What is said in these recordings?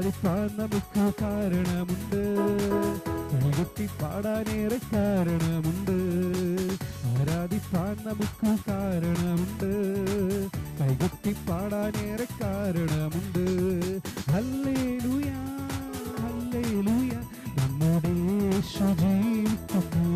ആരാധിപ്പാൻ നമുക്ക് കാരണമുണ്ട് കൈകൊട്ടി പാടാനേറെ കാരണമുണ്ട് ആരാധിപ്പാൻ നമുക്ക് കാരണമുണ്ട് കൈകൊട്ടി പാടാനേറെ കാരണമുണ്ട് ഹല്ലേലൂയ ഹല്ലേലൂയ നമ്മുടെ യേശു ജീവിക്കുന്നു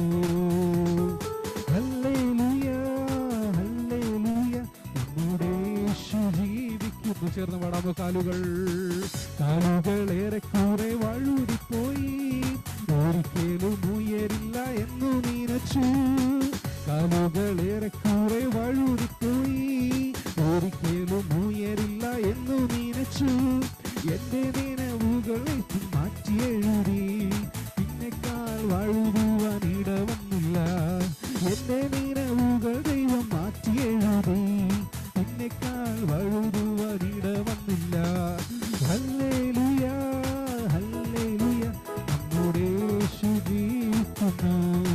ഹല്ലേലൂയ ഹല്ലേലൂയ നമ്മുടെ യേശു ജീവിക്കുന്നു ചേർന്ന് പാടാമോ കാലുകൾ കാലുകൾ ഏറെക്കൂറെ വഴുതിപ്പോയി ഒരിക്കലും ഉയരില്ല എന്നു നീനച്ചു കാലുകൾ ഏറെക്കൂറെ വഴുതിപ്പോയി ഒരിക്കലും ഉയരില്ല എന്നു നീനച്ചു എന്റെ നിലവുകളെ മാറ്റി എഴുതി പിന്നെക്കാൾ വഴുകുവാൻ ഇടവന്നില്ല എന്റെ നിലവുകൾ ദൈവം മാറ്റി എഴുതി പിന്നെക്കാൾ വഴുകുവാൻ ഇടവന്നില്ല ഹല്ലേലൂയ ഹല്ലേലൂയ നമ്മുടെ യേശു ജീവിക്കുന്നു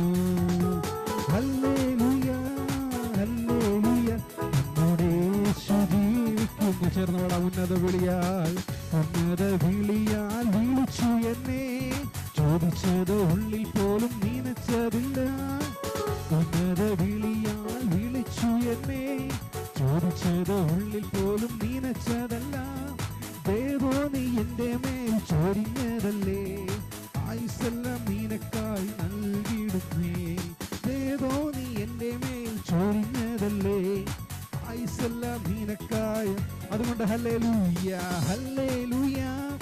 ഹല്ലേലൂയ ഹല്ലേലൂയ നമ്മുടെ യേശു ജീവിക്കുന്നു ചേർന്ന് പാടാം ഉന്നത വിളിയാൽ ഉന്നത വിളിയാൽ വിളിച്ചു എന്നെ ചോദിച്ചത് ഉള്ളിൽ പോലും നീനച്ചതില്ല ഉന്നത വിളിയാൽ വിളിച്ചു എന്നെ ചോദിച്ചത് ഉള്ളിൽ പോലും നീനച്ചതല്ല ദേവോ നീ എന്റെ മേൽ ചൊരിഞ്ഞതല്ലേ ആയുസെല്ലാം നീനക്കായി നൽകിയിടുന്നേ ദേവോ നീ എന്റെ മേൽ ചൊരിഞ്ഞതല്ലേ ആയുസെല്ലാം നീനക്കായി അതുകൊണ്ട് ഹല്ലേലൂയ ഹല്ലേലൂയ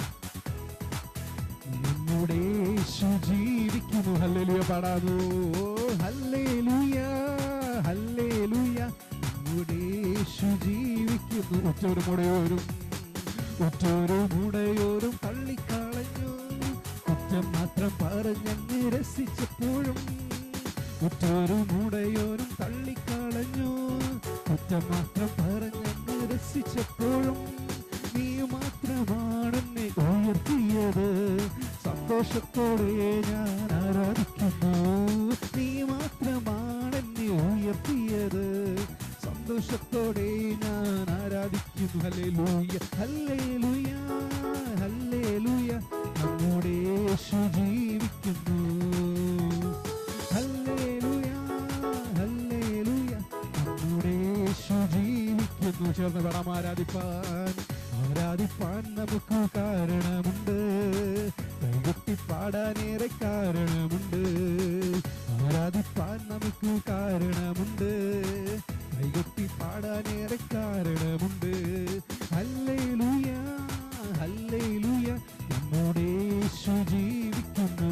നമ്മുടെ യേശു ജീവിക്കുന്നു ഹല്ലേലൂയ പാടാമോ ഹല്ലേലൂയ ഹല്ലേലൂയ നമ്മുടെ യേശു ജീവിക്കുന്നു ഉറ്റവരും മുടയോരും ഉറ്റവരും മുടയോരും തള്ളിക്കളഞ്ഞു കുറ്റം മാത്രം പറഞ്ഞങ്ങ് രസിച്ചപ്പോഴും ഉറ്റവരും മുടയോരും തള്ളിക്കളഞ്ഞു കുറ്റം മാത്രം പറഞ്ഞങ്ങ് രസിച്ചപ്പോഴും നീ മാത്രമാണെന്നെ ഉയർത്തിയത് സന്തോഷത്തോടെ ഞാൻ ആരാധിക്കുന്നു നീ മാത്രമാണെന്നെ ഉയർത്തിയത് സന്തോഷത്തോടെ ഞാൻ ആരാധിക്കുന്നു ഹല്ലേലൂയ ഹല്ലേലൂയ ഹല്ലേലൂയ നമ്മുടെ യേശു ജീവിക്കുന്നു ഹല്ലേലൂയ ഹല്ലേലൂയ നമ്മുടെ യേശു ജീവിക്കുന്നു ചേർന്ന് വേണം ആരാധിപ്പാൻ ആരാധിപ്പാൻ നമുക്ക് കാരണമുണ്ട് കൈകൊട്ടി പാടാനേറെ കാരണമുണ്ട് ആരാധിപ്പാൻ നമുക്ക് കാരണമുണ്ട് കൈകൊട്ടി പാടാനേറെ കാരണമുണ്ട് ഹല്ലേലൂയ ഹല്ലേലൂയ നമ്മുടെ യേശു ജീവിക്കുന്നു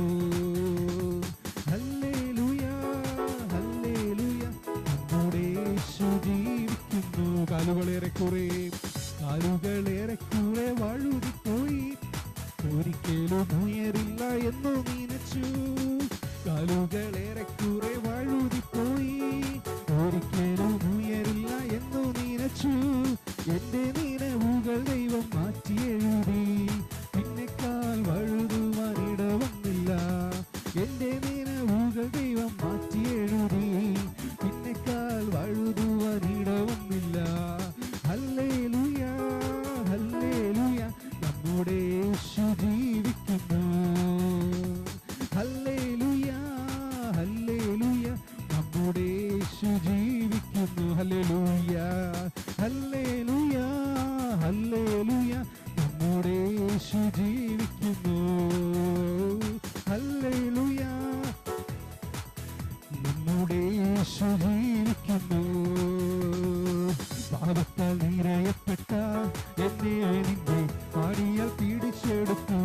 ഹല്ലേലൂയ ഹല്ലേലൂയ നമ്മുടെ യേശു ജീവിക്കുന്നു കാലുകളേറെ കുറെ കാലുകളേറെ കുറെ വഴുതിപ്പോയി ഒരിക്കലും ഉയരില്ല എന്നു നീനച്ചു കാലുകളേറെ കുറെ വഴുതിപ്പോയി ഒരിക്കലും ഉയരില്ല എന്നു നീനച്ചു എന്റെ നിലവുകൾ ദൈവം മാറ്റി എഴുതി പിന്നെക്കാൽ വഴുതുവാൻ ഇടവന്നില്ല എന്റെ നിലവുകൾ ദൈവം മാറ്റി എഴുതി പിന്നെക്കാൽ വഴുതുവാൻ ഇടവന്നില്ല ഹല്ലേലൂയ ഹല്ലേലൂയ നമ്മുടെ യേശു ജീവിക്കുന്നു ഹല്ലേലൂയ ഹല്ലേലൂയ നമ്മുടെ യേശു ജീവിക്കുന്നു ഹല്ലേലൂയ ഹല്ലേലൂയ ഹല്ലേലൂയ നമ്മുടെ യേശു ജീവിക്കുന്നു ഹല്ലേലൂയ നമ്മുടെ യേശു ജീവിക്കുന്നു പാപത്താൽ നിറയപ്പെട്ട എന്നെ നിന്റെ പാടിയാൽ പീഡിച്ചെടുത്തു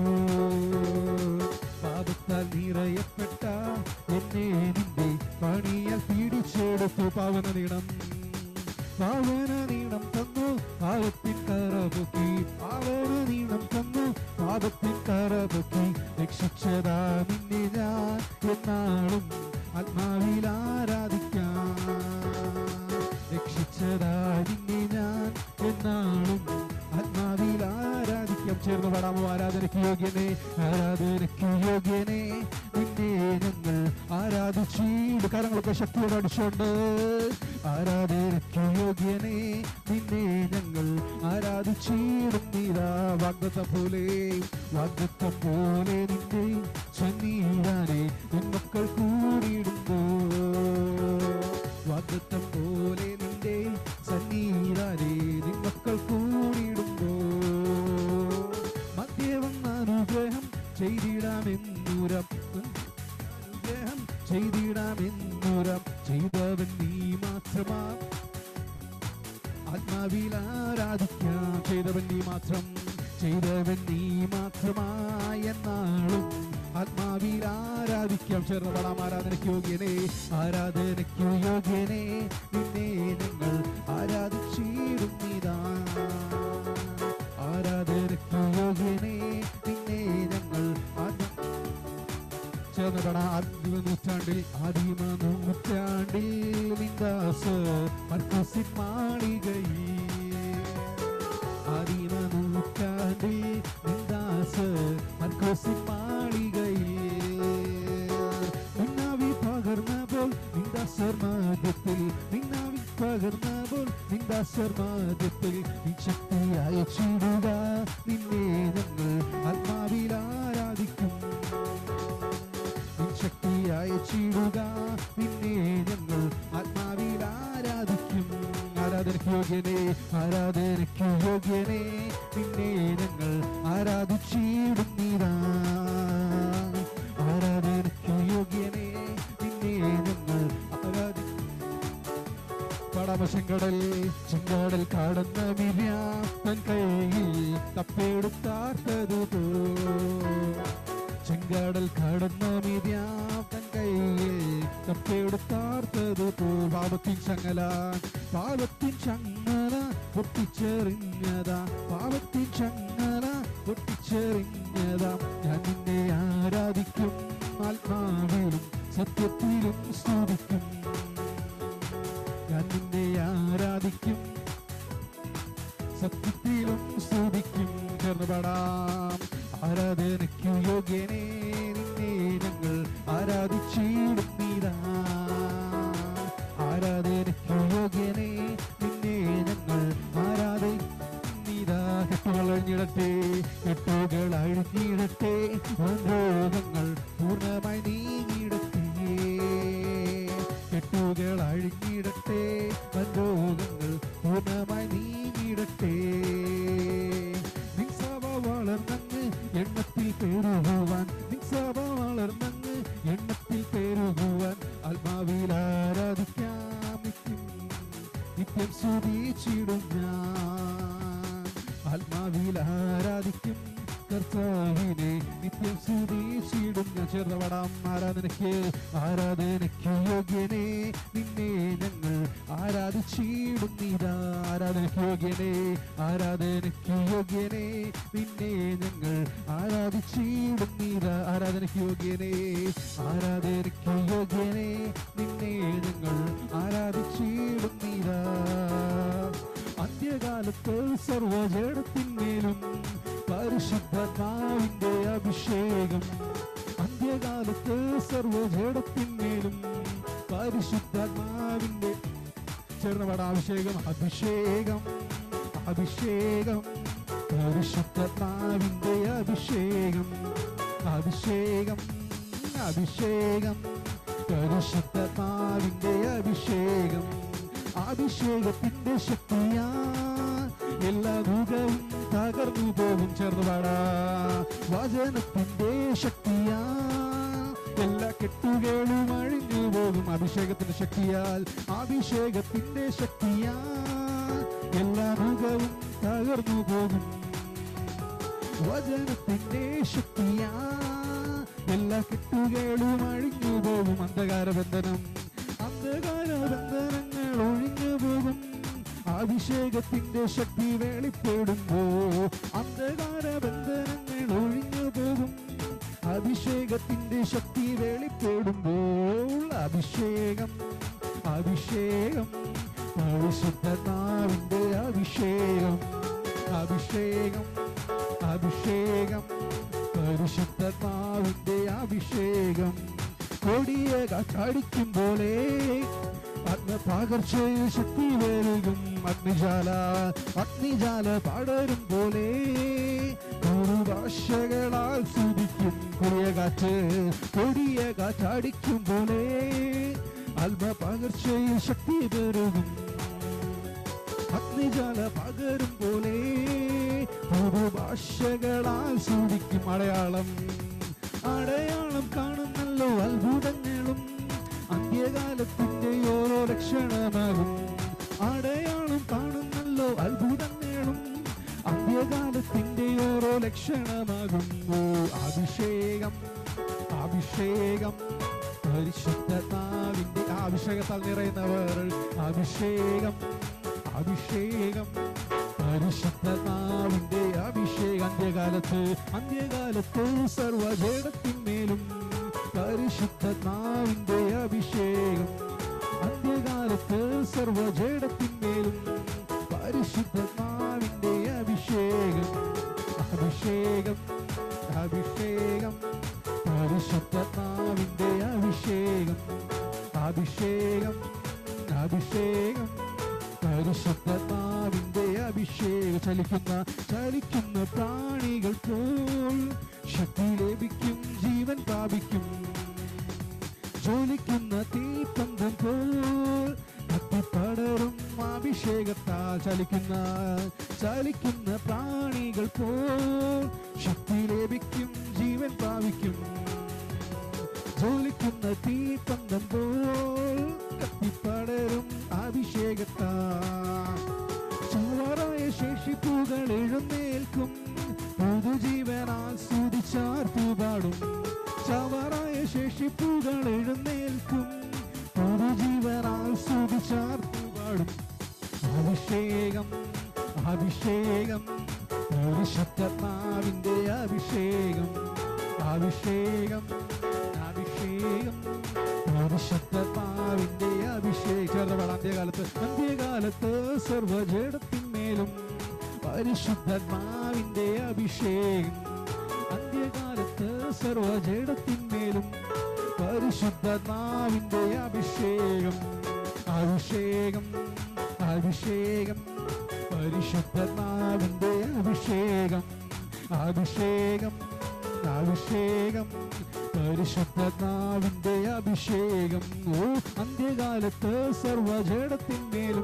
പാപത്താൽ നിറയപ്പെട്ട എന്നെ നിന്റെ പണിയാൽ പീഡിച്ചെടുത്തു പാവന നീളം പാവന നീളം തന്നു പാവത്തിൻ കറപൊക്കി പാവന നീളം തന്നു പാപത്തിൻ കറപൊക്കി രക്ഷിച്ചതാ നിന്നെ ഞാൻ എന്നാളും ആത്മാവിൽ ആരാധിക്കാം രക്ഷിച്ചതാ നിന്നെ ഞാൻ എന്നാളും ആത്മാവിൽ ആരാധിക്കാം ചേർന്ന് പാടാമോ ആരാധനയ്ക്ക് യോഗ്യനെ ആരാധനയ്ക്ക് യോഗ്യനെ നിന്നെ ഞങ്ങൾ ആരാധിച്ചീട് കരങ്ങളൊക്കെ ശക്തിയോടെ അടിച്ചുകൊണ്ട് ആരാധനയ്ക്ക് യോഗ്യനെ നിന്നെ ഞങ്ങൾ ആരാധിച്ചീടും നീരാ വാഗ്ദത്ത പോലെ വാഗ്ദത്തം പോലെ നിന്നെ സന്നീടാനെ നിന്മക്കൾ കൂടിയിടുമ്പോ വാഗ്ദത്തം പോലെ നിന്റെ സന്നീടാനെ നിന്മക്കൾ കൂടിയിടുമ്പോ മധ്യ വന്ന അനുഗ്രഹം ചെയ്തിടാമെന്നുരം അനുഗ്രഹം ചെയ്തിടാമെന്നുരം ചെയ്തവൻ നീ മാത്രമാ ആത്മാവിൽ ആരാധിക്കാം ചെയ്തവൻ നീ മാത്രം ചെയ്തവൻ നീ മാത്രമായ നാളും ആത്മാവിൽ ആരാധിക്കാം ചേർന്ന് പാടാം ആരാധനയ്ക്ക് യോഗ്യനെ ആരാധനയ്ക്ക് യോഗ്യനെ നിന്നെ ഞങ്ങൾ ആരാധിച്ചിടും നീതാ ആരാധനയ്ക്ക് യോഗ്യനെ നിന്നെ ഞങ്ങൾ ആരാ ചേർന്ന് പാടാം ആദ്യ നൂറ്റാണ്ടിൽ ആദിമ നൂറ്റാണ്ടിൽ നിന്ദാസ് മർക്കസിൻ മാളികയിൽ ആദിമ നൂറ്റാണ്ടിൽ നിന്ദാസ് മർക്കസിൻ മാളികയിൽ നിന്നാവി പകർന്നപ്പോൾ നിന്ദാസർ മധ്യത്തിൽ നിന്നാവി പകർന്നപ്പോൾ നിന്ദാസർ മധ്യത്തിൽ നീ ശക്തി അയച്ചിടുക നിന്നെ ഞങ്ങൾ ആത്മാവിൽ ആരാധിക്കും നിൻ ശക്തി അയച്ചിടുക നിന്നെ ഞങ്ങൾ ആത്മാവിൽ ആരാധിക്കും ആരാധനയ്ക്ക് യോഗ്യനെ ആരാധനയ്ക്ക് യോഗ്യനെ നിന്നെ ഞങ്ങൾ ആരാധിച്ചിടും നീരാ ആരാധനയ്ക്ക് യോഗ്യനെ നിന്നെ ഞങ്ങൾ ആരാധിക്കും പടമശങ്കടൽ ചെങ്കാടൽ കാടുന്ന മിര്യ തൻ കൈയിൽ തപ്പെടുത്താർത്തതു പോ ചെങ്കാടൽ കടന്ന മിര്യ തൻ കൈയിൽ തപ്പെടുത്താർത്തതു പോ പാപത്തിൻ ചങ്ങല പാപത്തിൻ ചങ്ങല പൊട്ടിച്ചെറിഞ്ഞതാ പാപത്തിൻ ചങ്ങല പൊട്ടിച്ചെറിഞ്ഞതാ ഞാൻ നിന്നെ ആരാധിക്കും ആത്മാവിലും സത്യത്തിലും സ്തുതിക്കും ഞാൻ നിന്നെ ആരാധിക്കും സത്യത്തിലും സ്തുതിക്കും ചേർന്ന് പാടാം ആരാധനയ്ക്കു യോഗ്യനെ നിന്നെ ഞങ്ങൾ ആരാധിച്ചിടും നീരാ ആരാധനയ്ക്കു യോഗ്യനെ നിന്നെ ഞങ്ങൾ ആരാധി നീതാ കെട്ടുകൾ അഴിഞ്ഞിടട്ടെ കെട്ടുകൾ അഴിഞ്ഞിടട്ടെ രോഗങ്ങൾ പൂർണ്ണമായി നീങ്ങിടട്ടെ കെട്ടുകൾ അഴിഞ്ഞിടട്ടെ രോഗങ്ങൾ പൂർണ്ണമായി നീങ്ങിടട്ടെ നിൻസഭ വളർന്നങ്ങ് എണ്ണത്തിൽ പെരുകുവാൻ നിൻസഭ വളർന്നങ്ങ് എണ്ണത്തിൽ പെരുകുവാൻ ആത്മാവിൽ ആരാധിക്കാം നിത്യം നിത്യം സ്തുതിച്ചിടും ഞാൻ ആത്മാവിൽ ആരാധിക്കും കർത്താവിനെ നിത്യം സ്തുതിച്ചിടും ഞാൻ ചേർന്ന് പാടാം ആരാധനയ്ക്ക് ആരാധനയ്ക്ക് യോഗ്യനെ നിന്നെ ഞങ്ങൾ ആരാധിച്ചിടും നീതാ ആരാധനയ്ക്ക് യോഗ്യനെ ആരാധനയ്ക്ക് യോഗ്യനെ നിന്നെ ഞങ്ങൾ ആരാധിച്ചിടും നീതാ ആരാധനയ്ക്ക് യോഗ്യനെ ആരാധനയ്ക്ക് യോഗ്യനെ നിന്നെ ഞങ്ങൾ ആരാധിച്ചിടും നീതാ അന്ത്യകാലത്ത് സർവജടത്തിന്മേലും പരിശുദ്ധാത്മാവിന്റെ അഭിഷേകം അന്ത്യകാലത്ത് സർവജടത്തിന്മേലും പരിശുദ്ധാത്മാവിന്റെ ചേർന്ന പാട അഭിഷേകം അഭിഷേകം അഭിഷേകം പരിശുദ്ധാത്മാവിന്റെ അഭിഷേകം അഭിഷേകം അഭിഷേകം പരിശുദ്ധാത്മാവിന്റെ അഭിഷേകം അഭിഷേകത്തിന്റെ ശക്തിയാ എല്ലാ മുഖവും തകർന്നു പോകും ചേർന്ന് പാടാ വചനത്തിന്റെ ശക്തിയാ എല്ലാ കെട്ടുകളും അഴിഞ്ഞു പോകും അഭിഷേകത്തിന്റെ ശക്തിയാൽ അഭിഷേകത്തിന്റെ ശക്തിയാൽ എല്ലാ മുഖവും തകർന്നു പോകും വചനത്തിന്റെ ശക്തിയാ എല്ലാ കെട്ടുകളും അഴിഞ്ഞു പോകും അന്ധകാര ബന്ധനം അന്ധകാര ബന്ധനങ്ങൾ ഒഴിഞ്ഞു പോകും അഭിഷേകത്തിന്റെ ശക്തി വെളിപ്പെടുമ്പോ അന്ധകാര ബന്ധനങ്ങൾ ഒഴിഞ്ഞു പോകും അഭിഷേകത്തിന്റെ ശക്തി വെളിപ്പെടുമ്പോൾ അഭിഷേകം അഭിഷേകം പരിശുദ്ധനാവിന്റെ അഭിഷേകം അഭിഷേകം അഭിഷേകം പരിശുദ്ധാത്മാവിന്റെ അഭിഷേകം കൊടിയ കാറ്റടിക്കും പോലെ ആത്മപകർച്ചയിൽ ശക്തി വരുകും അഗ്നിജാല അഗ്നിജാല പടരും പോലെ ഭാഷകളാൽ സ്തുതിക്കും കൊടിയ കാറ്റ് കൊടിയ കാറ്റടിക്കും പോലെ ആത്മപകർച്ചയിൽ ശക്തി പെരുകും അഗ്നിജാല പകരും പോലെ ഭാഷകളാൽ സ്തുതിക്കും അടയാളം അടയാളം കാണുന്നല്ലോ അത്ഭുതങ്ങളും അന്ത്യകാലത്തിന്റെ ഓരോ ലക്ഷണമാകും അടയാളം കാണുന്നല്ലോ അത്ഭുതങ്ങളും അന്ത്യകാലത്തിന്റെ ഓരോ ലക്ഷണമാകും ഓ അഭിഷേകം അഭിഷേകം പരിശുദ്ധാത്മാവിന്റെ അഭിഷേകത്താൽ നിറയുന്നവർ അഭിഷേകം അഭിഷേകം പരിശുദ്ധാത്മാവിന്റെ അഭിഷേകം അന്ത്യകാലത്ത് അന്ത്യകാലത്ത് സർവജേടത്തിന്മേലും പരിശുദ്ധാത്മാവിന്റെ അഭിഷേകം അന്ത്യകാലത്ത് സർവജേടത്തിന്മേലും പരിശുദ്ധാത്മാവിന്റെ അഭിഷേകം അഭിഷേകം അഭിഷേകം പരിശുദ്ധാത്മാവിന്റെ അഭിഷേകം അഭിഷേകം അഭിഷേകം പരിശുദ്ധാത്മാവിന്റെ അഭിഷേകം ചലിക്കുന്ന ചലിക്കുന്ന പ്രാണികൾ പോൽ ശക്തി ലഭിക്കും ജീവൻ പ്രാപിക്കും ജ്വലിക്കുന്ന തീപ്പന്തം പോൽ കത്തിപ്പടരും അഭിഷേകത്താൽ ചലിക്കുന്ന ചലിക്കുന്ന പ്രാണികൾ പോൽ ശക്തി ലഭിക്കും ജീവൻ പ്രാപിക്കും ജ്വലിക്കുന്ന തീപ്പന്തം പോൽ കത്തിപ്പടരും അഭിഷേകത്താ ചുവറായ ശേഷിപ്പുകൾ എഴുന്നേൽക്കും പുതുജീവനാൽ സ്തുതിച്ചാർത്തു പാടും ചവറായ ശേഷിപ്പുകൾ എഴുന്നേൽക്കും പുതുജീവനാൽ സ്തുതിച്ചാർത്തു പാടും അഭിഷേകം അഭിഷേകം പരിശുദ്ധാത്മാവിന്റെ അഭിഷേകം അഭിഷേകം അഭിഷേകം പരിശുദ്ധാത്മാവിന്റെ അഭിഷേകം ചേർന്നപാട് അന്ത്യകാലത്ത് അന്ത്യകാലത്ത് സർവജടത്തിന്മേലും പരിശുദ്ധാത്മാവിന്റെ അഭിഷേകം അന്ത്യകാലത്ത് സർവജടത്തിന്മേലും പരിശുദ്ധാത്മാവിന്റെ അഭിഷേകം അഭിഷേകം അഭിഷേകം പരിശുദ്ധാത്മാവിന്റെ അഭിഷേകം അഭിഷേകം അഭിഷേകം പരിശുദ്ധാത്മാവിന്റെ അഭിഷേകം ഓ അന്ത്യകാലത്ത് സർവജടത്തിന്മേലും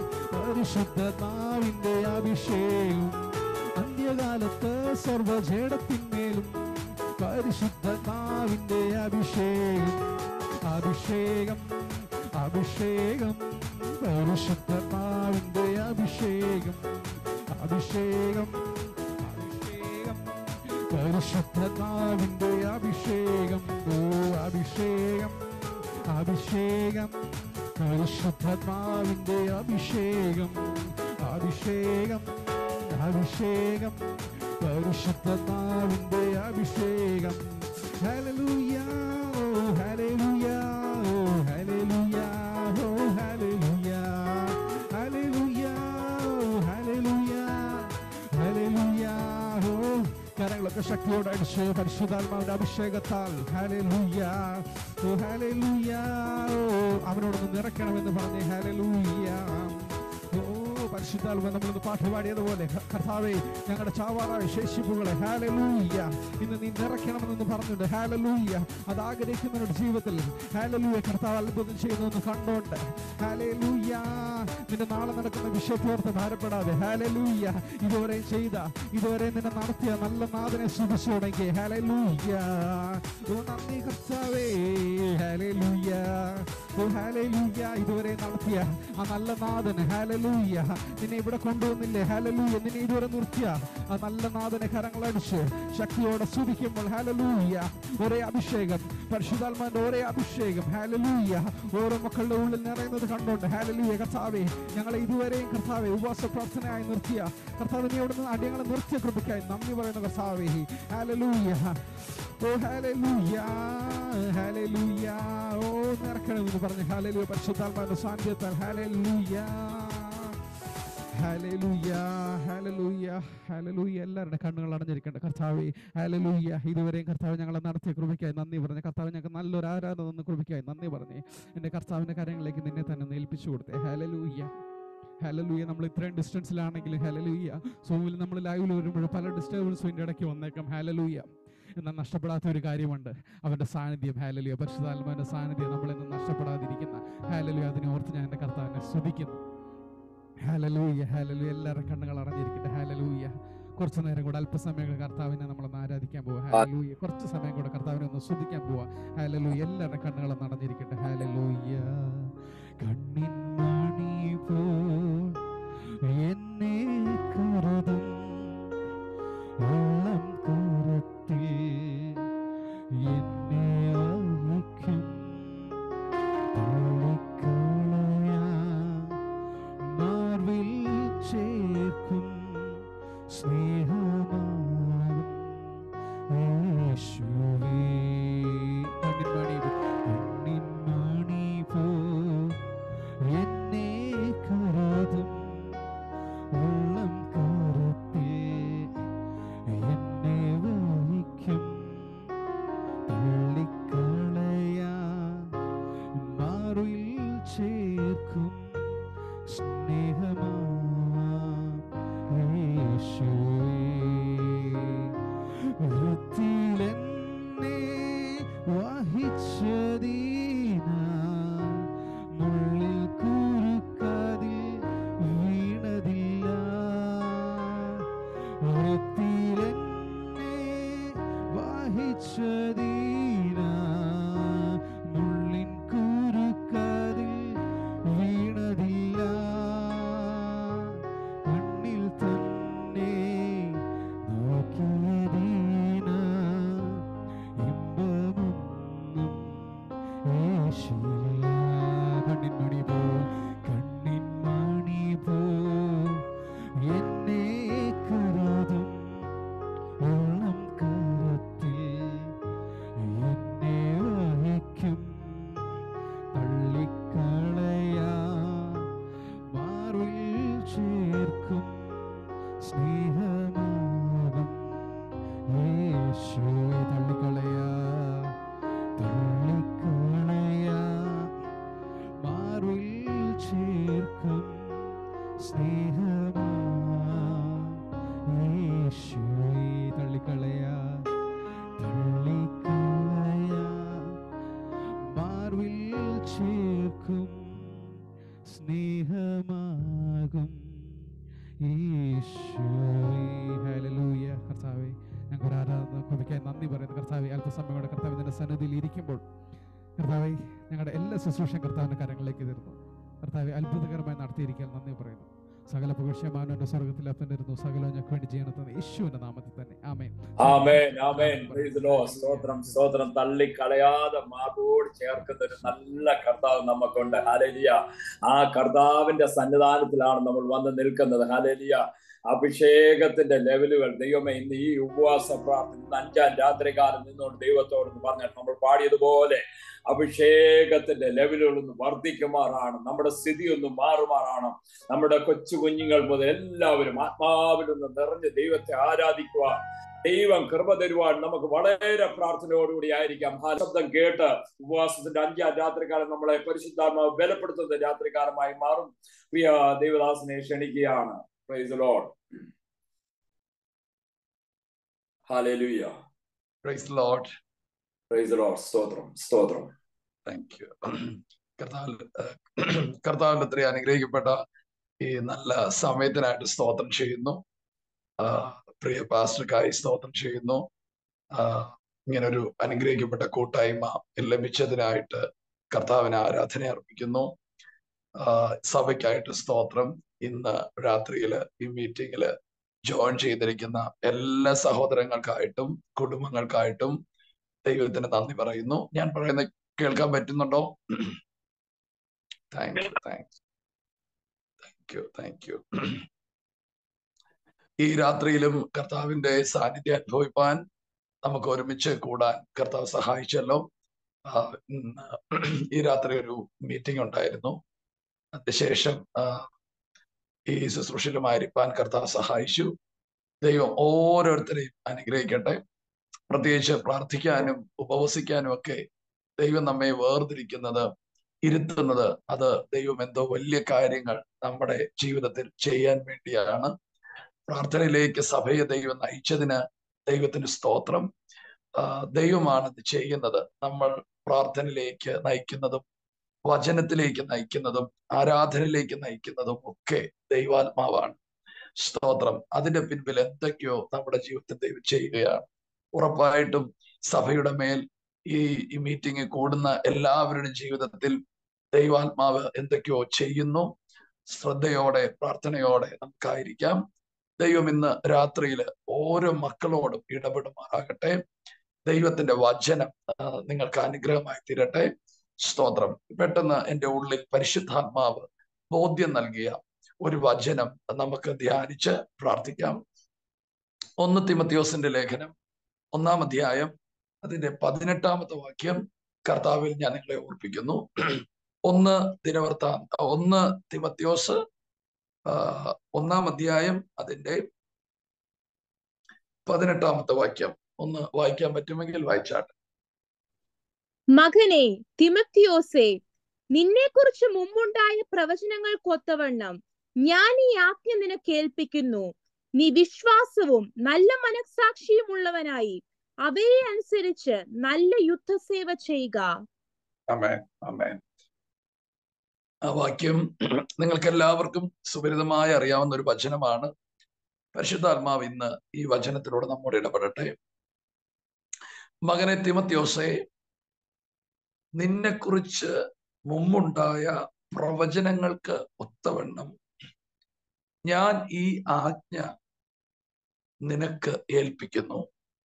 പരിശുദ്ധാത്മാവിന്റെ അഭിഷേകം അന്ത്യകാലത്ത് സർവജടത്തിന്മേലും പരിശുദ്ധാത്മാവിന്റെ അഭിഷേകം അഭിഷേകം അഭിഷേകം പരിശുദ്ധാത്മാവിന്റെ അഭിഷേകം അഭിഷേകം അഭിഷേകം പരിശുദ്ധാത്മാവിന്റെ അഭിഷേകം ഓ അഭിഷേകം അഭിഷേകം പരിശുദ്ധാത്മാവിന്റെ അഭിഷേകം അഭിഷേകം അഭിഷേകം പരിശുദ്ധാത്മാവിന്റെ അഭിഷേകം ഹല്ലേലൂയ ഓ ഹല്ലേലൂയ ഓ ഹല്ലേലൂയ ഓ ഹല്ലേലൂയ ഹല്ലേലൂയ ഓ ഹല്ലേലൂയ ഹല്ലേലൂയ ഓ കരങ്ങളൊക്കെ ശക്തിയോടെ അടിച്ച് പരിശുദ്ധാത്മാവിന്റെ അഭിഷേകത്താൽ ഹല്ലേലൂയ ഓ ഹല്ലേലൂയ ഓ അവനോടൊന്ന് നിറയ്ക്കണമെന്ന് പറഞ്ഞ് ഹല്ലേലൂയ ഓ പരിശുദ്ധാത്മ നമ്മളൊന്ന് പാട്ട് പാടിയതുപോലെ ക- കർത്താവേ ഞങ്ങളുടെ ചാവാറായ ശേഷിപ്പുകളെ ഹാലലൂയ്യ ഇന്ന് നീ നിറയ്ക്കണമെന്ന് പറഞ്ഞിട്ടുണ്ട് ഹാലലൂയ്യ അത് ആഗ്രഹിക്കുന്നവരുടെ ജീവിതത്തിൽ ഹാലലൂയ കർത്താവ് അത്ഭുതം ചെയ്യുന്നു കണ്ടോണ്ട് ഹാലലൂയ്യ നിന്റെ നാളെ നടക്കുന്ന വിഷയത്തോർത്ത് ഭാരപ്പെടാതെ ഹാലലൂയ്യ ഇതുവരെ ചെയ്ത ഇതുവരെ നിന്നെ നടത്തിയ നല്ല നാഥനെ സുഖിച്ചുടങ്ങി ഹാലലൂയ്യ ഓ നന്ദി കർത്താവേ ഹാലലൂയ്യ ഓ ഹാലലൂയ്യ ഇതുവരെ നടത്തിയ ആ നല്ല നാഥന് ഹാലലൂയ്യ നിന്നെ ഇവിടെ കൊണ്ടുവന്നില്ലേ ഹാലലൂയ്യ നിന്നെ ഇതുവരെ നിർത്തിയ ആ നല്ല നാഥനെ കരങ്ങളടിച്ച് ശക്തിയോടെ സ്തുതിക്കുമ്പോൾ ഹാലലൂയ്യ ഒരേ അഭിഷേകം പരിശുദ്ധാത്മാന്റെ ഒരേ അഭിഷേകം ഹാലലൂയ്യ ഓരോ മക്കളുടെ ഉള്ളിൽ നിറയുന്നത് കണ്ടോണ്ട് ഹാലലൂയ്യ കർത്താവേ ഞങ്ങളെ ഇതുവരെയും കർത്താവെ ഉപവാസ പ്രാർത്ഥനയായി നിർത്തിയ കർത്താവ് നീ അവിടുന്ന് അടിയങ്ങളെ നിർത്തിയ കൃപയ്ക്കായി നന്ദി പറയുന്ന കർത്താവേ ഹാലലൂയ്യ ഓ ഹാലലൂയ ഹാലലൂയ ഓ നിറക്കണമെന്ന് പറഞ്ഞ് ഹാലലൂയ പരിശുദ്ധാത്മാവിന്റെ സാന്നിധ്യത്താൽ ഹാലലൂയ ഹല്ലേലൂയ ഹല്ലേലൂയ ഹല്ലേലൂയ എല്ലാവരുടെ കണ്ണുകൾ അടഞ്ഞിരിക്കേണ്ട കർത്താവേ ഹല്ലേലൂയ ഇതുവരെയും കർത്താവ് ഞങ്ങളെ നടത്തിയ കൃപയ്ക്കായി നന്ദി പറഞ്ഞു കർത്താവ് ഞങ്ങൾക്ക് നല്ലൊരു ആരാധന തന്ന കൃപയ്ക്കായി നന്ദി പറഞ്ഞേ എൻ്റെ കർത്താവിൻ്റെ കാര്യങ്ങളിലേക്ക് നിന്നെ തന്നെ ഒന്ന് ഏൽപ്പിച്ചു കൊടുത്തേ ഹല്ലേലൂയ ഹലലൂയ നമ്മൾ ഇത്രയും ഡിസ്റ്റൻസിലാണെങ്കിലും ഹലലൂയ സോമിൽ നമ്മൾ ലൈവിൽ വരുമ്പോൾ പല ഡിസ്റ്റർബൻസും ഇതിൻ്റെ ഇടയ്ക്ക് വന്നേക്കാം ഹലലൂയ എന്നാൽ നഷ്ടപ്പെടാത്ത ഒരു കാര്യമുണ്ട് അവൻ്റെ സാന്നിധ്യം ഹാലലുയ പരിശുദ്ധാത്മാവിൻ്റെ സാന്നിധ്യം നമ്മളിന്ന് നഷ്ടപ്പെടാതിരിക്കുന്ന ഹാലലുയ അതിനെ ഓർത്ത് ഞാൻ എൻ്റെ കർത്താവിനെ സ്തുതിക്കുന്നു ഹാലലൂയ ഹാലലൂയ എല്ലാവരുടെ കണ്ണുകൾ അടഞ്ഞിരിക്കട്ടെ ഹാലലൂയ കുറച്ച് നേരം കൂടെ അല്പസമയം കൂടെ കർത്താവിനെ നമ്മളൊന്ന് ആരാധിക്കാൻ പോവാ ഹാലലൂയ കുറച്ച് സമയം കൂടെ കർത്താവിനെ ഒന്ന് സ്തുതിക്കാൻ പോവാ ഹാലലൂയ എല്ലാവരുടെ കണ്ണുകളും അടഞ്ഞിരിക്കട്ടെ ഹാലലൂയ കണ്ണിൻ മണി പോൽ എന്നെ കരുതും ഉള്ളം കരത്തിൽ എന്നെ അയക്കും തള്ളിക്കളയാൻ മാർവിൽ ചേർക്കും സ്നേഹമാകും യേശുവേ കണ്ണിൻ മണി കണ്ണിൻ മണി പോ എന്നെ കരുതും ഉള്ളം കരത്തിൽ എന്നെ വഹിക്കും തള്ളിക്കളയാ മാറിൽ ചേർക്കും സ്നേഹമാ വൃത്തിയിലെന്നെ വഹിച്ചതീന മുള്ളിൽ കുരുക്കാതിൽ വീണതില്ല വൃത്തിയിലെന്നെ വഹിച്ചതീന മുള്ളിൻ കുരുക്കാതിൽ വീണതില്ല കണ്ണിൽ തന്നെ നോക്കിയതീന ഇമ്പമൊന്നും യേശുവില്ല കണ്ണിൻ മണി പോ കണ്ണിൻ മണി പോ എന്നെ കരുതും ഉള്ളം കരത്തിൽ എന്നെ വഹിക്കും തള്ളിക്കളയാ മാറിൽ ചേർക്കും സ്നേഹമാകും യേശുവെ തള്ളിക്കളയാ തള്ളിക്കളയാ മാറിൽ ചേർക്കും സ്നേഹമാ യേശുവെ തള്ളിക്കളയാ തള്ളിക്കളയാ മാർവിൽ ചേർക്കും സ്നേഹമാകും യേശുവേ ഹല്ലേലൂയ കർത്താവേ ഞങ്ങൾക്ക് ഒരു ആരാധന കുറിക്കാൻ നന്ദി പറയുന്നു കർത്താവെ അല്പസമയം കൂടെ കർത്താവ് നിന്റെ സന്നിധിയിൽ ഇരിക്കുമ്പോൾ കർത്താവെ ഞങ്ങളുടെ എല്ലാ ശുശ്രൂഷയും കർത്താവിൻ്റെ കരങ്ങളിലേക്ക് തരുന്നു കർത്താവെ അത്ഭുതകരമായി നടത്തിയിരിക്കാൻ നന്ദി പറയുന്നു സകല പുകഴ്ചമാനവന്റെ സ്വർഗത്തിൽ അപ്പനിരുന്നു സകലവും ഞങ്ങൾക്ക് വേണ്ടി ചെയ്യണമെന്ന് യേശുവിന്റെ നാമത്തിൽ തന്നെ ആമേൻ ആമേൻ ആമേൻ Praise the Lord. സ്തോത്രം സ്തോത്രം തള്ളിക്കളയാതെ മാർബോട് ചേർക്കുന്ന ഒരു നല്ല കർത്താവ് നമുക്കുണ്ട് ഹാലേലിയ ആ കർത്താവിന്റെ സന്നിധാനത്തിലാണ് നമ്മൾ വന്ന് നിൽക്കുന്നത് ഹാലേലിയ അഭിഷേകത്തിന്റെ ലെവലുകൾ ദൈവമേ ഇന്ന് ഈ ഉപവാസ പ്രാർത്ഥന ഇന്ന് അഞ്ചാം രാത്രികാലം നിന്നുകൊണ്ട് ദൈവത്തോട് പറഞ്ഞിട്ട് നമ്മൾ പാടിയതുപോലെ അഭിഷേകത്തിന്റെ ലെവലുകൾ ഒന്ന് വർദ്ധിക്കുമാറാണ് നമ്മുടെ സ്ഥിതി ഒന്ന് മാറുമാറാണ് നമ്മുടെ കൊച്ചു കുഞ്ഞുങ്ങൾ മുതൽ എല്ലാവരും ആത്മാവിൽ നിന്ന് നിറഞ്ഞ് ദൈവത്തെ ആരാധിക്കുവാൻ ദൈവം കൃപ തരുവാൻ നമുക്ക് വളരെ പ്രാർത്ഥനയോടുകൂടി ആയിരിക്കാം ആ ശബ്ദം കേട്ട് ഉപവാസത്തിന്റെ അഞ്ചാം രാത്രികാലം നമ്മളെ പരിശുദ്ധാത്മാവ് ബലപ്പെടുത്തുന്ന രാത്രികാലമായി മാറും പ്രിയ ദൈവദാസനെ ക്ഷണിക്കുകയാണ് പ്രൈസ് ലോഡ് ഹാലേലുയ പ്രൈസ് ലോഡ് പ്രൈസ് ലോഡ് സ്തോത്രം സ്തോത്രം താങ്ക് യു കർത്താവിൽ കർത്താവിന്റെ അത്രയും അനുഗ്രഹിക്കപ്പെട്ട ഈ നല്ല സമയത്തിനായിട്ട് സ്തോത്രം ചെയ്യുന്നു ആ, പ്രിയ പാസ്റ്റർക്കായി സ്തോത്രം ചെയ്യുന്നു ആ, ഇങ്ങനൊരു അനുഗ്രഹിക്കപ്പെട്ട കൂട്ടായ്മ ലഭിച്ചതിനായിട്ട് കർത്താവിന് ആരാധന അർപ്പിക്കുന്നു ആ, സഭയ്ക്കായിട്ട് സ്തോത്രം ഇന്ന് രാത്രിയില് ഈ മീറ്റിംഗില് ജോയിൻ ചെയ്തിരിക്കുന്ന എല്ലാ സഹോദരങ്ങൾക്കായിട്ടും കുടുംബങ്ങൾക്കായിട്ടും ദൈവത്തിന് നന്ദി പറയുന്നു ഞാൻ പറയുന്ന കേൾക്കാൻ പറ്റുന്നുണ്ടോ thank you thank thank you thank you ഈ രാത്രിയിലും കർത്താവിന്റെ സാന്നിധ്യം അനുഭവിപ്പാൻ നമുക്ക് ഒരുമിച്ച് കൂടാൻ കർത്താവ് സഹായിച്ചല്ലോ ആ, ഇന്ന് ഈ രാത്രി ഒരു മീറ്റിംഗ് ഉണ്ടായിരുന്നു അതിനുശേഷം ആ, ഈ ശുശ്രൂഷയിലുമായിരിക്കാൻ കർത്താവ് സഹായിച്ചു ദൈവം ഓരോരുത്തരെയും അനുഗ്രഹിക്കട്ടെ പ്രത്യേകിച്ച് പ്രാർത്ഥിക്കാനും ഉപവസിക്കാനും ഒക്കെ ദൈവം നമ്മെ വേർതിരിക്കുന്നത് ഇരുത്തുന്നത് അത് ദൈവം എന്തോ വലിയ കാര്യങ്ങൾ നമ്മുടെ ജീവിതത്തിൽ ചെയ്യാൻ വേണ്ടിയാണ് പ്രാർത്ഥനയിലേക്ക് സഭയെ ദൈവം നയിച്ചതിന് ദൈവത്തിന് സ്തോത്രം ആ, ദൈവമാണ് ഇത് ചെയ്യുന്നത് നമ്മൾ പ്രാർത്ഥനയിലേക്ക് നയിക്കുന്നതും വചനത്തിലേക്ക് നയിക്കുന്നതും ആരാധനയിലേക്ക് നയിക്കുന്നതും ഒക്കെ ദൈവാത്മാവാണ് സ്തോത്രം അതിന്റെ പിൻപിൽ എന്തൊക്കെയോ നമ്മുടെ ജീവിതത്തിൽ ദൈവം ചെയ്യുകയാണ് ഉറപ്പായിട്ടും സഭയുടെ മേൽ ഈ ഈ മീറ്റിംഗ് കൂടുന്ന എല്ലാവരുടെയും ജീവിതത്തിൽ ദൈവാത്മാവ് എന്തൊക്കെയോ ചെയ്യുന്നു ശ്രദ്ധയോടെ പ്രാർത്ഥനയോടെ നമുക്കായിരിക്കാം ദൈവം ഇന്ന് രാത്രിയിൽ ഓരോ മക്കളോടും ഇടപെടുമാറാകട്ടെ ദൈവത്തിന്റെ വചനം ആ, നിങ്ങൾക്ക് അനുഗ്രഹമായി തീരട്ടെ സ്തോത്രം പെട്ടെന്ന് എൻ്റെ ഉള്ളിൽ പരിശുദ്ധാത്മാവ് ബോധ്യം നൽകിയ ഒരു വചനം നമുക്ക് ധ്യാനിച്ച് പ്രാർത്ഥിക്കാം ഒന്ന് തിമത്തിയോസിന്റെ ലേഖനം ഒന്നാം അധ്യായം അതിന്റെ പതിനെട്ടാമത്തെ വാക്യം കർത്താവിൽ ഞാൻ നിങ്ങളെ ഓർപ്പിക്കുന്നു ഒന്ന് ദിനവർത്താ ഒന്ന് തിമത്യോസ് ആ, ഒന്നാം അധ്യായം അതിന്റെ പതിനെട്ടാമത്തെ വാക്യം ഒന്ന് വായിക്കാൻ പറ്റുമെങ്കിൽ വായിച്ചാട്ടെ മകനെ തിമത്തിയോസേ നിന്നെക്കുറിച്ച് മുമ്പുണ്ടായ പ്രവചനങ്ങൾക്കൊത്തവണ്ണം ഞാൻ ഈ ആജ്ഞ നിനക്ക് ഏൽപ്പിക്കുന്നു നീ വിശ്വാസവും നല്ല മനസാക്ഷിയുമുള്ളവനായി അവയെ അനുസരിച്ച് നല്ല യുദ്ധസേവ ചെയ്യുക അമേൻ അമേൻ ആ വാക്യം നിങ്ങൾക്ക് എല്ലാവർക്കും സുപരിതമായി അറിയാവുന്ന ഒരു വചനമാണ് പരിശുദ്ധാത്മാവ് ഇന്ന് ഈ വചനത്തിലൂടെ നമ്മോട് ഇടപെടട്ടെ മകനെ തിമത്യോസെ നിന്നെക്കുറിച്ച് മുമ്പുണ്ടായ പ്രവചനങ്ങൾക്ക് ഒത്തവണ്ണം ഞാൻ ഈ ആജ്ഞ നിനക്ക് ഏൽപ്പിക്കുന്നു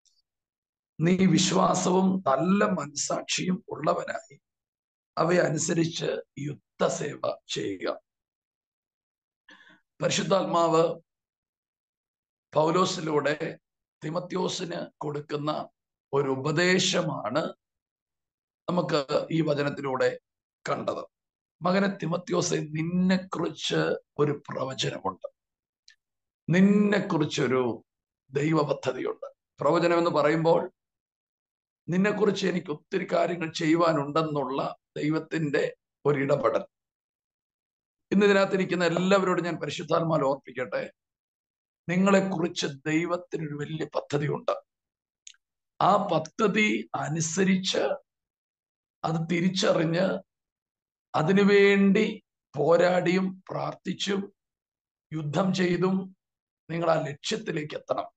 നീ വിശ്വാസവും നല്ല മനസാക്ഷിയും ഉള്ളവനായി അവയനുസരിച്ച് യുദ്ധസേവ ചെയ്യുക പരിശുദ്ധാത്മാവ് പൗലോസിലൂടെ തിമത്യോസിന് കൊടുക്കുന്ന ഒരു ഉപദേശമാണ് നമുക്ക് ഈ വചനത്തിലൂടെ കണ്ടത് മകനെ തിമത്യോസെ നിന്നെക്കുറിച്ച് ഒരു പ്രവചനമുണ്ട് നിന്നെക്കുറിച്ചൊരു ദൈവ പദ്ധതിയുണ്ട് പ്രവചനം എന്ന് പറയുമ്പോൾ നിന്നെക്കുറിച്ച് എനിക്ക് ഒത്തിരി കാര്യങ്ങൾ ചെയ്യുവാനുണ്ടെന്നുള്ള ദൈവത്തിന്റെ ഒരു ഇടപെടൽ ഇന്ന് ഇതിനകത്തിരിക്കുന്ന എല്ലാവരോടും ഞാൻ പരിശുദ്ധാത്മാൽ ഓർപ്പിക്കട്ടെ നിങ്ങളെക്കുറിച്ച് ദൈവത്തിനൊരു വലിയ പദ്ധതിയുണ്ട് ആ പദ്ധതി അനുസരിച്ച് അത് തിരിച്ചറിഞ്ഞ് അതിനുവേണ്ടി പോരാടിയും പ്രാർത്ഥിച്ചും യുദ്ധം ചെയ്തും നിങ്ങൾ ആ ലക്ഷ്യത്തിലേക്ക് എത്തണം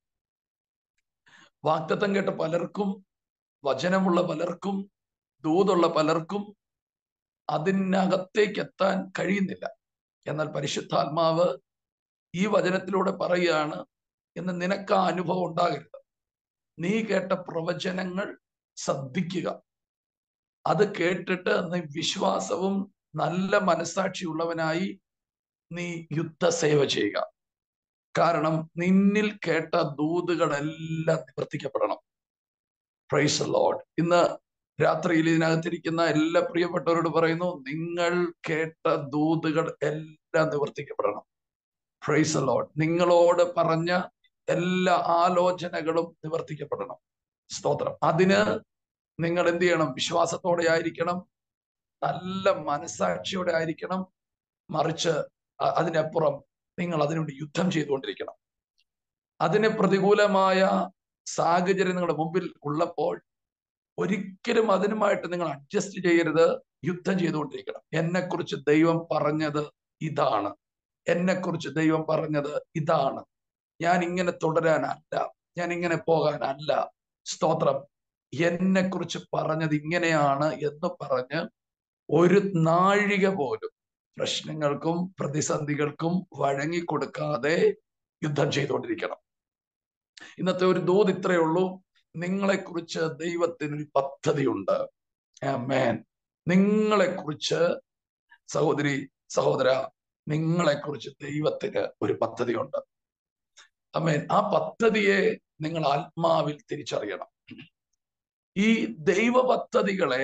വാക്തത്വം കേട്ട പലർക്കും വചനമുള്ള പലർക്കും ദൂതുള്ള പലർക്കും അതിനകത്തേക്ക് എത്താൻ കഴിയുന്നില്ല എന്നാൽ പരിശുദ്ധാത്മാവ് ഈ വചനത്തിലൂടെ പറയുകയാണ് എന്ന് നിനക്ക് ആ അനുഭവം ഉണ്ടാകരുത് നീ കേട്ട പ്രവചനങ്ങൾ ശ്രദ്ധിക്കുക അത് കേട്ടിട്ട് നീ വിശ്വാസവും നല്ല മനസാക്ഷിയുള്ളവനായി നീ യുദ്ധസേവ ചെയ്യുക കാരണം നിന്നിൽ കേട്ട ദൂതുകളെല്ലാം നിവർത്തിക്കപ്പെടണം പ്രൈസ് ലോഡ് ഇന്ന് രാത്രിയിൽ ഇതിനകത്തിരിക്കുന്ന എല്ലാ പ്രിയപ്പെട്ടവരോട് പറയുന്നു നിങ്ങൾ കേട്ട ദൂതുകൾ എല്ലാം നിവർത്തിക്കപ്പെടണം പ്രൈസ് ലോഡ് നിങ്ങളോട് പറഞ്ഞ എല്ലാ ആലോചനകളും നിവർത്തിക്കപ്പെടണം സ്തോത്രം അതിന് നിങ്ങൾ എന്ത് ചെയ്യണം വിശ്വാസത്തോടെ ആയിരിക്കണം നല്ല മനസാക്ഷിയോടെ ആയിരിക്കണം മറിച്ച് അ- അതിനപ്പുറം നിങ്ങൾ അതിനുവേണ്ടി യുദ്ധം ചെയ്തുകൊണ്ടിരിക്കണം അതിന് പ്രതികൂലമായ സാഹചര്യം നിങ്ങളുടെ മുമ്പിൽ ഉള്ളപ്പോൾ ഒരിക്കലും അതിനുമായിട്ട് നിങ്ങൾ അഡ്ജസ്റ്റ് ചെയ്യരുത് യുദ്ധം ചെയ്തുകൊണ്ടിരിക്കണം എന്നെക്കുറിച്ച് ദൈവം പറഞ്ഞത് ഇതാണ് എന്നെക്കുറിച്ച് ദൈവം പറഞ്ഞത് ഇതാണ് ഞാൻ ഇങ്ങനെ തുടരാനല്ല ഞാൻ ഇങ്ങനെ പോകാനല്ല സ്തോത്രം എന്നെക്കുറിച്ച് പറഞ്ഞത് ഇങ്ങനെയാണ് എന്ന് പറഞ്ഞ് ഒരു നാഴിക പോലും പ്രശ്നങ്ങൾക്കും പ്രതിസന്ധികൾക്കും വഴങ്ങിക്കൊടുക്കാതെ യുദ്ധം ചെയ്തുകൊണ്ടിരിക്കണം ഇന്നത്തെ ഒരു ദൂത് ഇത്രയേ ഉള്ളൂ നിങ്ങളെക്കുറിച്ച് ദൈവത്തിനൊരു പദ്ധതിയുണ്ട് മേൻ നിങ്ങളെക്കുറിച്ച് സഹോദരി സഹോദര നിങ്ങളെക്കുറിച്ച് ദൈവത്തിന് ഒരു പദ്ധതിയുണ്ട് അമേൻ ആ പദ്ധതിയെ നിങ്ങൾ ആത്മാവിൽ തിരിച്ചറിയണം ഈ ദൈവ പദ്ധതികളെ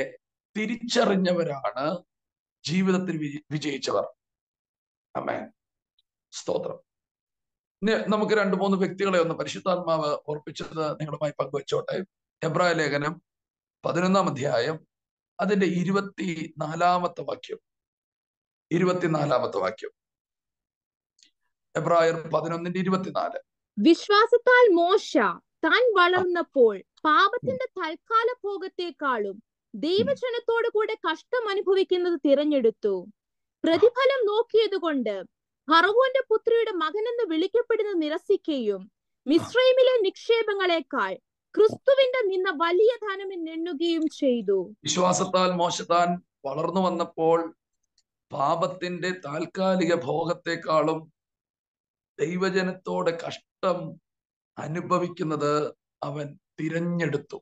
തിരിച്ചറിഞ്ഞവരാണ് ജീവിതത്തിൽ വിജ- വിജയിച്ചവർ അമേൻ സ്തോത്രം ഇനി നമുക്ക് രണ്ട് മൂന്ന് വ്യക്തികളെ ഒന്ന് പരിശുദ്ധാത്മാവ് ഓർപ്പിച്ചത് നിങ്ങളുമായി പങ്കുവച്ചോട്ടെ എബ്രായ ലേഖനം പതിനൊന്നാം അധ്യായം അതിന്റെ ഇരുപത്തി നാലാമത്തെ വാക്യം ഇരുപത്തിനാലാമത്തെ വാക്യം എബ്രായർ പതിനൊന്നിന്റെ ഇരുപത്തിനാല് വിശ്വാസത്താൽ മോശ താൻ വളർന്നപ്പോൾ പാപത്തിന്റെ തൽക്കാല ഭോഗത്തെക്കാളും ദൈവജനത്തോടു കൂടെ കഷ്ടം അനുഭവിക്കുന്നത് തിരഞ്ഞെടുത്തു പ്രതിഫലം നോക്കിയതുകൊണ്ട് ഫറവോന്റെ പുത്രിയുടെ മകനെന്ന് വിളിക്കപ്പെടുന്ന നിരസിക്കുകയും മിശ്രൈമിലെ നിക്ഷേപങ്ങളെക്കാൾ ക്രിസ്തുവിന്റെ നിന്ന വലിയ ധനം എണ്ണുകയും ചെയ്തു വിശ്വാസത്താൽ മോശ താൻ വളർന്നു വന്നപ്പോൾ പാപത്തിന്റെ താൽക്കാലിക ഭോഗത്തെക്കാളും ദൈവജനത്തോടെ കഷ്ടം അനുഭവിക്കുന്നത് അവൻ തിരഞ്ഞെടുത്തു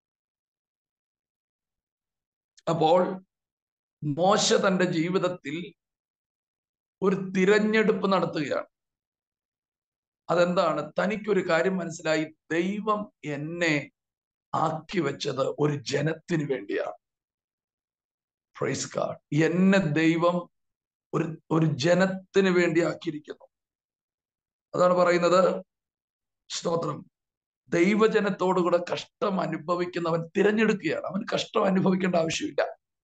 അപ്പോൾ മോശ തന്റെ ജീവിതത്തിൽ ഒരു തിരഞ്ഞെടുപ്പ് നടത്തുകയാണ് അതെന്താണ് തനിക്കൊരു കാര്യം മനസ്സിലായി ദൈവം എന്നെ ആക്കി വെച്ചത് ഒരു ജനത്തിന് വേണ്ടിയാണ് പ്രൈസ് ഗാഡ് എന്നെ ദൈവം ഒരു ഒരു ജനത്തിന് വേണ്ടി ആക്കിയിരിക്കുന്നു അതാണ് പറയുന്നത് സ്തോത്രം ദൈവജനത്തോടുകൂടെ കഷ്ടം അനുഭവിക്കുന്നവൻ തിരഞ്ഞെടുക്കുകയാണ് അവൻ കഷ്ടം അനുഭവിക്കേണ്ട ആവശ്യമില്ല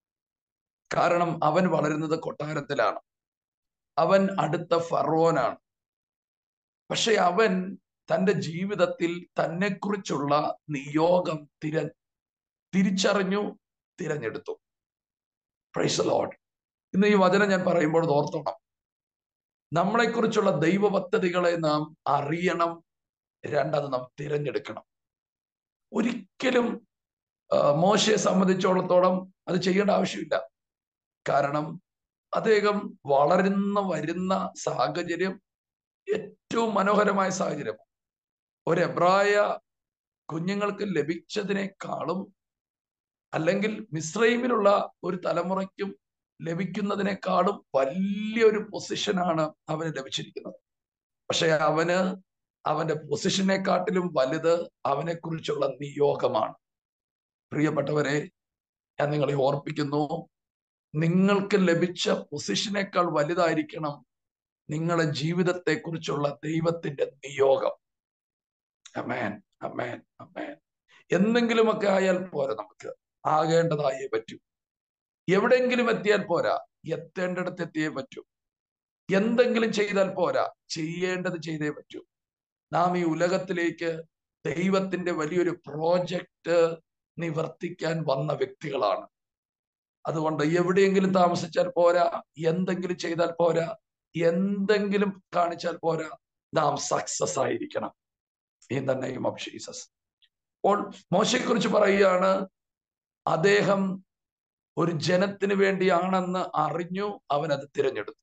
കാരണം അവൻ വളരുന്നത് കൊട്ടാരത്തിലാണ് അവൻ അടുത്ത ഫറോനാണ് പക്ഷെ അവൻ തന്റെ ജീവിതത്തിൽ തന്നെക്കുറിച്ചുള്ള നിയോഗം തിര തിരിച്ചറിഞ്ഞു തിരഞ്ഞെടുത്തു പ്രൈസ് ലോഡ് ഇന്ന് ഈ വചനം ഞാൻ പറയുമ്പോൾ ഇത് ഓർത്തോണം നമ്മളെക്കുറിച്ചുള്ള ദൈവ പദ്ധതികളെ നാം അറിയണം രണ്ടത് നാം തിരഞ്ഞെടുക്കണം ഒരിക്കലും ആ, മോശയെ സംബന്ധിച്ചിടത്തോളം അത് ചെയ്യേണ്ട ആവശ്യമില്ല കാരണം അദ്ദേഹം വളരുന്ന വരുന്ന സാഹചര്യം ഏറ്റവും മനോഹരമായ സാഹചര്യം ഒരു എബ്രായ കുഞ്ഞുങ്ങൾക്ക് ലഭിച്ചതിനേക്കാളും അല്ലെങ്കിൽ മിശ്രൈമിലുള്ള ഒരു തലമുറയ്ക്കും ലഭിക്കുന്നതിനേക്കാളും വലിയൊരു പൊസിഷനാണ് അവന് ലഭിച്ചിരിക്കുന്നത് പക്ഷെ അവന് അവന്റെ പൊസിഷനെക്കാട്ടിലും വലുത് അവനെ കുറിച്ചുള്ള നിയോഗമാണ് പ്രിയപ്പെട്ടവരെ ഞാൻ നിങ്ങളെ ഓർപ്പിക്കുന്നു നിങ്ങൾക്ക് ലഭിച്ച പൊസിഷനേക്കാൾ വലുതായിരിക്കണം നിങ്ങളുടെ ജീവിതത്തെ കുറിച്ചുള്ള ദൈവത്തിന്റെ നിയോഗം അമേൻ അമേൻ അമേൻ എന്തെങ്കിലുമൊക്കെ ആയാൽ പോരാ നമുക്ക് ആകേണ്ടതായേ പറ്റൂ എവിടെയെങ്കിലും എത്തിയാൽ പോരാ എത്തേണ്ടിടത്ത് എത്തിയേ പറ്റൂ എന്തെങ്കിലും ചെയ്താൽ പോരാ ചെയ്യേണ്ടത് ചെയ്തേ പറ്റൂ നാം ഈ ഉലകത്തിലേക്ക് ദൈവത്തിന്റെ വലിയൊരു പ്രോജക്റ്റ് നിവർത്തിക്കാൻ വന്ന വ്യക്തികളാണ് അതുകൊണ്ട് എവിടെയെങ്കിലും താമസിച്ചാൽ പോരാ എന്തെങ്കിലും ചെയ്താൽ പോരാ എന്തെങ്കിലും കാണിച്ചാൽ പോരാ നാം സക്സസ് ആയിരിക്കണം in the name of Jesus അപ്പോൾ മോശയെക്കുറിച്ച് പറയുകയാണ് അദ്ദേഹം ഒരു ജനത്തിന് വേണ്ടിയാണെന്ന് അറിഞ്ഞു അവൻ അത് തിരഞ്ഞെടുത്തു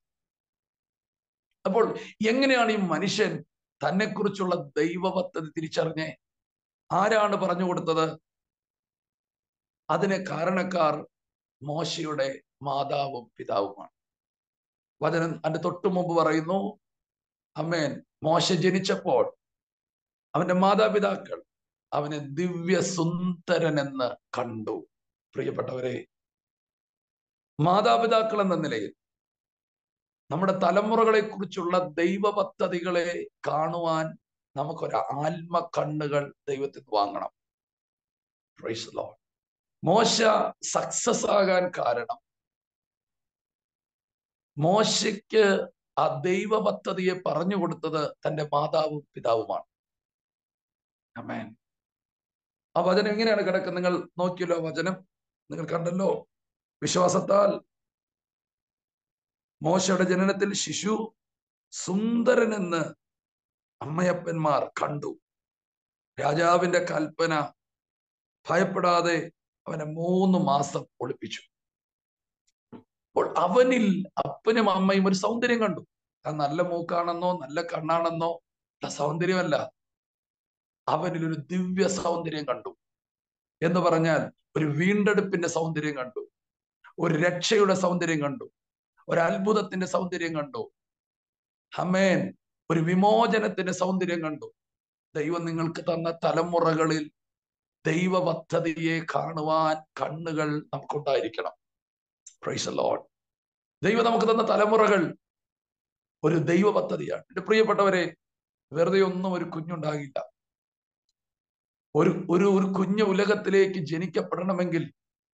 അപ്പോൾ എങ്ങനെയാണ് ഈ മനുഷ്യൻ തന്നെക്കുറിച്ചുള്ള ദൈവ പദ്ധതി തിരിച്ചറിഞ്ഞേ ആരാണ് പറഞ്ഞു കൊടുത്തത് അതിന് കാരണക്കാർ മോശയുടെ മാതാവും പിതാവുമാണ് വചനം അതിന്റെ തൊട്ടു മുമ്പ് പറയുന്നു അമ്മേൻ മോശ ജനിച്ചപ്പോൾ അവന്റെ മാതാപിതാക്കൾ അവനെ ദിവ്യ സുന്ദരൻ എന്ന് കണ്ടു പ്രിയപ്പെട്ടവരെ മാതാപിതാക്കൾ എന്ന നിലയിൽ നമ്മുടെ തലമുറകളെ കുറിച്ചുള്ള ദൈവ പദ്ധതികളെ കാണുവാൻ നമുക്കൊരു ആത്മ കണ്ണുകൾ ദൈവത്തിൽ നിന്ന് വാങ്ങണം പ്രൈസ് ലോഡ് മോശ സക്സസ് ആകാൻ കാരണം മോശയ്ക്ക് ആ ദൈവ പദ്ധതിയെ പറഞ്ഞു കൊടുത്തത് തന്റെ മാതാവും പിതാവുമാണ് അമേൻ ആ വചനം എങ്ങനെയാണ് കിടക്കുന്നത് നിങ്ങൾ നോക്കിയല്ലോ ആ വചനം നിങ്ങൾ കണ്ടല്ലോ വിശ്വാസത്താൽ മോശയുടെ ജനനത്തിൽ ശിശു സുന്ദരനെന്ന് അമ്മയപ്പന്മാർ കണ്ടു രാജാവിന്റെ കൽപ്പന ഭയപ്പെടാതെ അവനെ മൂന്ന് മാസം ഒളിപ്പിച്ചു അപ്പോൾ അവനിൽ അപ്പനും അമ്മയും ഒരു സൗന്ദര്യം കണ്ടു അത് നല്ല മൂക്കാണെന്നോ നല്ല കണ്ണാണെന്നോ ഉള്ള സൗന്ദര്യമല്ല അവനിൽ ഒരു ദിവ്യ സൗന്ദര്യം കണ്ടു എന്ന് പറഞ്ഞാൽ ഒരു വീണ്ടെടുപ്പിന്റെ സൗന്ദര്യം കണ്ടു ഒരു രക്ഷയുടെ സൗന്ദര്യം കണ്ടു ഒരു അത്ഭുതത്തിന്റെ സൗന്ദര്യം കണ്ടു ഹമേൻ ഒരു വിമോചനത്തിന്റെ സൗന്ദര്യം കണ്ടു ദൈവം നിങ്ങൾക്ക് തന്ന തലമുറകളിൽ ദൈവ പദ്ധതിയെ കാണുവാൻ കണ്ണുകൾ നമുക്കുണ്ടായിരിക്കണം പ്രൈസ് ലോഡ് ദൈവം നമുക്ക് തന്ന തലമുറകൾ ഒരു ദൈവ പദ്ധതിയാണ് എന്റെ പ്രിയപ്പെട്ടവരെ വെറുതെ ഒന്നും ഒരു കുഞ്ഞുണ്ടാകില്ല ഒരു ഒരു ഒരു കുഞ്ഞ് ഉലകത്തിലേക്ക് ജനിക്കപ്പെടണമെങ്കിൽ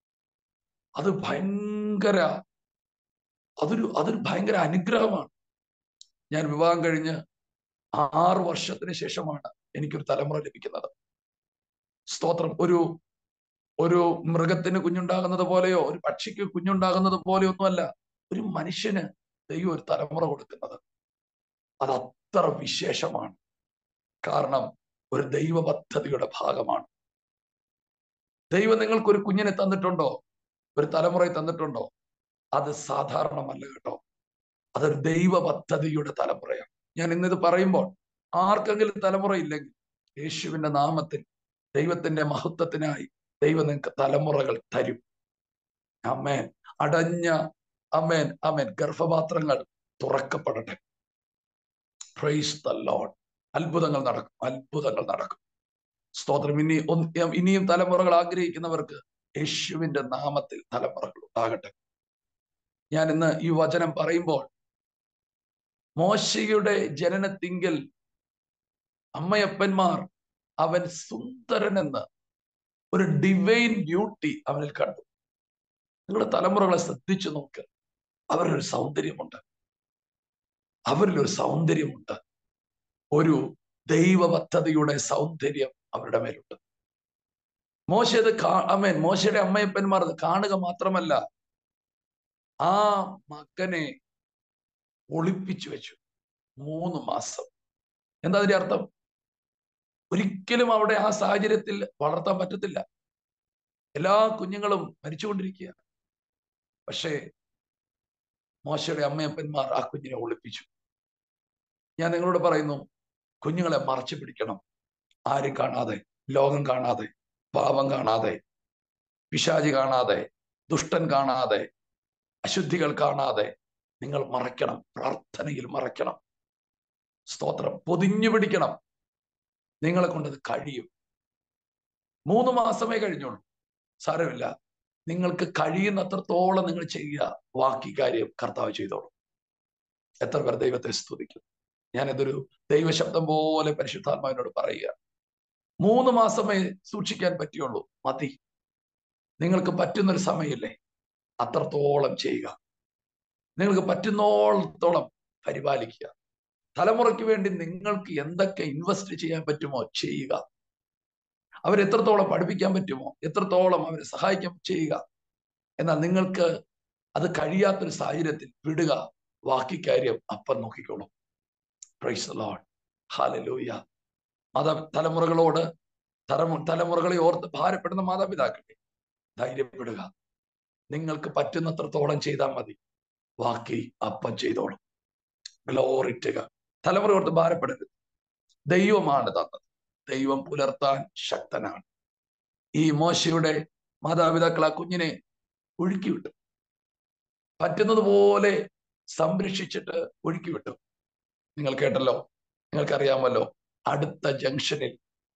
അത് ഭയങ്കര അതൊരു അതൊരു ഭയങ്കര അനുഗ്രഹമാണ് ഞാൻ വിവാഹം കഴിഞ്ഞ് ആറ് വർഷത്തിന് ശേഷമാണ് എനിക്കൊരു തലമുറ ലഭിക്കുന്നത് സ്തോത്രം ഒരു ഒരു മൃഗത്തിന് കുഞ്ഞുണ്ടാകുന്നത് പോലെയോ ഒരു പക്ഷിക്ക് കുഞ്ഞുണ്ടാകുന്നത് പോലെയോ ഒന്നുമല്ല ഒരു മനുഷ്യന് ദൈവം ഒരു തലമുറ കൊടുക്കുന്നത് അത് അത്ര വിശേഷമാണ് കാരണം ഒരു ദൈവ പദ്ധതിയുടെ ഭാഗമാണ് ദൈവം നിങ്ങൾക്ക് ഒരു കുഞ്ഞിനെ തന്നിട്ടുണ്ടോ ഒരു തലമുറയെ തന്നിട്ടുണ്ടോ അത് സാധാരണമല്ല കേട്ടോ അതൊരു ദൈവ പദ്ധതിയുടെ തലമുറയാണ് ഞാൻ ഇന്നിത് പറയുമ്പോൾ ആർക്കെങ്കിലും തലമുറ ഇല്ലെങ്കിൽ യേശുവിന്റെ നാമത്തിൽ ദൈവത്തിന്റെ മഹത്വത്തിനായി ദൈവം നിങ്ങൾക്ക് തലമുറകൾ തരും അമ്മേൻ അടഞ്ഞ അമേൻ അമേൻ ഗർഭപാത്രങ്ങൾ തുറക്കപ്പെടട്ടെ പ്രൈസ് ദ ലോഡ് അത്ഭുതങ്ങൾ നടക്കും അത്ഭുതങ്ങൾ നടക്കും സ്തോത്രം ഇനി ഒന്ന് ഇനിയും തലമുറകൾ ആഗ്രഹിക്കുന്നവർക്ക് യേശുവിന്റെ നാമത്തിൽ തലമുറകൾ ഉണ്ടാകട്ടെ ഞാൻ ഇന്ന് ഈ വചനം പറയുമ്പോൾ മോശയുടെ ജനനത്തിങ്കിൽ അമ്മയപ്പന്മാർ അവൻ സുന്ദരനെന്ന് ഒരു ഡിവൈൻ ബ്യൂട്ടി അവനിൽ കണ്ടു നിങ്ങളുടെ തലമുറകളെ ശ്രദ്ധിച്ചു നോക്ക് അവരിലൊരു സൗന്ദര്യമുണ്ട് അവരിലൊരു സൗന്ദര്യമുണ്ട് ഒരു ദൈവ പദ്ധതിയുടെ സൗന്ദര്യം അവരുടെ മേലുണ്ട് മോശയത് കാ അമ്മേൻ മോശയുടെ അമ്മയപ്പന്മാർ അത് കാണുക മാത്രമല്ല ആ മകനെ ഒളിപ്പിച്ചു വെച്ചു മൂന്ന് മാസം എന്താ അതിന്റെ അർത്ഥം ഒരിക്കലും അവിടെ ആ സാഹചര്യത്തിൽ വളർത്താൻ പറ്റത്തില്ല എല്ലാ കുഞ്ഞുങ്ങളും മരിച്ചുകൊണ്ടിരിക്കുക പക്ഷേ മോശയുടെ അമ്മയപ്പന്മാർ ആ കുഞ്ഞിനെ ഒളിപ്പിച്ചു ഞാൻ നിങ്ങളോട് പറയുന്നു കുഞ്ഞുങ്ങളെ മറച്ചു പിടിക്കണം ആരും കാണാതെ ലോകം കാണാതെ പാപം കാണാതെ പിശാചി കാണാതെ ദുഷ്ടൻ കാണാതെ അശുദ്ധികൾ കാണാതെ നിങ്ങൾ മറയ്ക്കണം പ്രാർത്ഥനയിൽ മറയ്ക്കണം സ്തോത്രം പൊതിഞ്ഞു പിടിക്കണം നിങ്ങളെ കൊണ്ടത് കഴിയും മൂന്ന് മാസമേ കഴിഞ്ഞുള്ളൂ സാരമില്ല നിങ്ങൾക്ക് കഴിയുന്നത്രത്തോളം നിങ്ങൾ ചെയ്യുക ബാക്കി കാര്യം കർത്താവ് ചെയ്തോളൂ എത്ര പേർ ദൈവത്തെ സ്തുതിക്കും ഞാനിതൊരു ദൈവശബ്ദം പോലെ പരിശുദ്ധാത്മാവിനോട് പറയുക മൂന്ന് മാസമേ സൂക്ഷിക്കാൻ പറ്റുള്ളൂ മതി നിങ്ങൾക്ക് പറ്റുന്നൊരു സമയമില്ലേ അത്രത്തോളം ചെയ്യുക നിങ്ങൾക്ക് പറ്റുന്നോളത്തോളം പരിപാലിക്കുക തലമുറയ്ക്ക് വേണ്ടി നിങ്ങൾക്ക് എന്തൊക്കെ ഇൻവെസ്റ്റ് ചെയ്യാൻ പറ്റുമോ ചെയ്യുക അവരെത്രത്തോളം പഠിപ്പിക്കാൻ പറ്റുമോ എത്രത്തോളം അവരെ സഹായിക്കാൻ ചെയ്യുക എന്നാൽ നിങ്ങൾക്ക് അത് കഴിയാത്തൊരു സാഹചര്യത്തിൽ വിടുക ബാക്കി കാര്യം അപ്പം നോക്കിക്കോളൂ പ്രൈസ് ലോഡ് ഹാലലൂയ മാതാ തലമുറകളോട് തലമു തലമുറകളെ ഓർത്ത് ഭാരപ്പെടുന്ന മാതാപിതാക്കളെ ധൈര്യപ്പെടുക നിങ്ങൾക്ക് പറ്റുന്നത്രത്തോളം ചെയ്താൽ മതി ബാക്കി അപ്പം ചെയ്തോളും ഗ്ലോറിറ്റുക തലമുറ ഓർത്ത് ഭാരപ്പെടരുത് ദൈവമാണ് തന്നത് ദൈവം പുലർത്താൻ ശക്തനാണ് ഈ മോശയുടെ മാതാപിതാക്കൾ ആ കുഞ്ഞിനെ ഒഴുക്കി വിട്ടു പറ്റുന്നത് പോലെ സംരക്ഷിച്ചിട്ട് ഒഴുക്കി വിട്ടു നിങ്ങൾ കേട്ടല്ലോ നിങ്ങൾക്കറിയാമല്ലോ അടുത്ത ജംഗ്ഷനിൽ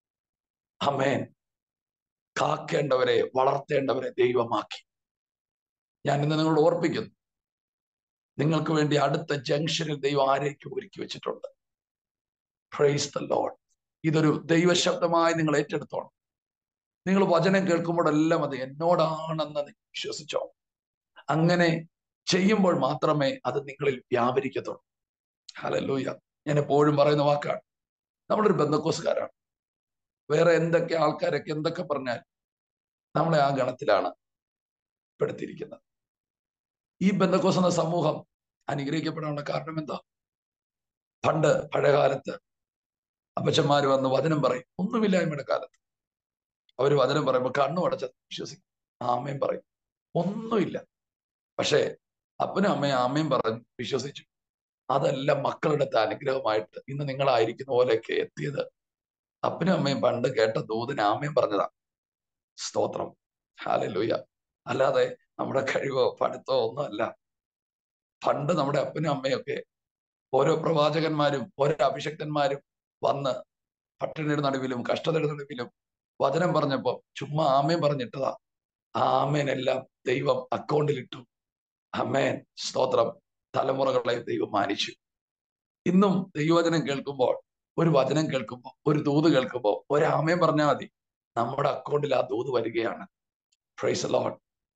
അമേൻ കാക്കേണ്ടവരെ വളർത്തേണ്ടവരെ ദൈവമാക്കി ഞാൻ ഇന്ന് നിങ്ങളോട് ഓർപ്പിക്കുന്നു നിങ്ങൾക്ക് വേണ്ടി അടുത്ത ജംഗ്ഷനിൽ ദൈവം ആരേക്ക് ഒരുക്കി വെച്ചിട്ടുണ്ട് പ്രൈസ് ദ ലോഡ് ഇതൊരു ദൈവശബ്ദമായി നിങ്ങൾ ഏറ്റെടുത്തോണം നിങ്ങൾ വചനം കേൾക്കുമ്പോഴെല്ലാം അത് എന്നോടാണെന്ന് വിശ്വസിച്ചോ അങ്ങനെ ചെയ്യുമ്പോൾ മാത്രമേ അത് നിങ്ങളിൽ വ്യാപരിക്കത്തുള്ളൂ ഹലല്ലൂയ ഞാൻ എപ്പോഴും പറയുന്ന വാക്കാണ് നമ്മളൊരു ബന്ധക്കോസുകാരാണ് വേറെ എന്തൊക്കെ ആൾക്കാരൊക്കെ എന്തൊക്കെ പറഞ്ഞാൽ നമ്മളെ ആ ഗണത്തിലാണ് പെടുത്തിയിരിക്കുന്നത് ഈ ബന്ധക്കോസ് എന്ന സമൂഹം അനുഗ്രഹിക്കപ്പെടാനുള്ള കാരണം എന്താ പണ്ട് പഴയകാലത്ത് അപ്പച്ചന്മാർ വന്ന് വചനം പറയും ഒന്നുമില്ലായ്മയുടെ കാലത്ത് അവർ വചനം പറയുമ്പോൾ കണ്ണു അടച്ച വിശ്വസിക്കും ആമയും പറയും ഒന്നുമില്ല പക്ഷേ അപ്പനും അമ്മയും ആമയും പറഞ്ഞു വിശ്വസിച്ചു അതെല്ലാം മക്കളുടെ അനുഗ്രഹമായിട്ട് ഇന്ന് നിങ്ങളായിരിക്കുന്ന പോലെയൊക്കെ എത്തിയത് അപ്പനും അമ്മയും പണ്ട് കേട്ട ദൂതിന് ആമയും പറഞ്ഞതാ സ്തോത്രം ഹാലലൂയ അല്ലാതെ നമ്മുടെ കഴിവോ പഠിത്തോ ഒന്നുമല്ല പണ്ട് നമ്മുടെ അപ്പനും അമ്മയൊക്കെ ഓരോ പ്രവാചകന്മാരും ഓരോ അഭിഷക്തന്മാരും വന്ന് പട്ടിണിയുടെ നടുവിലും കഷ്ടതയുടെ നടുവിലും വചനം പറഞ്ഞപ്പോ ചുമ്മാ ആമേൻ പറഞ്ഞിട്ടതാ ആ ആമേനെല്ലാം ദൈവം അക്കൗണ്ടിലിട്ടു അമേൻ സ്തോത്രം തലമുറകളെ ദൈവം മാനിച്ചു ഇന്നും ദൈവവചനം കേൾക്കുമ്പോൾ ഒരു വചനം കേൾക്കുമ്പോൾ ഒരു ദൂത് കേൾക്കുമ്പോൾ ഒരാമയം പറഞ്ഞാൽ മതി നമ്മുടെ അക്കൗണ്ടിൽ ആ ദൂത് വരികയാണ് പ്രൈസ് ലോഡ്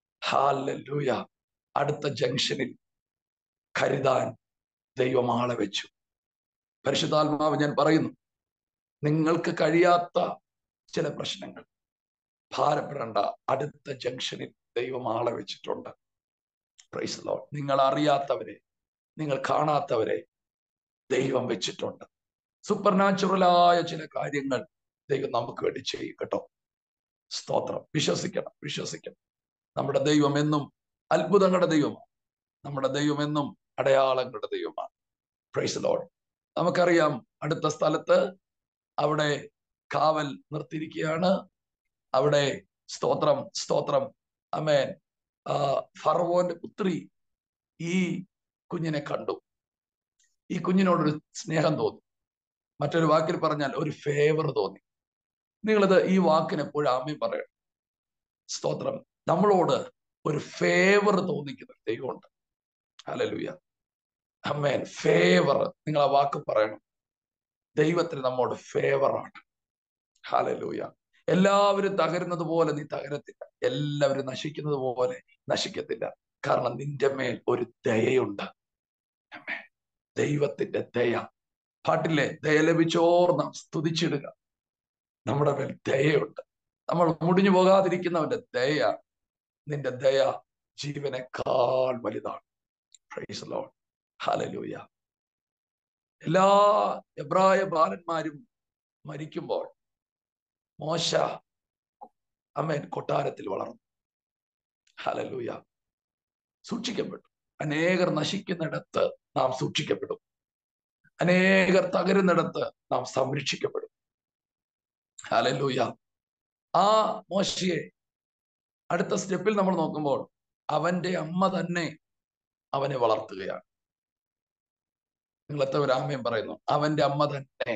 ഹാലൂയ അടുത്ത ജംഗ്ഷനിൽ കരുതാൻ ദൈവം ആളെ വെച്ചു പരിശുദ്ധാത്മാവ് ഞാൻ പറയുന്നു നിങ്ങൾക്ക് കഴിയാത്ത ചില പ്രശ്നങ്ങൾ ഭാരപ്പെടേണ്ട അടുത്ത ജംഗ്ഷനിൽ ദൈവം ആളെ വെച്ചിട്ടുണ്ട് പ്രൈസ് ലോഡ് നിങ്ങൾ അറിയാത്തവരെ നിങ്ങൾ കാണാത്തവരെ ദൈവം വെച്ചിട്ടുണ്ട് സൂപ്പർ നാച്ചുറലായ ചില കാര്യങ്ങൾ ദൈവം നമുക്ക് വേണ്ടി ചെയ്യും കേട്ടോ സ്തോത്രം വിശ്വസിക്കണം വിശ്വസിക്കണം നമ്മുടെ ദൈവം എന്നും അത്ഭുതങ്ങളുടെ ദൈവമാണ് നമ്മുടെ ദൈവം എന്നും അടയാളങ്ങളുടെ ദൈവമാണ് പ്രൈസ് ലോഡ് നമുക്കറിയാം അടുത്ത സ്ഥലത്ത് അവിടെ കാവൽ നിർത്തിയിരിക്കുകയാണ് അവിടെ സ്തോത്രം സ്തോത്രം അമേൻ ഫറവോന്റെ പുത്രി ഈ കുഞ്ഞിനെ കണ്ടു ഈ കുഞ്ഞിനോടൊരു സ്നേഹം തോന്നി മറ്റൊരു വാക്കിൽ പറഞ്ഞാൽ ഒരു ഫേവർ തോന്നി നിങ്ങളിത് ഈ വാക്കിന് എപ്പോഴും ആമയും പറയണം സ്തോത്രം നമ്മളോട് ഒരു ഫേവർ തോന്നിക്കുന്ന ദൈവമുണ്ട് ഹലലുയ അമ്മേൻ ഫേവർ നിങ്ങൾ ആ വാക്ക് പറയണം ദൈവത്തിന് നമ്മോട് ഫേവറാണ് ഹാലലൂയ എല്ലാവരും തകരുന്നത് പോലെ നീ തകരത്തില്ല എല്ലാവരും നശിക്കുന്നത് പോലെ നശിക്കത്തില്ല കാരണം നിന്റെ മേൽ ഒരു ദയയുണ്ട് അമ്മേ ദൈവത്തിന്റെ ദയ പാട്ടിലെ ദയ ലഭിച്ചോർ നാം സ്തുതിച്ചിടുക നമ്മുടെ മേൽ ദയയുണ്ട് നമ്മൾ മുടിഞ്ഞു പോകാതിരിക്കുന്നവന്റെ ദയ നിന്റെ ദയ ജീവനേക്കാൾ വലുതാണ് പ്രൈസ് ലോഡ് ഹാലലൂയ എല്ലാ എബ്രായ ബാലന്മാരും മരിക്കുമ്പോൾ മോശ അമ്മേൻ കൊട്ടാരത്തിൽ വളർന്നു ഹലലൂയ സൂക്ഷിക്കപ്പെട്ടു അനേകർ നശിക്കുന്നിടത്ത് നാം സൂക്ഷിക്കപ്പെടും അനേകർ തകരുന്നിടത്ത് നാം സംരക്ഷിക്കപ്പെടും ഹലലൂയ ആ മോശയെ അടുത്ത സ്റ്റെപ്പിൽ നമ്മൾ നോക്കുമ്പോൾ അവന്റെ അമ്മ തന്നെ അവനെ വളർത്തുകയാണ് നിങ്ങളത്തെ ഒരു ആമയും പറയുന്നു അവന്റെ അമ്മ തന്നെ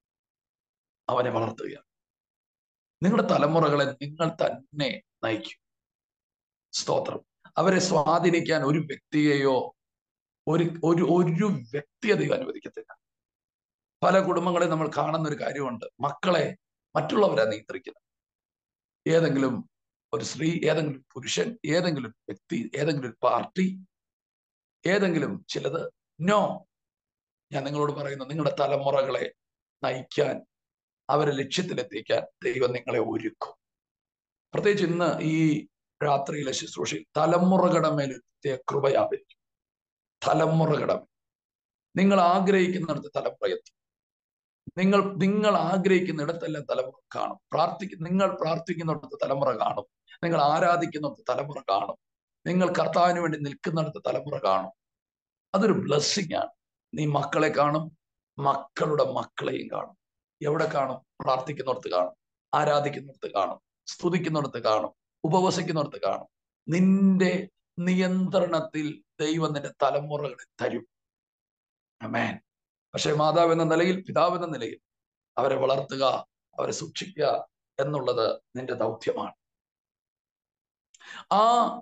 അവനെ വളർത്തുകയാണ് നിങ്ങളുടെ തലമുറകളെ നിങ്ങൾ തന്നെ നയിക്കും സ്തോത്രം അവരെ സ്വാധീനിക്കാൻ ഒരു വ്യക്തിയെയോ ഒരു ഒരു ഒരു വ്യക്തിയെ ദൈവം അനുവദിക്കത്തില്ല പല കുടുംബങ്ങളെ നമ്മൾ കാണുന്ന ഒരു കാര്യമുണ്ട് മക്കളെ മറ്റുള്ളവരെ നിയന്ത്രിക്കുന്നത് ഏതെങ്കിലും ഒരു സ്ത്രീ ഏതെങ്കിലും പുരുഷൻ ഏതെങ്കിലും വ്യക്തി ഏതെങ്കിലും ഒരു പാർട്ടി ഏതെങ്കിലും ചിലത് നോ ഞാൻ നിങ്ങളോട് പറയുന്നു നിങ്ങളുടെ തലമുറകളെ നയിക്കാൻ അവരെ ലക്ഷ്യത്തിലെത്തിക്കാൻ ദൈവം നിങ്ങളെ ഒരുക്കും പ്രത്യേകിച്ച് ഇന്ന് ഈ രാത്രിയിലെ ശുശ്രൂഷയിൽ തലമുറകളുടെ മേൽ പ്രത്യേക കൃപയാപരിക്കും തലമുറകളുടെ മേൽ നിങ്ങൾ ആഗ്രഹിക്കുന്നിടത്ത് തലമുറ എത്തും നിങ്ങൾ നിങ്ങൾ ആഗ്രഹിക്കുന്നിടത്തെല്ലാം തലമുറ കാണും പ്രാർത്ഥിക്ക നിങ്ങൾ പ്രാർത്ഥിക്കുന്നിടത്ത് തലമുറ കാണും നിങ്ങൾ ആരാധിക്കുന്നിടത്ത് തലമുറ കാണും നിങ്ങൾ കർത്താവിന് വേണ്ടി നിൽക്കുന്നിടത്ത് തലമുറ കാണും അതൊരു ബ്ലെസ്സിങ് ആണ് നീ മക്കളെ കാണും മക്കളുടെ മക്കളെയും കാണും എവിടെ കാണും പ്രാർത്ഥിക്കുന്നിടത്ത് കാണും ആരാധിക്കുന്നിടത്ത് കാണും സ്തുതിക്കുന്നിടത്ത് കാണും ഉപവസിക്കുന്നിടത്ത് കാണും നിന്റെ നിയന്ത്രണത്തിൽ ദൈവം നിന്റെ തലമുറകളെ തരും അമേൻ പക്ഷെ മാതാവ് എന്ന നിലയിൽ പിതാവ് എന്ന നിലയിൽ അവരെ വളർത്തുക അവരെ സൂക്ഷിക്കുക എന്നുള്ളത് നിന്റെ ദൗത്യമാണ് ആ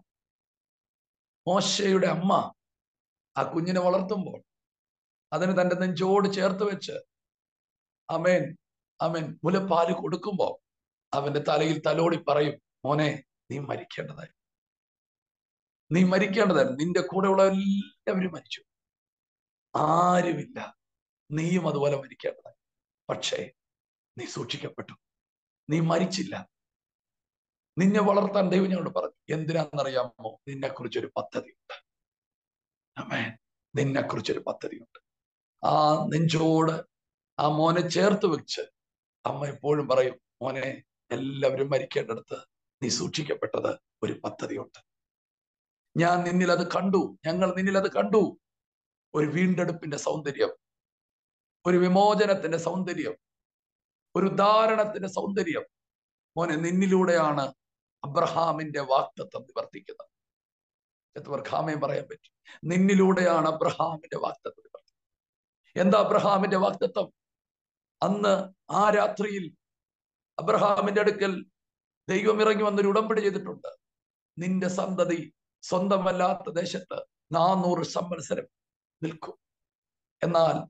മോശയുടെ അമ്മ ആ കുഞ്ഞിനെ വളർത്തുമ്പോൾ അതിന് തന്റെ നെഞ്ചോട് ചേർത്ത് വെച്ച് അമേൻ അമേൻ മുലപ്പാല് കൊടുക്കുമ്പോ അവന്റെ തലയിൽ തലോടി പറയും മോനെ നീ മരിക്കേണ്ടതായി നീ മരിക്കേണ്ടതായിരുന്നു നിന്റെ കൂടെയുള്ള എല്ലാവരും മരിച്ചു ആരുമില്ല നീയും അതുപോലെ മരിക്കേണ്ടതായി പക്ഷേ നീ സൂക്ഷിക്കപ്പെട്ടു നീ മരിച്ചില്ല നിന്നെ വളർത്താൻ ദൈവം ഞങ്ങളോട് പറഞ്ഞു എന്തിനാണെന്നറിയാമോ നിന്നെ കുറിച്ചൊരു പദ്ധതിയുണ്ട് അമേൻ നിന്നെ കുറിച്ചൊരു പദ്ധതിയുണ്ട് ആ നെഞ്ചോട് ആ മോനെ ചേർത്ത് വെച്ച് അമ്മ എപ്പോഴും പറയും മോനെ എല്ലാവരും മരിക്കേണ്ടടുത്ത് നീ സൂക്ഷിക്കപ്പെട്ടത് ഒരു പദ്ധതിയുണ്ട് ഞാൻ നിന്നിൽ അത് കണ്ടു ഞങ്ങൾ നിന്നിൽ അത് കണ്ടു ഒരു വീണ്ടെടുപ്പിന്റെ സൗന്ദര്യം ഒരു വിമോചനത്തിന്റെ സൗന്ദര്യം ഒരു ഉദാഹരണത്തിന്റെ സൗന്ദര്യം മോനെ നിന്നിലൂടെയാണ് അബ്രഹാമിന്റെ വാക്തത്വം നിവർത്തിക്കുന്നത് എത്രവർക്ക് ഹാമയും പറയാൻ പറ്റും നിന്നിലൂടെയാണ് അബ്രഹാമിന്റെ വാക്തത്വം നിവർത്തിക്കുന്നത് എന്താ അബ്രഹാമിന്റെ വാക്തത്വം അന്ന് ആ രാത്രിയിൽ അബ്രഹാമിന്റെ അടുക്കൽ ദൈവം ഇറങ്ങി വന്നൊരു ഉടമ്പടി ചെയ്തിട്ടുണ്ട് നിന്റെ സന്തതി സ്വന്തമല്ലാത്ത ദേശത്ത് നാനൂറ് സംവത്സരം നിൽക്കും എന്നാൽ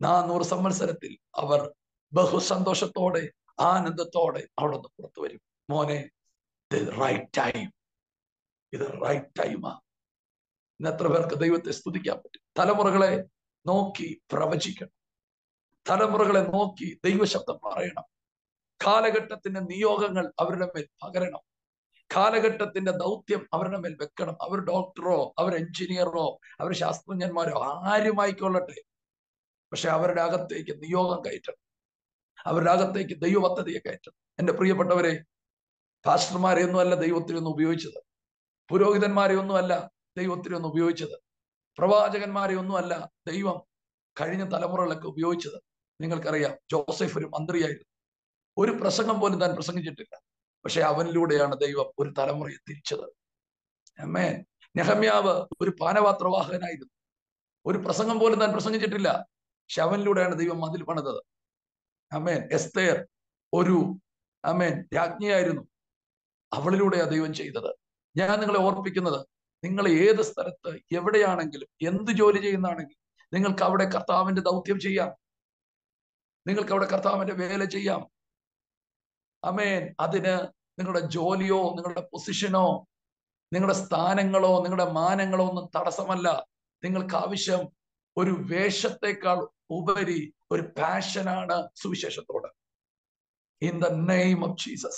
നാനൂറ് സംവത്സരത്തിൽ അവർ ബഹുസന്തോഷത്തോടെ ആനന്ദത്തോടെ അവിടെ നിന്ന് പുറത്തു വരും മോനെ റൈറ്റ് ടൈം ഇത് റൈറ്റ് ടൈമാ ഇന്ന് എത്ര പേർക്ക് ദൈവത്തെ സ്തുതിക്കാൻ പറ്റും തലമുറകളെ നോക്കി പ്രവചിക്കണം തലമുറകളെ നോക്കി ദൈവശബ്ദം പറയണം കാലഘട്ടത്തിന്റെ നിയോഗങ്ങൾ അവരുടെ മേൽ പകരണം കാലഘട്ടത്തിന്റെ ദൗത്യം അവരുടെ മേൽ വെക്കണം അവർ ഡോക്ടറോ അവർ എഞ്ചിനീയറോ അവർ ശാസ്ത്രജ്ഞന്മാരോ ആരുമായിക്കൊള്ളട്ടെ പക്ഷെ അവരുടെ അകത്തേക്ക് നിയോഗം കയറ്റണം അവരുടെ അകത്തേക്ക് ദൈവ പദ്ധതിയെ കയറ്റണം എന്റെ പ്രിയപ്പെട്ടവരെ പാസ്റ്റർമാരെ ഒന്നുമല്ല ദൈവത്തിനൊന്നും ഉപയോഗിച്ചത് പുരോഹിതന്മാരെ ഒന്നുമല്ല ദൈവത്തിനൊന്നും ഉപയോഗിച്ചത് പ്രവാചകന്മാരെ ഒന്നുമല്ല ദൈവം കഴിഞ്ഞ തലമുറകളൊക്കെ ഉപയോഗിച്ചത് നിങ്ങൾക്കറിയാം ജോസഫ് ഒരു മന്ത്രിയായിരുന്നു ഒരു പ്രസംഗം പോലും താൻ പ്രസംഗിച്ചിട്ടില്ല പക്ഷെ അവനിലൂടെയാണ് ദൈവം ഒരു തലമുറയെ തിരിച്ചത് അമ്മേ നെഹമ്യാവ് ഒരു പാനപാത്രവാഹകനായിരുന്നു ഒരു പ്രസംഗം പോലും താൻ പ്രസംഗിച്ചിട്ടില്ല പക്ഷെ അവനിലൂടെയാണ് ദൈവം മതിൽ പണിതത് അമേൻ എസ്തേർ ഒരു അമേൻ രാജ്ഞിയായിരുന്നു അവളിലൂടെയാണ് ദൈവം ചെയ്തത് ഞാൻ നിങ്ങളെ ഓർപ്പിക്കുന്നത് നിങ്ങൾ ഏത് സ്ഥലത്ത് എവിടെയാണെങ്കിലും എന്ത് ജോലി ചെയ്യുന്നതാണെങ്കിലും നിങ്ങൾക്ക് അവിടെ കർത്താവിന്റെ ദൗത്യം ചെയ്യാം നിങ്ങൾക്ക് അവിടെ കർത്താവിന്റെ വേല ചെയ്യാം അമേൻ അതിന് നിങ്ങളുടെ ജോലിയോ നിങ്ങളുടെ പൊസിഷനോ നിങ്ങളുടെ സ്ഥാനങ്ങളോ നിങ്ങളുടെ മാനങ്ങളോ ഒന്നും തടസ്സമല്ല നിങ്ങൾക്ക് ആവശ്യം ഒരു വേഷത്തെക്കാൾ ഉപരി ഒരു പാഷനാണ് സുവിശേഷത്തോട് in the name of Jesus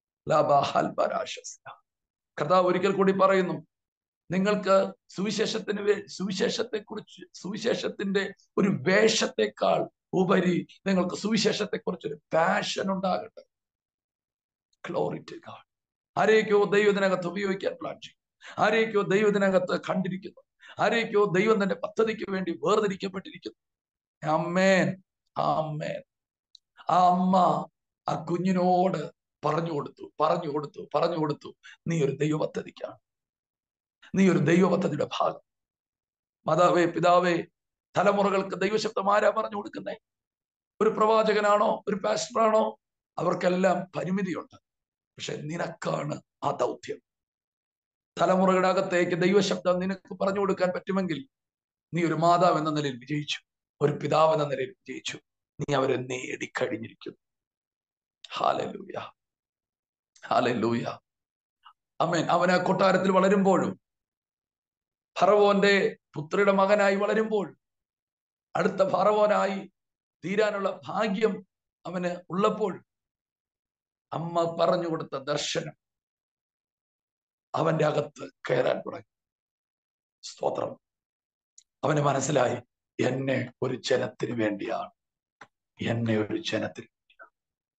കർത്താവ് ഒരിക്കൽ കൂടി പറയുന്നു നിങ്ങൾക്ക് സുവിശേഷത്തിന് വേ സുവിശേഷത്തെ കുറിച്ച് സുവിശേഷത്തിന്റെ ഒരു വേഷത്തെക്കാൾ ഉപരി നിങ്ങൾക്ക് സുവിശേഷത്തെ കുറിച്ച് ഒരു പാഷൻ ഉണ്ടാകട്ടെ ഗ്ലോറിറ്റ് ഗാഡ് ആരെയൊക്കെയോ ദൈവത്തിനകത്ത് ഉപയോഗിക്കാൻ പ്ലാൻ ചെയ്യും ആരെയൊക്കെയോ ദൈവത്തിനകത്ത് കണ്ടിരിക്കുന്നു ആരെയൊക്കെയോ ദൈവം തന്റെ പദ്ധതിക്ക് വേണ്ടി വേർതിരിക്കപ്പെട്ടിരിക്കുന്നു അമ്മേൻ അമ്മേൻ ആ അമ്മ ആ കുഞ്ഞിനോട് പറഞ്ഞു കൊടുത്തു പറഞ്ഞു കൊടുത്തു പറഞ്ഞു കൊടുത്തു നീ ഒരു ദൈവ പദ്ധതിക്കാണ് നീ ഒരു ദൈവ പദ്ധതിയുടെ ഭാഗം മാതാവേ പിതാവേ തലമുറകൾക്ക് ദൈവശബ്ദം ആരാ പറഞ്ഞു കൊടുക്കുന്നേ ഒരു പ്രവാചകനാണോ ഒരു പാസ്റ്ററാണോ അവർക്കെല്ലാം പരിമിതിയുണ്ട് പക്ഷെ നിനക്കാണ് ആ ദൗത്യം തലമുറയുടെ അകത്തേക്ക് ദൈവശബ്ദം നിനക്ക് പറഞ്ഞു കൊടുക്കാൻ പറ്റുമെങ്കിൽ നീ ഒരു മാതാവ് എന്ന നിലയിൽ വിജയിച്ചു ഒരു പിതാവ് എന്ന നിലയിൽ വിജയിച്ചു നീ അവരെ നേടിക്കഴിഞ്ഞിരിക്കുന്നു ഹാലലൂയ ഹാലലൂയ അമേൻ അവൻ ആ കൊട്ടാരത്തിൽ വളരുമ്പോഴും ഫറവോന്റെ പുത്രിയുടെ മകനായി വളരുമ്പോൾ അടുത്ത ഫറവോനായി തീരാനുള്ള ഭാഗ്യം അവന് ഉള്ളപ്പോൾ അമ്മ പറഞ്ഞു കൊടുത്ത ദർശനം അവന്റെ അകത്ത് കയറാൻ തുടങ്ങി സ്തോത്രം അവന് മനസ്സിലായി എന്നെ ഒരു ജനത്തിന് വേണ്ടിയാണ് എന്നെ ഒരു ജനത്തിന് വേണ്ടിയാണ്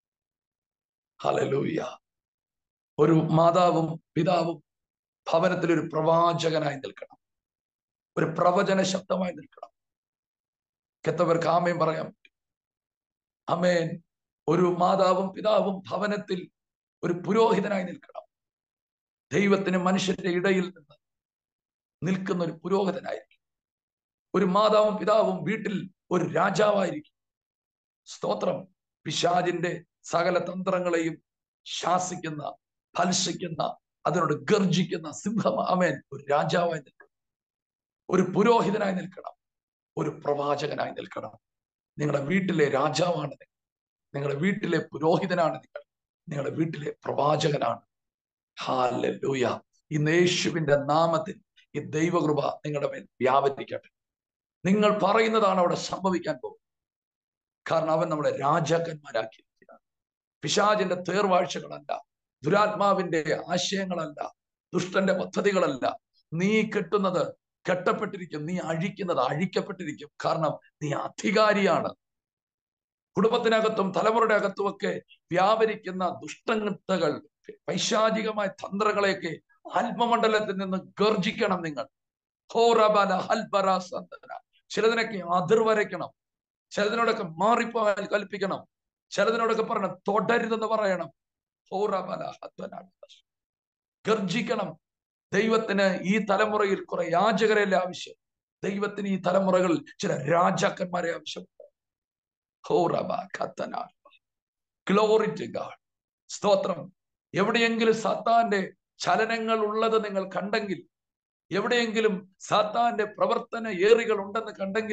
ഹലലൂയ ഒരു മാതാവും പിതാവും ഭവനത്തിൽ ഒരു പ്രവാചകനായി നിൽക്കണം ഒരു പ്രവചന ശബ്ദമായി നിൽക്കണം കെത്തവർക്ക് ആമയും പറയാൻ പറ്റും അമേൻ ഒരു മാതാവും പിതാവും ഭവനത്തിൽ ഒരു പുരോഹിതനായി നിൽക്കണം ദൈവത്തിന് മനുഷ്യന്റെ ഇടയിൽ നിന്ന് നിൽക്കുന്ന ഒരു പുരോഹിതനായിരിക്കും ഒരു മാതാവും പിതാവും വീട്ടിൽ ഒരു രാജാവായിരിക്കും സ്തോത്രം പിശാജിന്റെ സകല തന്ത്രങ്ങളെയും ശാസിക്കുന്ന ഫൽസിക്കുന്ന അതിനോട് ഗർജിക്കുന്ന സിംഹം അമേൻ ഒരു രാജാവായി നിൽക്കണം ഒരു പുരോഹിതനായി നിൽക്കണം ഒരു പ്രവാചകനായി നിൽക്കണം നിങ്ങളുടെ വീട്ടിലെ രാജാവാണ് നിങ്ങൾ നിങ്ങളുടെ വീട്ടിലെ പുരോഹിതനാണ് നിങ്ങൾ നിങ്ങളുടെ വീട്ടിലെ പ്രവാചകനാണ് ഹാലൂയ ഇന്ന് യേശുവിന്റെ നാമത്തിൽ ഈ ദൈവകൃപ നിങ്ങളുടെ മേൽ വ്യാപരിക്കട്ടെ നിങ്ങൾ പറയുന്നതാണ് അവിടെ സംഭവിക്കാൻ പോകുന്നത് കാരണം അവൻ നമ്മളെ രാജാക്കന്മാരാക്കിയിരിക്കുകയാണ് പിശാചിന്റെ തേർവാഴ്ചകളല്ല ദുരാത്മാവിന്റെ ആശയങ്ങളല്ല ദുഷ്ടന്റെ പദ്ധതികളല്ല നീ കെട്ടുന്നത് കെട്ടപ്പെട്ടിരിക്കും നീ അഴിക്കുന്നത് അഴിക്കപ്പെട്ടിരിക്കും കാരണം നീ അധികാരിയാണ് കുടുംബത്തിനകത്തും തലമുറയുടെ അകത്തുമൊക്കെ വ്യാപരിക്കുന്ന ദുഷ്ടങ്ങൾ പൈശാചികമായ തന്ത്രങ്ങളെയൊക്കെ ആത്മമണ്ഡലത്തിൽ നിന്ന് ഗർജിക്കണം നിങ്ങൾ ഹോറബല ഹൽബറ സന്തന ചിലതിനൊക്കെ അതിർ വരയ്ക്കണം ചിലതിനോടൊക്കെ മാറിപ്പോകാൻ കൽപ്പിക്കണം ചിലതിനോടൊക്കെ പറയണം തുടരുതെന്ന് പറയണം ഹോറബല ഹത്വനാണ് ഗർജിക്കണം ദൈവത്തിന് ഈ തലമുറയിൽ കുറെ യാചകരല്ല ആവശ്യം ദൈവത്തിന് ഈ തലമുറകൾ ചില രാജാക്കന്മാരെ ആവശ്യമുണ്ട് ഹോറബ ഖത്തനാണ് ഗ്ലോറി ടു ഗാഡ് സ്തോത്രം എവിടെയെങ്കിലും സാത്താന്റെ ചലനങ്ങൾ ഉള്ളത് നിങ്ങൾ കണ്ടെങ്കിൽ എവിടെയെങ്കിലും സാത്താന്റെ പ്രവർത്തന ഏറികൾ ഉണ്ടെന്ന് കണ്ടെങ്കിൽ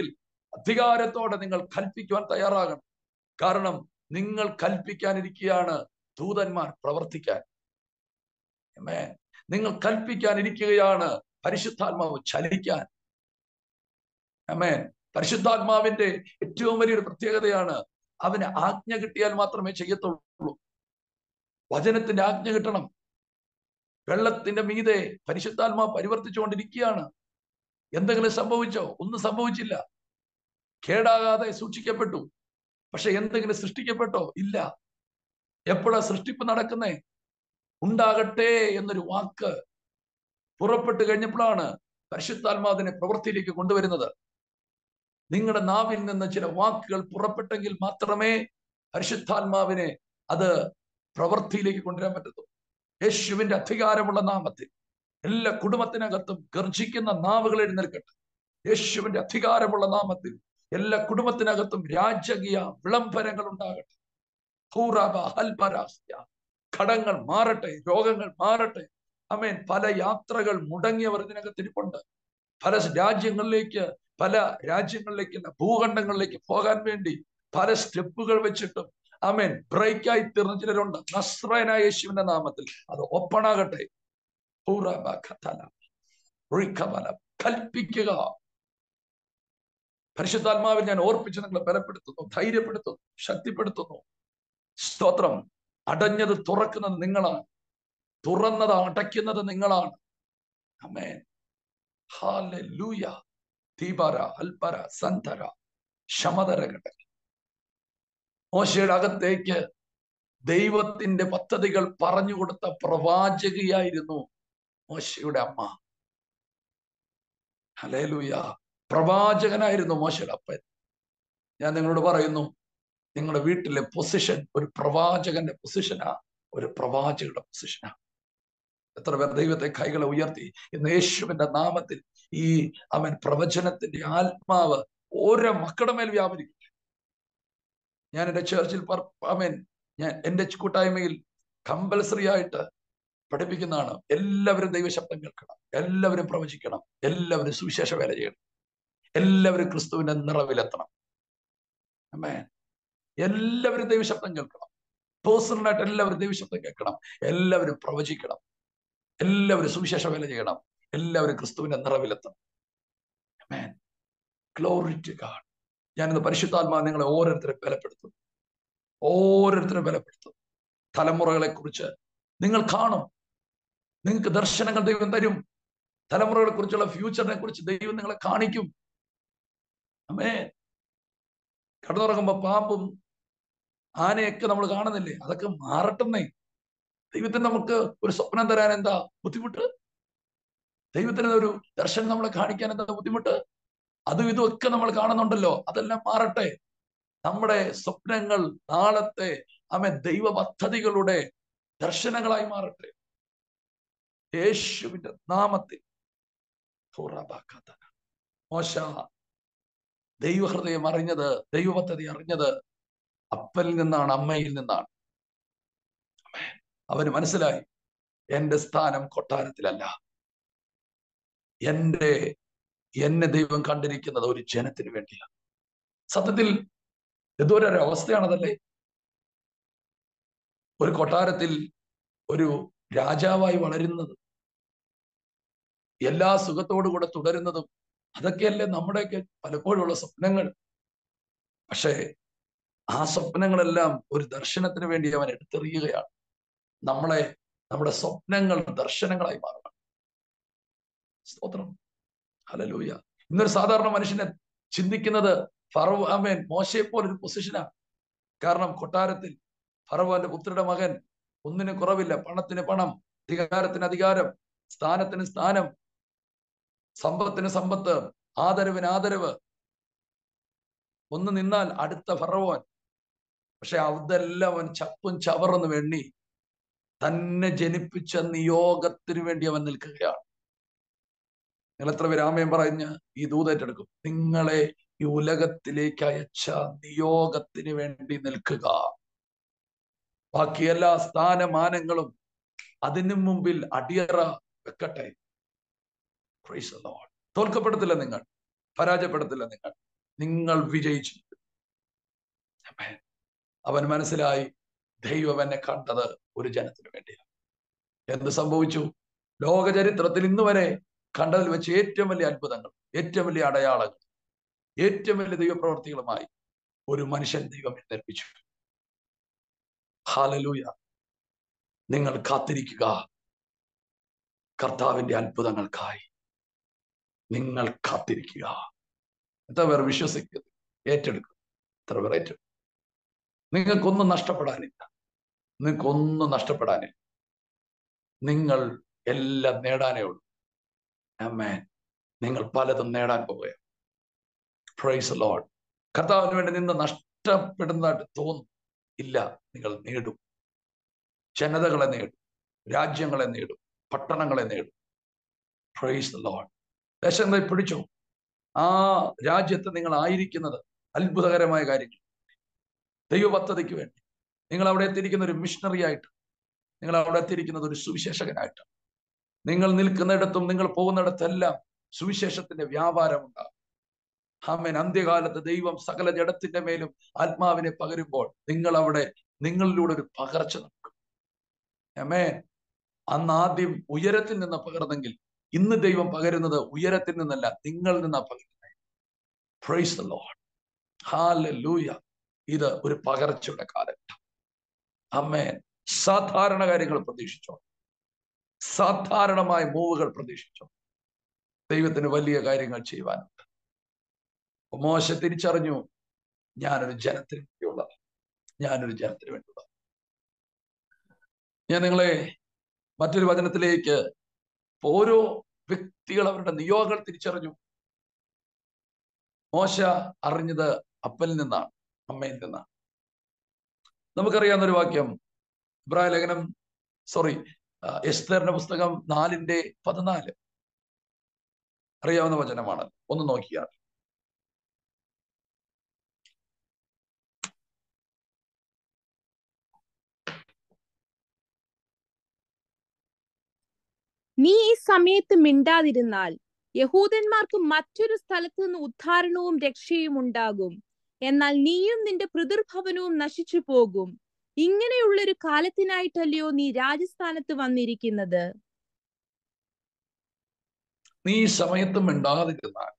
അധികാരത്തോടെ നിങ്ങൾ കൽപ്പിക്കുവാൻ തയ്യാറാകണം കാരണം നിങ്ങൾ കൽപ്പിക്കാനിരിക്കുകയാണ് ദൂതന്മാർ പ്രവർത്തിക്കാൻ Amen. നിങ്ങൾ കൽപ്പിക്കാനിരിക്കുകയാണ് പരിശുദ്ധാത്മാവ് ചലിക്കാൻ അമേൻ പരിശുദ്ധാത്മാവിന്റെ ഏറ്റവും വലിയൊരു പ്രത്യേകതയാണ് അവന് ആജ്ഞ കിട്ടിയാൽ മാത്രമേ ചെയ്യത്തുള്ളൂ വചനത്തിന്റെ ആജ്ഞ കിട്ടണം വെള്ളത്തിന്റെ മീതെ പരിശുദ്ധാത്മാവ് പരിവർത്തിച്ചുകൊണ്ടിരിക്കുകയാണ് എന്തെങ്കിലും സംഭവിച്ചോ ഒന്നും സംഭവിച്ചില്ല കേടാകാതെ സൂക്ഷിക്കപ്പെട്ടു പക്ഷെ എന്തെങ്കിലും സൃഷ്ടിക്കപ്പെട്ടോ ഇല്ല എപ്പോഴാ സൃഷ്ടിപ്പ് നടക്കുന്നേ ഉണ്ടാകട്ടെ എന്നൊരു വാക്ക് പുറപ്പെട്ടു കഴിഞ്ഞപ്പോഴാണ് പരിശുദ്ധാത്മാവിനെ പ്രവൃത്തിയിലേക്ക് കൊണ്ടുവരുന്നത് നിങ്ങളുടെ നാവിൽ നിന്ന് ചില വാക്കുകൾ പുറപ്പെട്ടെങ്കിൽ മാത്രമേ പരിശുദ്ധാത്മാവിനെ അത് പ്രവൃത്തിയിലേക്ക് കൊണ്ടുവരാൻ പറ്റത്തു യേശുവിന്റെ അധികാരമുള്ള നാമത്തിൽ എല്ലാ കുടുംബത്തിനകത്തും ഗർജിക്കുന്ന നാവുകൾ എഴുന്നേൽക്കട്ടെ യേശുവിന്റെ അധികാരമുള്ള നാമത്തിൽ എല്ലാ കുടുംബത്തിനകത്തും രാജകീയ വിളംബരങ്ങൾ ഉണ്ടാകട്ടെ ഹൂറാബ ഹൽബരാസ്യ ഘടങ്ങൾ മാറട്ടെ രോഗങ്ങൾ മാറട്ടെ അമേൻ പല യാത്രകൾ മുടങ്ങിയവർ ഇതിനകത്തിരിപ്പുണ്ട് പല രാജ്യങ്ങളിലേക്ക് പല രാജ്യങ്ങളിലേക്കല്ല ഭൂഖണ്ഡങ്ങളിലേക്ക് പോകാൻ വേണ്ടി പല സ്റ്റെപ്പുകൾ വെച്ചിട്ടും അമേൻ ബ്രേക്കായി തീർന്ന ചിലരുണ്ട് നസ്രയനായ യേശുവിന്റെ നാമത്തിൽ അത് ഓപ്പൺ ആകട്ടെ കൽപ്പിക്കുക പരിശുദ്ധാത്മാവിൽ ഞാൻ ഓർപ്പിച്ച് നിങ്ങളെ ബലപ്പെടുത്തുന്നു ധൈര്യപ്പെടുത്തുന്നു ശക്തിപ്പെടുത്തുന്നു സ്തോത്രം അടഞ്ഞത് തുറക്കുന്നത് നിങ്ങളാണ് തുറന്നത് അടയ്ക്കുന്നത് നിങ്ങളാണ് അമേൻ ഹാലൂയ ദീപര അൽപര സന്ധര ശമതരകട്ടെ മോശയുടെ അകത്തേക്ക് ദൈവത്തിന്റെ പദ്ധതികൾ പറഞ്ഞു കൊടുത്ത പ്രവാചകിയായിരുന്നു മോശയുടെ അമ്മ ഹലേലൂയ പ്രവാചകനായിരുന്നു മോശയുടെ അപ്പൻ ഞാൻ നിങ്ങളോട് പറയുന്നു നിങ്ങളുടെ വീട്ടിലെ പൊസിഷൻ ഒരു പ്രവാചകന്റെ പൊസിഷനാ ഒരു പ്രവാചകയുടെ പൊസിഷനാ എത്ര പേർ ദൈവത്തെ കൈകളെ ഉയർത്തി ഇന്ന് യേശുവിന്റെ നാമത്തിൽ ഈ അവൻ പ്രവചനത്തിന്റെ ആത്മാവ് ഓരോ മക്കളുടെ മേൽ വ്യാപരിക്കട്ടെ ഞാൻ എൻ്റെ ചേർച്ചിൽ അവൻ ഞാൻ എൻ്റെ കൂട്ടായ്മയിൽ കമ്പൽസറി ആയിട്ട് പഠിപ്പിക്കുന്നതാണ് എല്ലാവരും ദൈവശബ്ദം കേൾക്കണം എല്ലാവരും പ്രവചിക്കണം എല്ലാവരും സുവിശേഷ വേല ചെയ്യണം എല്ലാവരും ക്രിസ്തുവിന്റെ നിറവിലെത്തണം അമ്മേ എല്ലാവരും ദൈവശബ്ദം കേൾക്കണം പേഴ്സണലായിട്ട് എല്ലാവരും ദൈവശബ്ദം കേൾക്കണം എല്ലാവരും പ്രവചിക്കണം എല്ലാവരും സുവിശേഷ വേല ചെയ്യണം എല്ലാവരും ക്രിസ്തുവിന്റെ നിറവിലെത്തണം അമേൻ ഗ്ലോറി ടു ഗാഡ് ഞാനിന്ന് പരിശുദ്ധാത്മാ നിങ്ങളെ ഓരോരുത്തരെ ബലപ്പെടുത്തും ഓരോരുത്തരെ ബലപ്പെടുത്തും തലമുറകളെ കുറിച്ച് നിങ്ങൾ കാണും നിങ്ങൾക്ക് ദർശനങ്ങൾ ദൈവം തരും തലമുറകളെ കുറിച്ചുള്ള ഫ്യൂച്ചറിനെ കുറിച്ച് ദൈവം നിങ്ങളെ കാണിക്കും അമേ കടന്നുറങ്ങുമ്പോ പാമ്പും ആനയൊക്കെ നമ്മൾ കാണുന്നില്ലേ അതൊക്കെ മാറട്ടെന്നേ ദൈവത്തിന് നമുക്ക് ഒരു സ്വപ്നം തരാൻ എന്താ ബുദ്ധിമുട്ട് ദൈവത്തിന് ഒരു ദർശനം നമ്മളെ കാണിക്കാൻ എന്താ ബുദ്ധിമുട്ട് അതും ഇതും ഒക്കെ നമ്മൾ കാണുന്നുണ്ടല്ലോ അതെല്ലാം മാറട്ടെ നമ്മുടെ സ്വപ്നങ്ങൾ നാളത്തെ അമേ ദൈവ പദ്ധതികളുടെ ദർശനങ്ങളായി മാറട്ടെ യേശുവിന്റെ നാമത്തിൽ മോശ ദൈവഹൃദയം അറിഞ്ഞത് ദൈവപദ്ധതി അറിഞ്ഞത് അപ്പനിൽ നിന്നാണ് അമ്മയിൽ നിന്നാണ് അവന് മനസ്സിലായി എന്റെ സ്ഥാനം കൊട്ടാരത്തിലല്ല എന്റെ എന്നെ ദൈവം കണ്ടിരിക്കുന്നത് ഒരു ജനത്തിന് വേണ്ടിയാണ് സത്യത്തിൽ എന്തോരൊരു അവസ്ഥയാണതല്ലേ ഒരു കൊട്ടാരത്തിൽ ഒരു രാജാവായി വളരുന്നത് എല്ലാ സുഖത്തോടു കൂടെ തുടരുന്നതും അതൊക്കെയല്ലേ നമ്മുടെയൊക്കെ പലപ്പോഴുള്ള സ്വപ്നങ്ങൾ പക്ഷേ ആ സ്വപ്നങ്ങളെല്ലാം ഒരു ദർശനത്തിന് വേണ്ടി അവൻ എടുത്തെറിയുകയാണ് നമ്മളെ നമ്മുടെ സ്വപ്നങ്ങൾ ദർശനങ്ങളായി മാറണം സ്തോത്രം ഹലലൂയ ഇന്നൊരു സാധാരണ മനുഷ്യനെ ചിന്തിക്കുന്നത് ഫറവ് അമേൻ മോശയെ പോലൊരു പൊസിഷനാണ് കാരണം കൊട്ടാരത്തിൽ ഫറവോന്റെ പുത്രിയുടെ മകൻ ഒന്നിന് കുറവില്ല പണത്തിന് പണം അധികാരത്തിന് അധികാരം സ്ഥാനത്തിന് സ്ഥാനം സമ്പത്തിന് സമ്പത്ത് ആദരവിന് ആദരവ് ഒന്ന് നിന്നാൽ അടുത്ത ഫറവോൻ പക്ഷെ അതെല്ലാം അവൻ ചപ്പും ചവറന്ന് വെണ്ണി തന്നെ ജനിപ്പിച്ച നിയോഗത്തിന് വേണ്ടി അവൻ നിൽക്കുകയാണ് നിങ്ങൾ എത്ര പേര് ആമയം പറഞ്ഞ് ഈ ദൂതേറ്റെടുക്കും നിങ്ങളെ ഈ ഉലകത്തിലേക്ക് അയച്ച നിയോഗത്തിന് വേണ്ടി നിൽക്കുക ബാക്കി എല്ലാ സ്ഥാനമാനങ്ങളും അതിനു മുമ്പിൽ അടിയറ വെക്കട്ടെ തോൽക്കപ്പെടത്തില്ല നിങ്ങൾ പരാജയപ്പെടത്തില്ല നിങ്ങൾ നിങ്ങൾ വിജയിച്ചു Amen. അവൻ മനസ്സിലായി ദൈവം എന്നെ കണ്ടത് ഒരു ജനത്തിന് വേണ്ടിയാണ് എന്ത് സംഭവിച്ചു ലോക ചരിത്രത്തിൽ ഇന്ന് വരെ കണ്ടതിൽ വെച്ച് ഏറ്റവും വലിയ അത്ഭുതങ്ങൾ ഏറ്റവും വലിയ അടയാളങ്ങൾ ഏറ്റവും വലിയ ദൈവപ്രവർത്തികളുമായി ഒരു മനുഷ്യൻ ദൈവം നിർമ്മിച്ചു ഹാലലൂയ നിങ്ങൾ കാത്തിരിക്കുക കർത്താവിന്റെ അത്ഭുതങ്ങൾക്കായി നിങ്ങൾ കാത്തിരിക്കുക എത്ര പേർ വിശ്വസിക്കുന്നു ഏറ്റെടുക്കും എത്ര പേർ ഏറ്റെടുക്കും നിങ്ങൾക്കൊന്നും നഷ്ടപ്പെടാനില്ല നിങ്ങൾക്കൊന്നും നഷ്ടപ്പെടാനില്ല നിങ്ങൾ എല്ലാം നേടാനേ ഉള്ളൂ അമ്മേൻ നിങ്ങൾ പലതും നേടാൻ പോവുക പ്രൈസ് ലോഡ് കർത്താവിന് വേണ്ടി നിന്ന് നഷ്ടപ്പെടുന്നതായിട്ട് തോന്നും ഇല്ല നിങ്ങൾ നേടും ജനതകളെ നേടും രാജ്യങ്ങളെ നേടും പട്ടണങ്ങളെ നേടും പ്രൈസ് ലോഡ് ദേശങ്ങളെ പിടിച്ചോ ആ രാജ്യത്ത് നിങ്ങൾ ആയിരിക്കുന്നത് അത്ഭുതകരമായ കാര്യങ്ങൾ ദൈവ പദ്ധതിക്ക് വേണ്ടി നിങ്ങൾ അവിടെ എത്തിയിരിക്കുന്ന ഒരു മിഷണറി ആയിട്ട് നിങ്ങൾ അവിടെ എത്തിയിരിക്കുന്നത് ഒരു സുവിശേഷകനായിട്ട് നിങ്ങൾ നിൽക്കുന്നിടത്തും നിങ്ങൾ പോകുന്നിടത്തെല്ലാം സുവിശേഷത്തിന്റെ വ്യാപാരം ഉണ്ടാകും ആമേൻ അന്ത്യകാലത്ത് ദൈവം സകല ജഡത്തിന്റെ മേലും ആത്മാവിനെ പകരുമ്പോൾ നിങ്ങൾ അവിടെ നിങ്ങളിലൂടെ ഒരു പകർച്ച നടക്കും ആമേൻ അന്ന് ആദ്യം ഉയരത്തിൽ നിന്ന് പകർന്നെങ്കിൽ ഇന്ന് ദൈവം പകരുന്നത് ഉയരത്തിൽ നിന്നല്ല നിങ്ങളിൽ നിന്നാ പകരുന്നത് പ്രൈസ് ദ ലോർഡ് ഹാലൂയ ഇത് ഒരു പകർച്ചയുടെ കാലഘട്ടം അമ്മേൻ സാധാരണ കാര്യങ്ങൾ പ്രതീക്ഷിച്ചോ സാധാരണമായ മൂവുകൾ പ്രതീക്ഷിച്ചോ ദൈവത്തിന് വലിയ കാര്യങ്ങൾ ചെയ്യുവാനുണ്ട് മോശ തിരിച്ചറിഞ്ഞു ഞാനൊരു ജനത്തിന് വേണ്ടിയുള്ള ഞാനൊരു ജനത്തിന് വേണ്ടിയുള്ള ഞാൻ നിങ്ങളെ മറ്റൊരു വചനത്തിലേക്ക് ഓരോ വ്യക്തികൾ അവരുടെ നിയോഗങ്ങൾ തിരിച്ചറിഞ്ഞു മോശ അറിഞ്ഞത് അപ്പനിൽ നിന്നാണ് അമ്മയിൽ നിന്നാണ് നമുക്കറിയാവുന്ന ഒരു വാക്യം ഇബ്രാഹിം ലേഖനം സോറി എസ്തറിന്റെ പുസ്തകം നാലിന്റെ പതിനാല് അറിയാവുന്ന വചനമാണ് ഒന്ന് നോക്കിയാൽ നീ ഈ സമയത്ത് മിണ്ടാതിരുന്നാൽ യഹൂദന്മാർക്ക് മറ്റൊരു സ്ഥലത്ത് നിന്ന് ഉദ്ധാരണവും രക്ഷയും ഉണ്ടാകും എന്നാൽ നീയും നിന്റെ പിതൃഭവനവും നശിച്ചു പോകും ഇങ്ങനെയുള്ളൊരു കാലത്തിനായിട്ടല്ലയോ നീ രാജസ്ഥാനത്ത് വന്നിരിക്കുന്നത് നീ ഈ സമയത്ത് മിണ്ടാതിരുന്നാൽ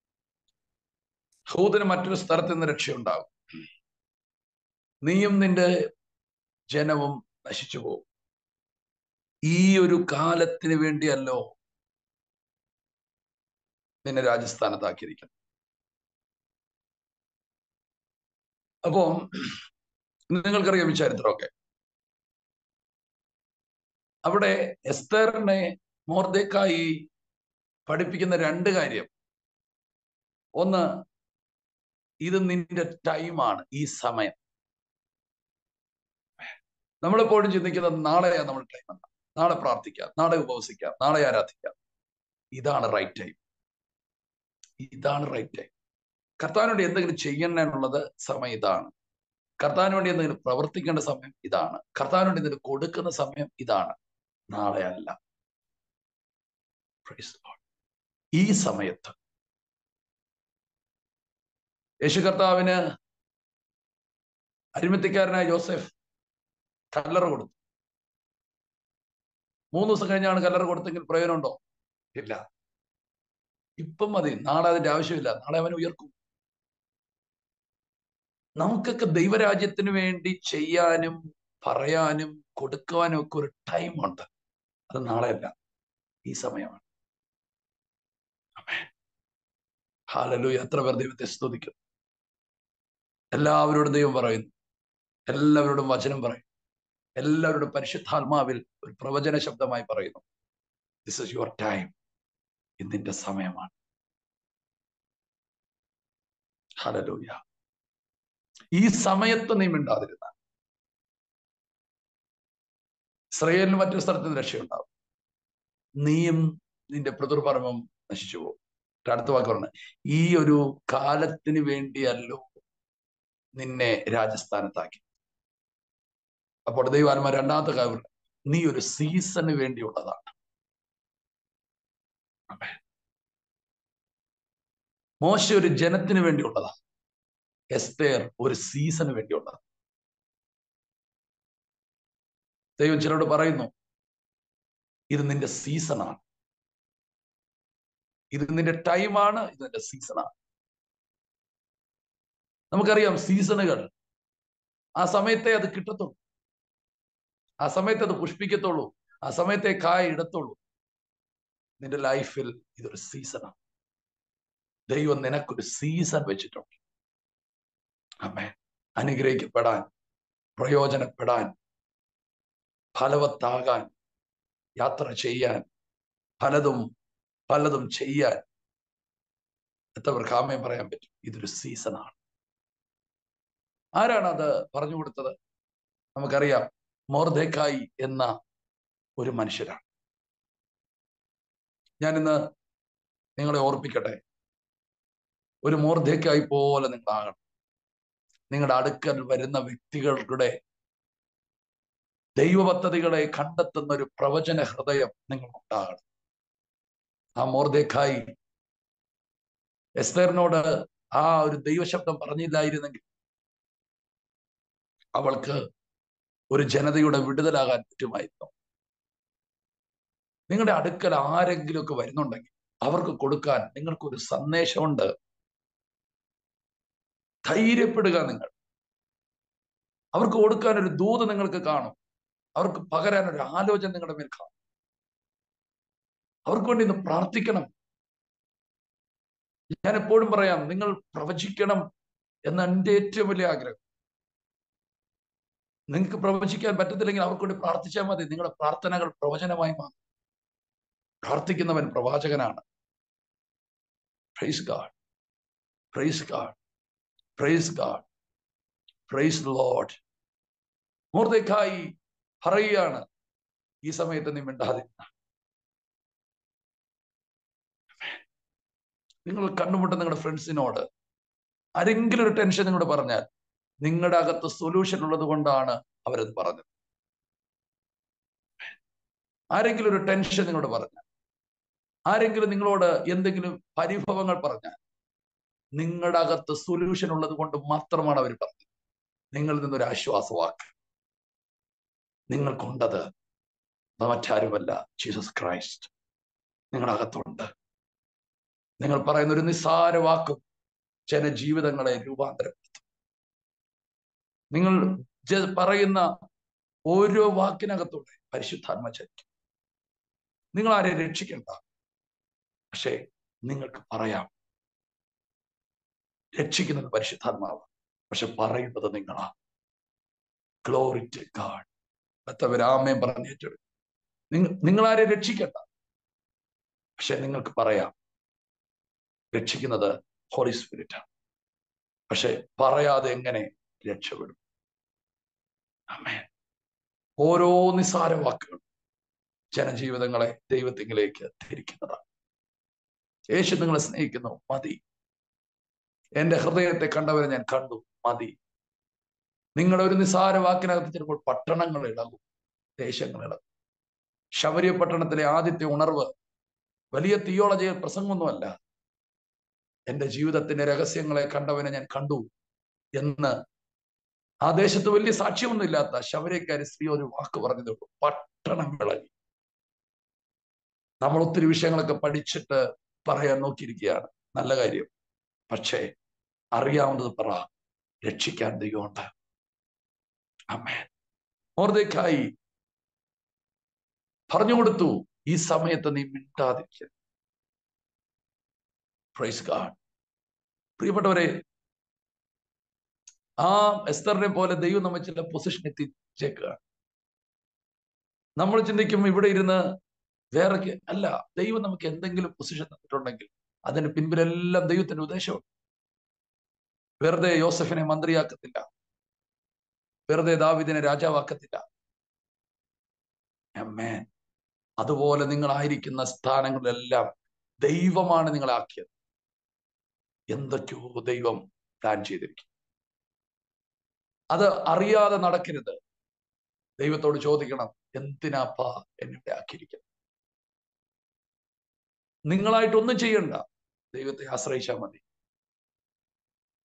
ഹൂദന് മറ്റൊരു സ്ഥലത്ത് നിന്ന് രക്ഷയുണ്ടാകും നീയും നിന്റെ ജനവും നശിച്ചു പോകും ഈ ഒരു കാലത്തിന് വേണ്ടിയല്ലോ നിന്നെ രാജസ്ഥാനത്താക്കിയിരിക്കുന്നത് അപ്പോ നിങ്ങൾക്കറിയാം ഈ ചരിത്രമൊക്കെ അവിടെ എസ്തറിനെ മോർദേക്കായി പഠിപ്പിക്കുന്ന രണ്ട് കാര്യം ഒന്ന് ഇത് നിന്റെ ടൈമാണ് ഈ സമയം നമ്മളെപ്പോഴും ചിന്തിക്കുന്നത് നാളെയാണ് നമ്മൾ ടൈം എന്നാ നാളെ പ്രാർത്ഥിക്കാം നാളെ ഉപവസിക്കാം നാളെ ആരാധിക്കാം ഇതാണ് റൈറ്റ് ടൈം ഇതാണ് റൈറ്റ് ടൈം കർത്താവിന് വേണ്ടി എന്തെങ്കിലും ചെയ്യണമെന്നുള്ളത് സമയം ഇതാണ് കർത്താവിന് വേണ്ടി എന്തെങ്കിലും പ്രവർത്തിക്കേണ്ട സമയം ഇതാണ് കർത്താവിന് വേണ്ടി എന്തെങ്കിലും കൊടുക്കുന്ന സമയം ഇതാണ് നാളെ അല്ല ഈ സമയത്ത് യേശു കർത്താവിന് അരിമത്തിക്കാരനായ ജോസഫ് കല്ലറ കൊടുത്തു മൂന്ന് ദിവസം കഴിഞ്ഞാണ് കല്ലറ കൊടുത്തെങ്കിൽ പ്രയോജനമുണ്ടോ ഇല്ല ഇപ്പം മതി നാളെ അതിന്റെ ആവശ്യമില്ല നാളെ അവൻ ഉയർക്കും നമുക്കൊക്കെ ദൈവരാജ്യത്തിന് വേണ്ടി ചെയ്യാനും പറയാനും കൊടുക്കുവാനും ഒക്കെ ഒരു ടൈമുണ്ട് അത് നാളെയല്ല ഈ സമയമാണ് ഹാലലു എത്ര പേർ ദൈവത്തെ സ്തുതിക്കുന്നു എല്ലാവരോടും ദൈവം പറയുന്നു എല്ലാവരോടും വചനം പറയും എല്ലാവരോടും പരിശുദ്ധാത്മാവിൽ ഒരു പ്രവചന ശബ്ദമായി പറയുന്നു ദിസ് ഇസ് യുവർ ടൈം ഇതിന്റെ സമയമാണ് ഹലലൂയ ഈ സമയത്ത് നീ മിണ്ടാതിരുന്ന ഇസ്രയേലിന് മറ്റൊരു സ്ഥലത്ത് നിന്ന് രക്ഷയുണ്ടാവും നീയും നിന്റെ പിതൃപർമ്മം നശിച്ചു പോകും അടുത്ത വാക്ക് പറഞ്ഞ ഈ ഒരു കാലത്തിന് വേണ്ടിയല്ലോ നിന്നെ രാജസ്ഥാനത്താക്കി അപ്പോൾ ദൈവാത്മാ രണ്ടാമത്തെ കാര്യം നീ ഒരു സീസണ് വേണ്ടിയുള്ളതാണ് മോശ ഒരു ജനത്തിന് വേണ്ടിയുള്ളതാ എസ്തേർ ഒരു സീസണ് വേണ്ടിയുള്ളതാ ദൈവം ചിലരോട് പറയുന്നു ഇത് നിന്റെ സീസണാണ് ഇത് നിന്റെ ടൈമാണ് ഇത് നിന്റെ സീസണാണ് നമുക്കറിയാം സീസണുകൾ ആ സമയത്തെ അത് കിട്ടത്തുള്ളൂ ആ സമയത്ത് അത് പുഷ്പിക്കത്തുള്ളൂ ആ സമയത്തെ കായ ഇടത്തുള്ളൂ നിന്റെ ലൈഫിൽ ഇതൊരു സീസണാണ് ദൈവം നിനക്കൊരു സീസൺ വെച്ചിട്ടുണ്ട് അമ്മേ അനുഗ്രഹിക്കപ്പെടാൻ പ്രയോജനപ്പെടാൻ ഫലവത്താകാൻ യാത്ര ചെയ്യാൻ പലതും പലതും ചെയ്യാൻ എത്രവർക്ക് ആമയം പറയാൻ പറ്റും ഇതൊരു സീസണാണ് ആരാണ് അത് പറഞ്ഞു കൊടുത്തത് നമുക്കറിയാം മോർദേക്കായി എന്ന ഒരു മനുഷ്യരാണ് ഞാൻ ഇന്ന് നിങ്ങളെ ഓർപ്പിക്കട്ടെ ഒരു മോർദേക്കായി പോലെ നിങ്ങളാകണം നിങ്ങളുടെ അടുക്കൽ വരുന്ന വ്യക്തികളുടെ ദൈവ പദ്ധതികളെ കണ്ടെത്തുന്ന ഒരു പ്രവചന ഹൃദയം നിങ്ങൾക്കുണ്ടാകണം ആ മോർദേക്കായി എസ്തേറിനോട് ആ ഒരു ദൈവശബ്ദം പറഞ്ഞില്ലായിരുന്നെങ്കിൽ അവൾക്ക് ഒരു ജനതയുടെ വിടുതലാകാൻ പറ്റുമായിരുന്നു നിങ്ങളുടെ അടുക്കൽ ആരെങ്കിലുമൊക്കെ വരുന്നുണ്ടെങ്കിൽ അവർക്ക് കൊടുക്കാൻ നിങ്ങൾക്കൊരു സന്ദേശമുണ്ട് ധൈര്യപ്പെടുക നിങ്ങൾ അവർക്ക് കൊടുക്കാൻ ഒരു ദൂത് നിങ്ങൾക്ക് കാണും അവർക്ക് പകരാൻ ഒരു ആലോചന നിങ്ങളുടെ മേൽ കാണും അവർക്ക് വേണ്ടി ഇന്ന് പ്രാർത്ഥിക്കണം ഞാൻ എപ്പോഴും പറയാം നിങ്ങൾ പ്രവചിക്കണം എന്ന എൻ്റെ ഏറ്റവും വലിയ ആഗ്രഹം നിങ്ങൾക്ക് പ്രവചിക്കാൻ പറ്റത്തില്ലെങ്കിൽ അവർക്ക് വേണ്ടി പ്രാർത്ഥിച്ചാൽ മതി നിങ്ങളുടെ പ്രാർത്ഥനകൾ പ്രവചനമായി മാറും പ്രാർത്ഥിക്കുന്നവൻ പ്രവാചകനാണ് praise God praise God praise God praise lord Mordecai പറയുകയാണ് ഈ സമയത്ത് നീ മിണ്ടാതിരുന്ന നിങ്ങൾ കണ്ടുമുട്ട നിങ്ങളുടെ ഫ്രണ്ട്സിനോട് ആരെങ്കിലും ഒരു ടെൻഷൻ നിങ്ങളോട് പറഞ്ഞാൽ നിങ്ങളുടെ അകത്ത് സൊല്യൂഷൻ ഉള്ളത് കൊണ്ടാണ് അവരത് പറഞ്ഞത് ആരെങ്കിലും ഒരു ടെൻഷൻ നിങ്ങളോട് പറഞ്ഞാൽ ആരെങ്കിലും നിങ്ങളോട് എന്തെങ്കിലും പരിഭവങ്ങൾ പറഞ്ഞാൽ നിങ്ങളുടെ അകത്ത് സൊല്യൂഷൻ ഉള്ളത് കൊണ്ട് മാത്രമാണ് അവർ പറഞ്ഞത് നിങ്ങളിൽ നിന്നൊരു ആശ്വാസവാക്ക് നിങ്ങൾക്കുണ്ടത് മറ്റാരുമല്ല ജീസസ് ക്രൈസ്റ്റ് നിങ്ങളുടെ അകത്തുണ്ട് നിങ്ങൾ പറയുന്ന ഒരു നിസ്സാര വാക്കും ജനജീവിതങ്ങളെ രൂപാന്തരപ്പെടുത്തും നിങ്ങൾ പറയുന്ന ഓരോ വാക്കിനകത്തൂടെ പരിശുദ്ധാത്മ ചരിക്കും നിങ്ങൾ ആരെ രക്ഷിക്കണ്ട പക്ഷേ നിങ്ങൾക്ക് പറയാം രക്ഷിക്കുന്നത് പരിശുദ്ധാത്മാവ് പക്ഷെ പറയുന്നത് നിങ്ങളാ ഗ്ലോറി ടു ഗാഡ് മറ്റവരാമയും പറഞ്ഞേറ്റെടുക്കും നിങ്ങൾ നിങ്ങൾ ആരെ രക്ഷിക്കണ്ട പക്ഷെ നിങ്ങൾക്ക് പറയാം രക്ഷിക്കുന്നത് ഹോളി സ്പിരിറ്റാണ് പക്ഷെ പറയാതെ എങ്ങനെ രക്ഷപ്പെടും അമ്മേ ഓരോ നിസ്സാര വാക്കുകളും ജനജീവിതങ്ങളെ ദൈവത്തിങ്കിലേക്ക് തിരിക്കുന്നതാണ് യേശു നിങ്ങളെ സ്നേഹിക്കുന്നു മതി എന്റെ ഹൃദയത്തെ കണ്ടവരെ ഞാൻ കണ്ടു മതി നിങ്ങളുടെ ഒരു നിസ്സാര വാക്കിനകത്ത് ചിലപ്പോൾ പട്ടണങ്ങൾ ഇളകും ദേശങ്ങൾ ഇളകും ശബരിയ പട്ടണത്തിലെ ആദ്യത്തെ ഉണർവ് വലിയ തിയോളജിയ പ്രസംഗമൊന്നുമല്ല എന്റെ ജീവിതത്തിന്റെ രഹസ്യങ്ങളെ കണ്ടവനെ ഞാൻ കണ്ടു എന്ന് ആ ദേശത്ത് വലിയ സാക്ഷ്യമൊന്നും ഇല്ലാത്ത ശബരിക്കാരി സ്ത്രീ ഒരു വാക്ക് പറഞ്ഞതേ ഉള്ളൂ പട്ടണം വിളകി നമ്മൾ ഒത്തിരി വിഷയങ്ങളൊക്കെ പഠിച്ചിട്ട് പറയാൻ നോക്കിയിരിക്കുകയാണ് നല്ല കാര്യം പക്ഷേ അറിയാവുന്നത് പറ രക്ഷിക്കാൻ ദൈവമുണ്ട് അമ്മേ മോർദേക്കായി പറഞ്ഞു കൊടുത്തു ഈ സമയത്ത് നീ മിണ്ടാതിരിക്കുക പ്രൈസ് ഗാഡ് പ്രിയപ്പെട്ടവരെ ആ എസ്തറിനെ പോലെ ദൈവം നമ്മെ ചില പൊസിഷൻ എത്തിച്ചേക്കുക നമ്മൾ ചിന്തിക്കും ഇവിടെ ഇരുന്ന് വേറെ അല്ല ദൈവം നമുക്ക് എന്തെങ്കിലും പൊസിഷൻ തന്നിട്ടുണ്ടെങ്കിൽ അതിന് പിൻപിലെല്ലാം ദൈവത്തിന്റെ ഉദ്ദേശമുണ്ട് വെറുതെ യോസഫിനെ മന്ത്രിയാക്കത്തില്ല വെറുതെ ദാവിദിനെ രാജാവാക്കത്തില്ല അമ്മേ അതുപോലെ നിങ്ങളായിരിക്കുന്ന സ്ഥാനങ്ങളിലെല്ലാം ദൈവമാണ് നിങ്ങളെ ആക്കിയത് എന്തൊക്കെയോ ദൈവം പ്ലാൻ ചെയ്തിരിക്കും അത് അറിയാതെ നടക്കരുത് ദൈവത്തോട് ചോദിക്കണം എന്തിനാപ്പാ എന്നിവിടെ ആക്കിയിരിക്കുന്നത് നിങ്ങളായിട്ടൊന്നും ചെയ്യണ്ട ദൈവത്തെ ആശ്രയിച്ചാൽ മതി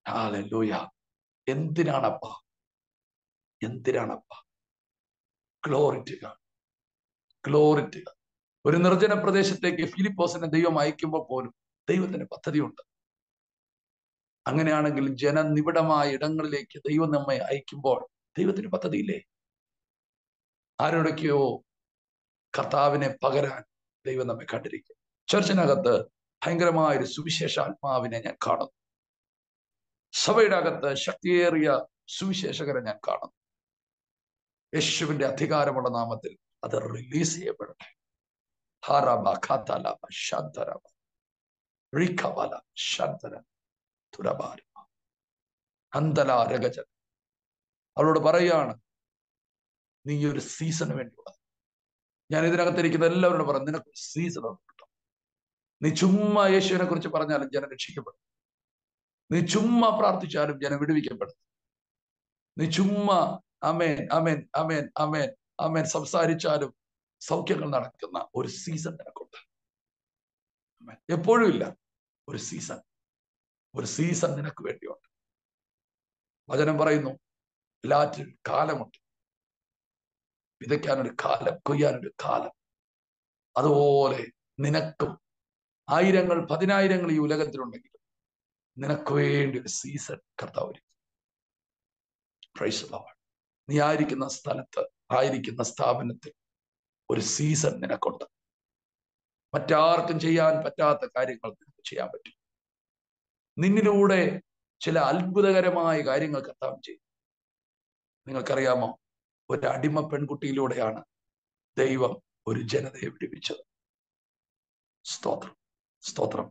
ഹാലൂയ എന്തിനാണപ്പ എന്തിനാണപ്പ ഗ്ലോറിറ്റുക ഗ്ലോറിറ്റുക ഒരു നിർജ്ജന പ്രദേശത്തേക്ക് ഫിലിപ്പോസിനെ ദൈവം അയക്കുമ്പോൾ പോലും ദൈവത്തിന് പദ്ധതിയുണ്ട് അങ്ങനെയാണെങ്കിൽ ജനനിബിഡമായ ഇടങ്ങളിലേക്ക് ദൈവം നമ്മെ അയക്കുമ്പോൾ ദൈവത്തിന് പദ്ധതിയില്ലേ ആരോടൊക്കെയോ കർത്താവിനെ പകരാൻ ദൈവം നമ്മെ കണ്ടിരിക്കും ചർച്ചിനകത്ത് ഭയങ്കരമായ ഒരു സുവിശേഷാത്മാവിനെ ഞാൻ കാണുന്നു സഭയുടെ അകത്ത് ശക്തിയേറിയ സുവിശേഷകരെ ഞാൻ കാണുന്നു യേശുവിന്റെ അധികാരമുള്ള നാമത്തിൽ അത് റിലീസ് ചെയ്യപ്പെടട്ടെ ഹാറാബ ഖാതാലാബ ശാന്തരബ റിഖബല ശാന്തര തുരബാര അന്തല രഗജൻ അവളോട് പറയാണ് നീ ഒരു സീസണ് വേണ്ടിയുള്ള ഞാൻ ഇതിനകത്തിരിക്കുന്ന എല്ലാവരോടും പറഞ്ഞു നിനക്ക് സീസൺ കിട്ടും നീ ചുമ്മാ യേശുവിനെ കുറിച്ച് പറഞ്ഞാലും ജനം രക്ഷിക്കപ്പെടും നീ ചുമ്മാ പ്രാർത്ഥിച്ചാലും ജനം വിടുവിക്കപ്പെടും നീ ചുമ്മാ അമേൻ അമേൻ അമേൻ അമേൻ അമേൻ സംസാരിച്ചാലും സൗഖ്യങ്ങൾ നടക്കുന്ന ഒരു സീസൺ നിനക്കുണ്ട് ആമേൻ. എപ്പോഴും ഇല്ല ഒരു സീസൺ ഒരു സീസൺ നിനക്ക് വേണ്ടിയുണ്ട് വചനം പറയുന്നു എല്ലാറ്റിനും കാലമുണ്ട് വിതയ്ക്കാനൊരു കാലം കൊയ്യാനൊരു കാലം അതുപോലെ നിനക്കും ആയിരങ്ങൾ പതിനായിരങ്ങൾ ഈ ഉലകത്തിലുണ്ടെങ്കിലും നിനക്ക് വേണ്ടി ഒരു സീസൺ കർത്താവ് ഒരുക്കി. Praise the Lord. നീ ആയിരിക്കുന്ന സ്ഥലത്ത് ആയിരിക്കുന്ന സ്ഥാപനത്തിൽ ഒരു സീസൺ നിനക്കുണ്ട് മറ്റാർക്കും ചെയ്യാൻ പറ്റാത്ത കാര്യങ്ങൾ നിനക്ക് ചെയ്യാൻ പറ്റും നിന്നിലൂടെ ചില അത്ഭുതകരമായ കാര്യങ്ങൾ കർത്താവ് ചെയ്യും നിങ്ങൾക്കറിയാമോ ഒരു അടിമ പെൺകുട്ടിയിലൂടെയാണ് ദൈവം ഒരു ജനതയെ വിടിവിച്ചത് സ്തോത്രം സ്തോത്രം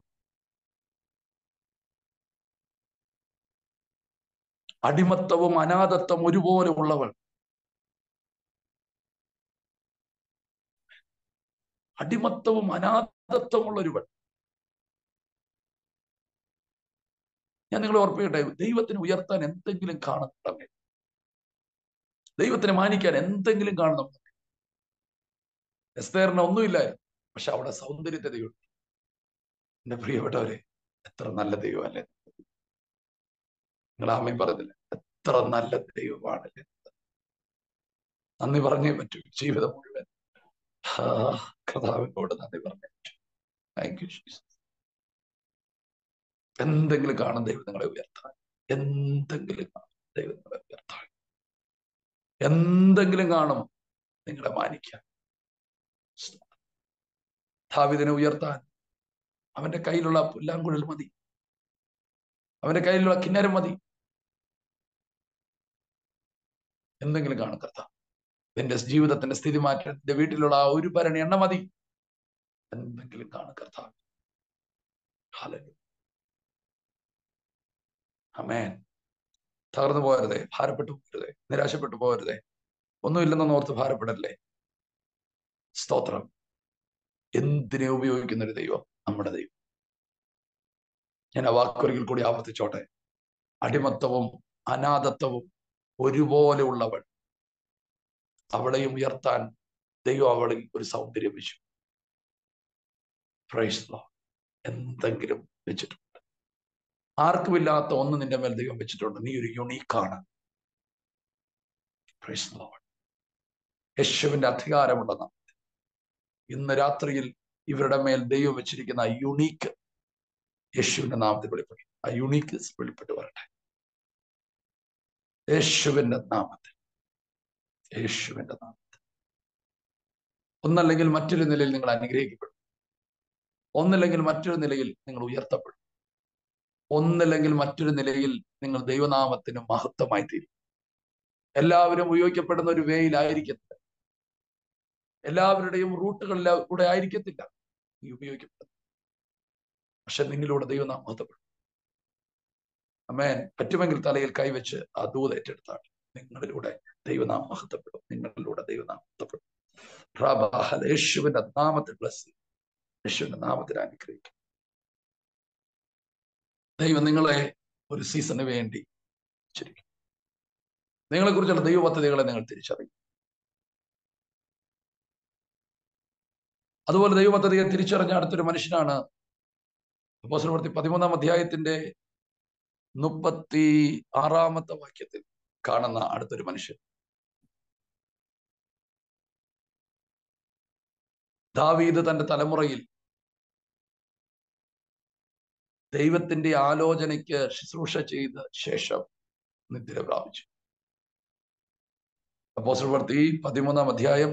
അടിമത്തവും അനാഥത്വം ഒരുപോലെ ഉള്ളവൾ അടിമത്തവും അനാഥത്വമുള്ള ഒരുവൾ ഞാൻ നിങ്ങളെ ഓർപ്പിക്കട്ടെ ദൈവത്തിന് ഉയർത്താൻ എന്തെങ്കിലും കാണുന്നുണ്ടെങ്കിൽ ദൈവത്തിനെ മാനിക്കാൻ എന്തെങ്കിലും കാണുന്നുണ്ട് എസ്തേറിന് ഒന്നുമില്ലായിരുന്നു പക്ഷെ അവിടെ സൗന്ദര്യത്തെ ദൈവം എന്റെ പ്രിയപ്പെട്ടവരെ എത്ര നല്ല ദൈവമല്ലേ നിങ്ങൾ ആമയും പറഞ്ഞില്ല എത്ര നല്ല ദൈവമാണല്ലേ നന്ദി പറഞ്ഞേ പറ്റൂ ജീവിതം മുഴുവൻ ആ, കർത്താവിനോട് നന്ദി പറഞ്ഞേ പറ്റൂ താങ്ക് യു ജീസസ് എന്തെങ്കിലും കാണും ദൈവം നിങ്ങളെ ഉയർത്താൻ എന്തെങ്കിലും കാണും ദൈവം നിങ്ങളെ ഉയർത്താൻ എന്തെങ്കിലും കാണും നിങ്ങളെ മാനിക്കാൻ ദാവീദിനെ ഉയർത്താൻ അവന്റെ കയ്യിലുള്ള പുല്ലാങ്കുഴൽ മതി അവന്റെ കയ്യിലുള്ള കിന്നരം മതി എന്തെങ്കിലും കാണും കർത്താവ് നിന്റെ ജീവിതത്തിന്റെ സ്ഥിതി മാറ്റാൻ നിന്റെ വീട്ടിലുള്ള ആ ഒരു ഭരണി എണ്ണ മതി എന്തെങ്കിലും കാണും കർത്താവ് ഹല്ലേലൂയ. ആമേൻ തകർന്നു പോകരുതേ ഭാരപ്പെട്ടു പോകരുതേ നിരാശപ്പെട്ടു പോകരുതേ ഒന്നുമില്ലെന്നൊന്ന് ഓർത്ത് ഭാരപ്പെടല്ലേ സ്തോത്രം എന്തിനെ ഉപയോഗിക്കുന്ന ഒരു ദൈവം നമ്മുടെ ദൈവം ഞാൻ ആ വാക്കൊരിക്കൽ കൂടി ആവർത്തിച്ചോട്ടെ അടിമത്തവും അനാഥത്വവും ഒരുപോലെ ഉള്ളവൾ അവളെയും ഉയർത്താൻ ദൈവം അവളിൽ ഒരു സൗന്ദര്യം വെച്ചു Praise the Lord. എന്തെങ്കിലും വെച്ചിട്ടുണ്ട് ആർക്കുമില്ലാത്ത ഒന്ന് നിന്റെ മേൽ ദൈവം വെച്ചിട്ടുണ്ട് നീ ഒരു യുണീക്കാണ് Praise the Lord. യേശുവിന്റെ അധികാരമുള്ള നാമത്തിൽ ഇന്ന് രാത്രിയിൽ ഇവരുടെ മേൽ ദൈവം വെച്ചിരിക്കുന്ന ആ യുണീക്ക് യേശുവിന്റെ നാമത്തിൽ വെളിപ്പെട്ടു ആ യുണീക്ക് വെളിപ്പെട്ട് വരട്ടെ യേശുവിന്റെ നാമത്തിൽ യേശുവിന്റെ നാമത്തിൽ ഒന്നല്ലെങ്കിൽ മറ്റൊരു നിലയിൽ നിങ്ങൾ അനുഗ്രഹിക്കപ്പെടും ഒന്നില്ലെങ്കിൽ മറ്റൊരു നിലയിൽ നിങ്ങൾ ഉയർത്തപ്പെടും ഒന്നില്ലെങ്കിൽ മറ്റൊരു നിലയിൽ നിങ്ങൾ ദൈവനാമത്തിന് മഹത്വമായി തീരും എല്ലാവരും ഉപയോഗിക്കപ്പെടുന്ന ഒരു വേയിലായിരിക്കത്തില്ല എല്ലാവരുടെയും റൂട്ടുകളിൽ കൂടെ ആയിരിക്കത്തില്ല നീ ഉപയോഗിക്കപ്പെടുന്നത് പക്ഷെ നിന്നിലൂടെ ദൈവം നാം മഹത്വപ്പെടും അമേൻ പറ്റുമെങ്കിൽ തലയിൽ കൈവച്ച് ആ ദൂത് ഏറ്റെടുത്താണ് നിങ്ങളിലൂടെ ദൈവനാം മഹത്വപ്പെടും നിങ്ങളിലൂടെ ദൈവനാം മഹത്വപ്പെടും പ്രാബാഹൽ യേശുവിന്റെ നാമത്തിൽ ബ്ലസ് യേശുവിന്റെ നാമത്തിൽ അനുഗ്രഹിക്കും ദൈവം നിങ്ങളെ ഒരു സീസണിന് വേണ്ടി വെച്ചിരിക്കും നിങ്ങളെ കുറിച്ചുള്ള ദൈവ പദ്ധതികളെ നിങ്ങൾ തിരിച്ചറിയും അതുപോലെ ദൈവ പദ്ധതിയെ തിരിച്ചറിഞ്ഞ അടുത്തൊരു മനുഷ്യനാണ് അപ്പോസ്തലപ്രവൃത്തി പതിമൂന്നാം അധ്യായത്തിന്റെ മുപ്പത്തി ആറാമത്തെ വാക്യത്തിൽ കാണുന്ന അടുത്തൊരു മനുഷ്യൻ ദാവീദ് തന്റെ തലമുറയിൽ ദൈവത്തിന്റെ ആലോചനയ്ക്ക് ശുശ്രൂഷ ചെയ്ത ശേഷം നിദ്ര പ്രാപിച്ചു അപ്പോസ്റ്റൽ പ്രവൃത്തി പതിമൂന്നാം അധ്യായം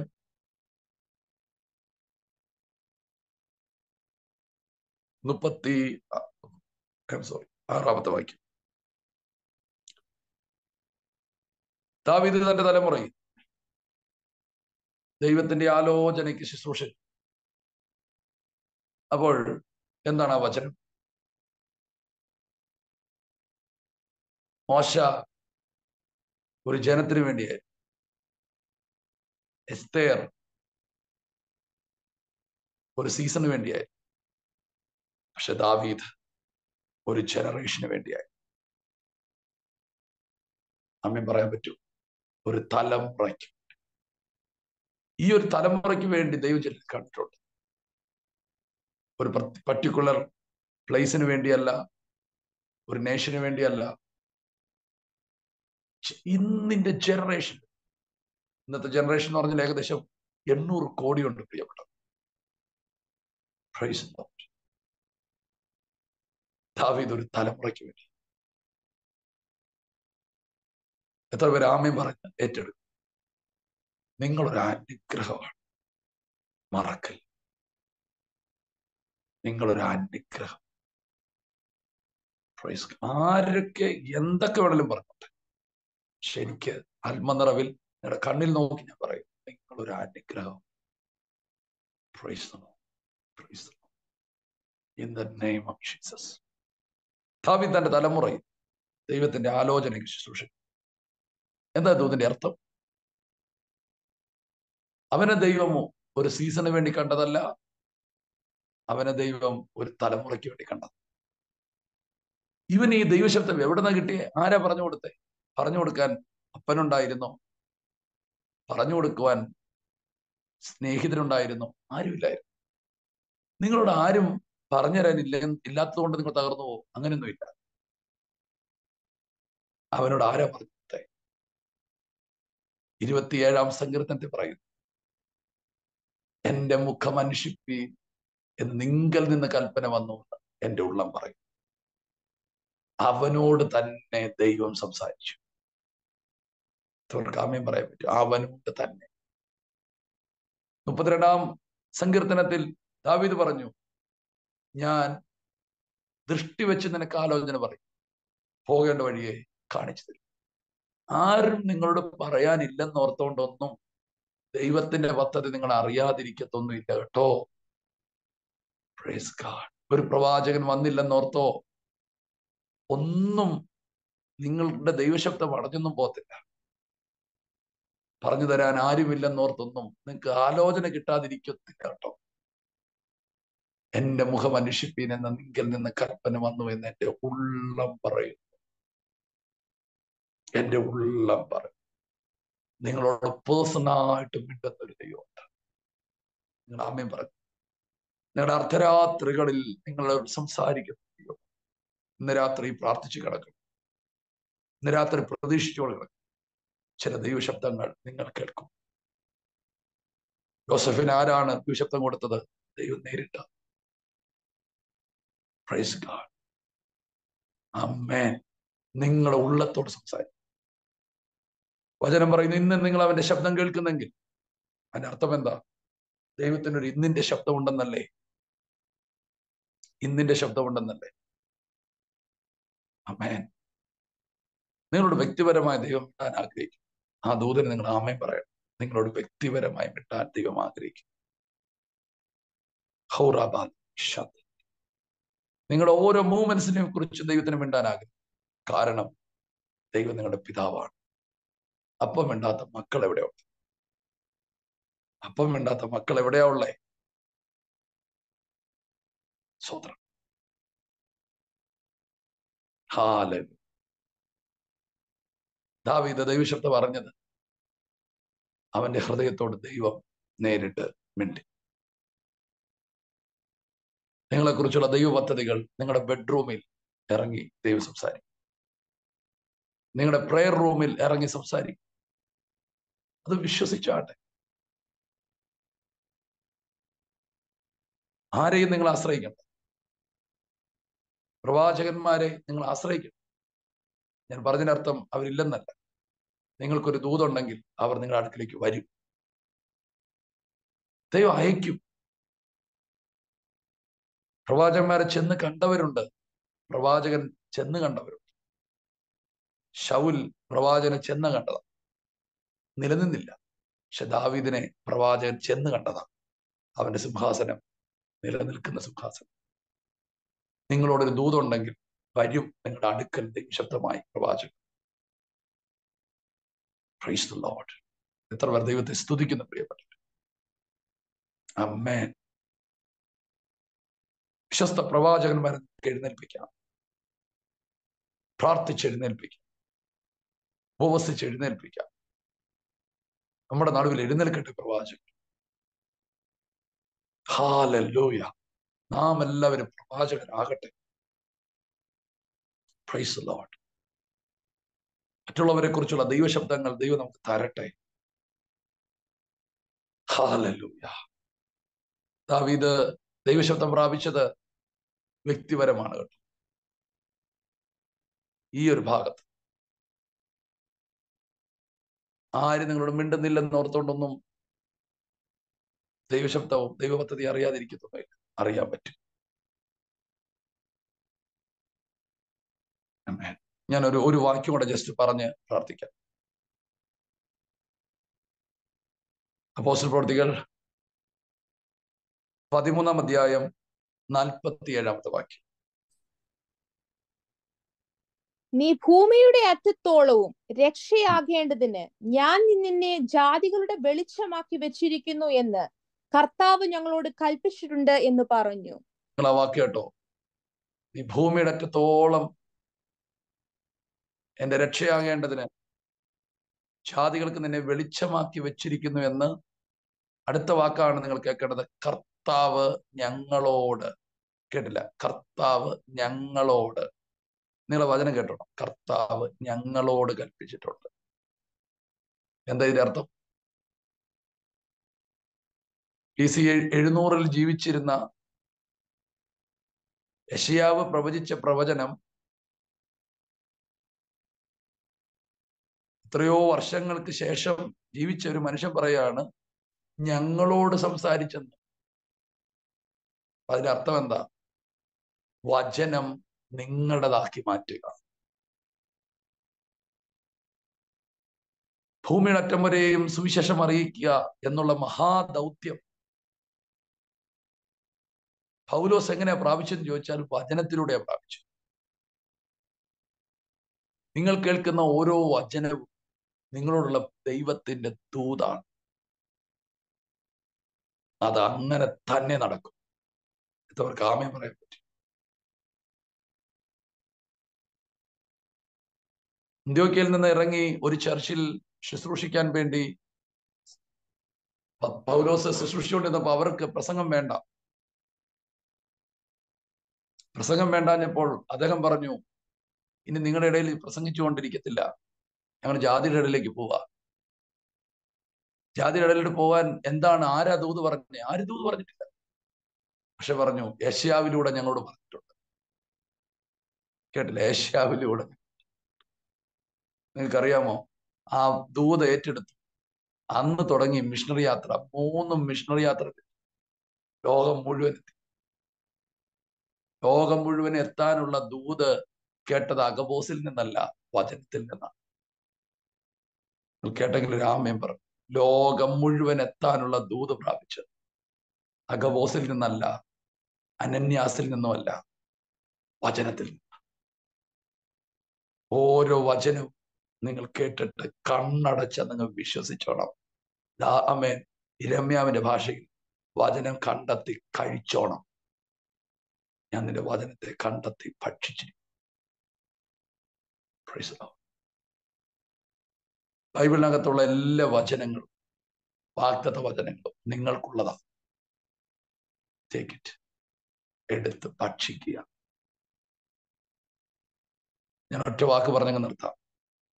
മുപ്പത്തി സോറി ആറാമത്തെ വാക്യം ദാവീദ് തന്റെ തലമുറയിൽ ദൈവത്തിന്റെ ആലോചനയ്ക്ക് ശുശ്രൂഷ ചെയ്തു. അപ്പോൾ എന്താണ് ആ വചനം മോശ ഒരു ജനത്തിന് വേണ്ടിയായിരുന്നു എസ്തേർ ഒരു സീസണിന് വേണ്ടിയായിരുന്നു പക്ഷെ ദാവീദ് ഒരു ജനറേഷന് വേണ്ടിയായി അമ്മയും പറയാൻ പറ്റൂ ഒരു തലമുറയ്ക്ക് ഈ ഒരു തലമുറയ്ക്ക് വേണ്ടി ദൈവം ചിലർ കണ്ടിട്ടുണ്ട് ഒരു പർട്ടിക്കുലർ പ്ലേസിന് വേണ്ടിയല്ല ഒരു നേഷന് വേണ്ടിയല്ല ഇന്നിന്റെ ജനറേഷൻ ഇന്നത്തെ ജനറേഷൻ എന്ന് പറഞ്ഞാൽ ഏകദേശം എണ്ണൂറ് കോടിയുണ്ട് പ്രിയപ്പെട്ട പ്രൈസ് ദാവീദ് ഒരു തലമുറയ്ക്ക് വേണ്ടി എത്ര പേര് ആമയും പറഞ്ഞ് ഏറ്റെടുക്കും നിങ്ങളൊരു അനുഗ്രഹമാണ് മറക്കൽ നിങ്ങളൊരു അനുഗ്രഹം Praise God. ആരൊക്കെ എന്തൊക്കെ വേണേലും പറഞ്ഞോട്ടെ ശരിക്ക് ആത്മനിറവിൽ നിങ്ങളുടെ കണ്ണിൽ നോക്കി ഞാൻ പറയും നിങ്ങളൊരു അനുഗ്രഹം Praise the Lord. Praise the Lord. In the name of Jesus. ദാവീദ് തന്റെ തലമുറയിൽ ദൈവത്തിന്റെ ആലോചനയ്ക്ക് ശുശ്രൂഷ എന്താ ഇതിന്റെ അർത്ഥം അവനെ ദൈവം ഒരു സീസണിന് വേണ്ടി കണ്ടതല്ല അവനെ ദൈവം ഒരു തലമുറയ്ക്ക് വേണ്ടി കണ്ടത് ഇവൻ ഈ ദൈവശബ്ദം എവിടെ നിന്ന് കിട്ടിയേ ആരാ പറഞ്ഞു കൊടുത്തേ പറഞ്ഞു കൊടുക്കാൻ അപ്പനുണ്ടായിരുന്നോ പറഞ്ഞു കൊടുക്കുവാൻ സ്നേഹിതരുണ്ടായിരുന്നോ ആരുമില്ലായിരുന്നു നിങ്ങളോട് ആരും പറഞ്ഞുതരാനില്ല ഇല്ലാത്തത് കൊണ്ട് നിങ്ങൾ തകർന്നു പോകും അങ്ങനെയൊന്നുമില്ല അവനോട് ആരാ പറഞ്ഞേ ഇരുപത്തിയേഴാം സങ്കീർത്തനത്തിൽ പറയുന്നു എന്റെ മുഖം അന്വേഷിപ്പി എന്ന് നിങ്കൽ നിന്ന് കൽപ്പന വന്നു എന്ന് എന്റെ ഉള്ളം പറയും അവനോട് തന്നെ ദൈവം സംസാരിച്ചു കാമ്യം പറയാൻ പറ്റും അവനോട് തന്നെ മുപ്പത്തിരണ്ടാം സങ്കീർത്തനത്തിൽ ദാവീദ് പറഞ്ഞു ഞാൻ ദൃഷ്ടി വെച്ച് നിനക്ക് ആലോചന പറയും പോകേണ്ട വഴിയെ കാണിച്ചു തരും ആരും നിങ്ങളോട് പറയാനില്ലെന്ന് ഓർത്തോണ്ടൊന്നും ദൈവത്തിന്റെ പദ്ധതി നിങ്ങൾ അറിയാതിരിക്കത്തൊന്നുമില്ല കേട്ടോ Praise God. ഒരു പ്രവാചകൻ വന്നില്ലെന്നോർത്തോ ഒന്നും നിങ്ങളുടെ ദൈവശബ്ദം അടഞ്ഞൊന്നും പോകത്തില്ല പറഞ്ഞു തരാൻ ആരുമില്ലെന്നോർത്തൊന്നും നിങ്ങൾക്ക് ആലോചന കിട്ടാതിരിക്കത്തില്ല കേട്ടോ എന്റെ മുഖം അന്വേഷിപ്പീൻ എന്ന നിങ്കിൽ നിന്ന് കൽപ്പന വന്നു എന്ന് എന്റെ ഉള്ളം പറയും എന്റെ ഉള്ളം പറയും നിങ്ങളോട് പേഴ്സണായിട്ട് മിണ്ടുന്ന ഒരു ദൈവമുണ്ട് നിങ്ങൾ ആമയും പറഞ്ഞു നിങ്ങളുടെ അർദ്ധരാത്രികളിൽ നിങ്ങൾ സംസാരിക്കുന്ന ദൈവം ഇന്ന് രാത്രി പ്രാർത്ഥിച്ചു കിടക്കും ഇന്ന് രാത്രി പ്രതീക്ഷിച്ചോട് കിടക്കും ചില ദൈവശബ്ദങ്ങൾ നിങ്ങൾ കേൾക്കും ജോസഫിന് ആരാണ് ദൈവശബ്ദം കൊടുത്തത് ദൈവം നേരിട്ട പ്രൈസ് ഗാഡ് അമ്മേൻ നിങ്ങളുടെ ഉള്ളത്തോട് സംസാരിക്കും വചനം പറയുന്നു ഇന്ന് നിങ്ങൾ അവന്റെ ശബ്ദം കേൾക്കുന്നെങ്കിൽ അതിന്റെ അർത്ഥം എന്താ ദൈവത്തിനൊരു ഇന്നിന്റെ ശബ്ദമുണ്ടെന്നല്ലേ ഇന്നിന്റെ ശബ്ദമുണ്ടെന്നല്ലേ അമ്മേൻ നിങ്ങളോട് വ്യക്തിപരമായ ദൈവം മിട്ടാൻ ആഗ്രഹിക്കും ആ ദൂതന് നിങ്ങൾ ആമയും പറയണം നിങ്ങളോട് വ്യക്തിപരമായി മിട്ടാൻ ദൈവം ആഗ്രഹിക്കും ഹൗറാബാദ് ഷാദ് നിങ്ങളുടെ ഓരോ മൂവ്മെന്റ്സിനെ കുറിച്ച് ദൈവത്തിന് മിണ്ടാൻ ആഗ്രഹിക്കും കാരണം ദൈവം നിങ്ങളുടെ പിതാവാണ് അപ്പം മിണ്ടാത്ത മക്കൾ എവിടെയുണ്ട് അപ്പം മിണ്ടാത്ത മക്കൾ എവിടെയാ ഉള്ളേ സ്വതന്ത്രം ഹാല ദാവീദ് ദൈവശബ്ദം പറഞ്ഞത് അവന്റെ ഹൃദയത്തോട് ദൈവം നേരിട്ട് മിണ്ടി നിങ്ങളെക്കുറിച്ചുള്ള ദൈവ പദ്ധതികൾ നിങ്ങളുടെ ബെഡ്റൂമിൽ ഇറങ്ങി ദൈവം സംസാരിക്കും നിങ്ങളുടെ പ്രെയർ റൂമിൽ ഇറങ്ങി സംസാരിക്കും അത് വിശ്വസിച്ചാട്ടെ ആരെയും നിങ്ങൾ ആശ്രയിക്കണ്ട പ്രവാചകന്മാരെ നിങ്ങൾ ആശ്രയിക്കണം ഞാൻ പറഞ്ഞതിനർത്ഥം അവരില്ലെന്നല്ല നിങ്ങൾക്കൊരു ദൂതുണ്ടെങ്കിൽ അവർ നിങ്ങളുടെ അടുക്കിലേക്ക് വരും ദൈവം അയക്കും പ്രവാചകന്മാരെ ചെന്ന് കണ്ടവരുണ്ട് പ്രവാചകൻ ചെന്ന് കണ്ടവരുണ്ട് ഷൗൽ പ്രവാചകനെ ചെന്ന് കണ്ടതാണ് നിലനിന്നില്ല പക്ഷെ ദാവീദിനെ പ്രവാചകൻ ചെന്ന് കണ്ടതാണ് അവന്റെ സിംഹാസനം നിലനിൽക്കുന്ന സിംഹാസനം നിങ്ങളോടൊരു ദൂതുണ്ടെങ്കിൽ വരും നിങ്ങളുടെ അടുക്കൽ ശബ്ദമായി പ്രവാചകൻ പ്രൈസ് ദ ലോർഡ് എത്ര പേർ ദൈവത്തെ സ്തുതിക്കുന്ന പ്രിയപ്പെട്ട അമ്മേൻ വിശ്വസ്ത പ്രവാചകന്മാരെ എഴുന്നേൽപ്പിക്കാം പ്രാർത്ഥിച്ചെഴുന്നേൽപ്പിക്കാം ഉപവസിച്ച് എഴുന്നേൽപ്പിക്കാം നമ്മുടെ നടുവിൽ എഴുന്നേൽക്കട്ടെ പ്രവാചകൻ ഹാലൂയ നാം എല്ലാവരും പ്രവാചകരാകട്ടെ പ്രൈസ് ലോഡ് മറ്റുള്ളവരെ കുറിച്ചുള്ള ദൈവശബ്ദങ്ങൾ ദൈവം നമുക്ക് തരട്ടെ ഹാലൂയ ദാവീദ് ദൈവശബ്ദം പ്രാപിച്ചത് വ്യക്തിപരമാണ് കേട്ടോ ഈ ഒരു ഭാഗത്ത് ആരും നിങ്ങളോട് മിണ്ടുന്നില്ലെന്ന് ഓർത്തുകൊണ്ടൊന്നും ദൈവശബ്ദവും ദൈവപദ്ധതി അറിയാതിരിക്കുന്നില്ല അറിയാൻ പറ്റും ഞാൻ ഒരു ഒരു വാക്യം കൂടെ ജസ്റ്റ് പറഞ്ഞ് പ്രാർത്ഥിക്കാം അപ്പോസ്റ്റൽ പ്രവർത്തികൾ പതിമൂന്നാം അധ്യായം നാൽപ്പത്തി ഏഴാമത്തെ വാക്യം നീ ഭൂമിയുടെ അറ്റത്തോളവും രക്ഷയാകേണ്ടതിന് ഞാൻ നിന്നെ ജാതികളുടെ വെളിച്ചമാക്കി വെച്ചിരിക്കുന്നു എന്ന് കർത്താവ് ഞങ്ങളോട് കൽപ്പിച്ചിട്ടുണ്ട് എന്ന് പറഞ്ഞു നിങ്ങൾ ആ വാക്ക് കേട്ടോ നീ ഭൂമിയുടെ അറ്റത്തോളം എന്റെ രക്ഷയാകേണ്ടതിന് ജാതികൾക്ക് നിന്നെ വെളിച്ചമാക്കി വെച്ചിരിക്കുന്നു എന്ന് അടുത്ത വാക്കാണ് നിങ്ങൾ കേൾക്കേണ്ടത് കർത്താവ് ഞങ്ങളോട് കേട്ടില്ല കർത്താവ് ഞങ്ങളോട് നിങ്ങൾ വചനം കേട്ടോണം കർത്താവ് ഞങ്ങളോട് കൽപ്പിച്ചിട്ടുണ്ട് എന്താ ഇതിന്റെ അർത്ഥം ബി സി എഴുന്നൂറിൽ ജീവിച്ചിരുന്ന യഷിയാവ് പ്രവചിച്ച പ്രവചനം എത്രയോ വർഷങ്ങൾക്ക് ശേഷം ജീവിച്ച ഒരു മനുഷ്യൻ പറയാണ് ഞങ്ങളോട് സംസാരിച്ചെന്ന് അതിന്റെ അർത്ഥം എന്താ വചനം നിങ്ങളുടേതാക്കി മാറ്റുക ഭൂമിയുടെ അറ്റം വരെയും സുവിശേഷം അറിയിക്കുക എന്നുള്ള മഹാദൗത്യം പൗലോസ് എങ്ങനെയാ പ്രാപിച്ചെന്ന് ചോദിച്ചാൽ വചനത്തിലൂടെയാ പ്രാപിച്ചു നിങ്ങൾ കേൾക്കുന്ന ഓരോ വചനവും നിങ്ങളോടുള്ള ദൈവത്തിന്റെ ദൂതാണ് അത് അങ്ങനെ തന്നെ നടക്കും എത്തവർക്ക് ആമയം പറയാൻ പറ്റും ഇന്ത്യോക്കയിൽ നിന്ന് ഇറങ്ങി ഒരു ചർച്ചിൽ ശുശ്രൂഷിക്കാൻ വേണ്ടി പൗലോസ് ശുശ്രൂഷിച്ചുകൊണ്ടിരുന്നപ്പോ അവർക്ക് പ്രസംഗം വേണ്ട പ്രസംഗം വേണ്ടാഞ്ഞപ്പോൾ അദ്ദേഹം പറഞ്ഞു ഇനി നിങ്ങളുടെ ഇടയിൽ പ്രസംഗിച്ചുകൊണ്ടിരിക്കത്തില്ല ഞങ്ങൾ ജാതിയുടെ ഇടയിലേക്ക് പോവാ ജാതിയുടെ ഇടയിലോട്ട് പോകാൻ എന്താണ് ആരാ ദൂത് പറഞ്ഞത് ആര് ദൂത് പറഞ്ഞിട്ടില്ല പക്ഷെ പറഞ്ഞു ഏഷ്യാവിലൂടെ ഞങ്ങളോട് പറഞ്ഞിട്ടുണ്ട് കേട്ടില്ല ഏഷ്യാവിലൂടെ നിങ്ങൾക്കറിയാമോ ആ ദൂത് ഏറ്റെടുത്തു അന്ന് തുടങ്ങി മിഷണറി യാത്ര മൂന്നും മിഷണറി യാത്ര ലോകം മുഴുവൻ എത്തി ലോകം മുഴുവൻ എത്താനുള്ള ദൂത് കേട്ടത് അഗബോസിൽ നിന്നല്ല വചനത്തിൽ നിന്നാണ് കേട്ടെങ്കിൽ രാമയം പറഞ്ഞു ലോകം മുഴുവൻ എത്താനുള്ള ദൂത് പ്രാപിച്ചത് അഗബോസിൽ നിന്നല്ല അനന്യാസിൽ നിന്നുമല്ല വചനത്തിൽ നിന്ന് ഓരോ വചനവും നിങ്ങൾ കേട്ടിട്ട് കണ്ണടച്ച നിങ്ങൾ വിശ്വസിച്ചോണം അമേൻ ഇരമ്യാവിന്റെ ഭാഷയിൽ വചനം കണ്ടെത്തി കഴിച്ചോണം ഞാൻ നിന്റെ വചനത്തെ കണ്ടെത്തി ഭക്ഷിച്ചിരിക്കും ബൈബിളിനകത്തുള്ള എല്ലാ വചനങ്ങളും വാഗ്ദത്ത വചനങ്ങളും നിങ്ങൾക്കുള്ളതാണ് ടേക്ക് ഇറ്റ് എടുത്ത് ഭക്ഷിക്കുക ഞാൻ ഒറ്റ വാക്ക് പറഞ്ഞങ്ങ് നിർത്താം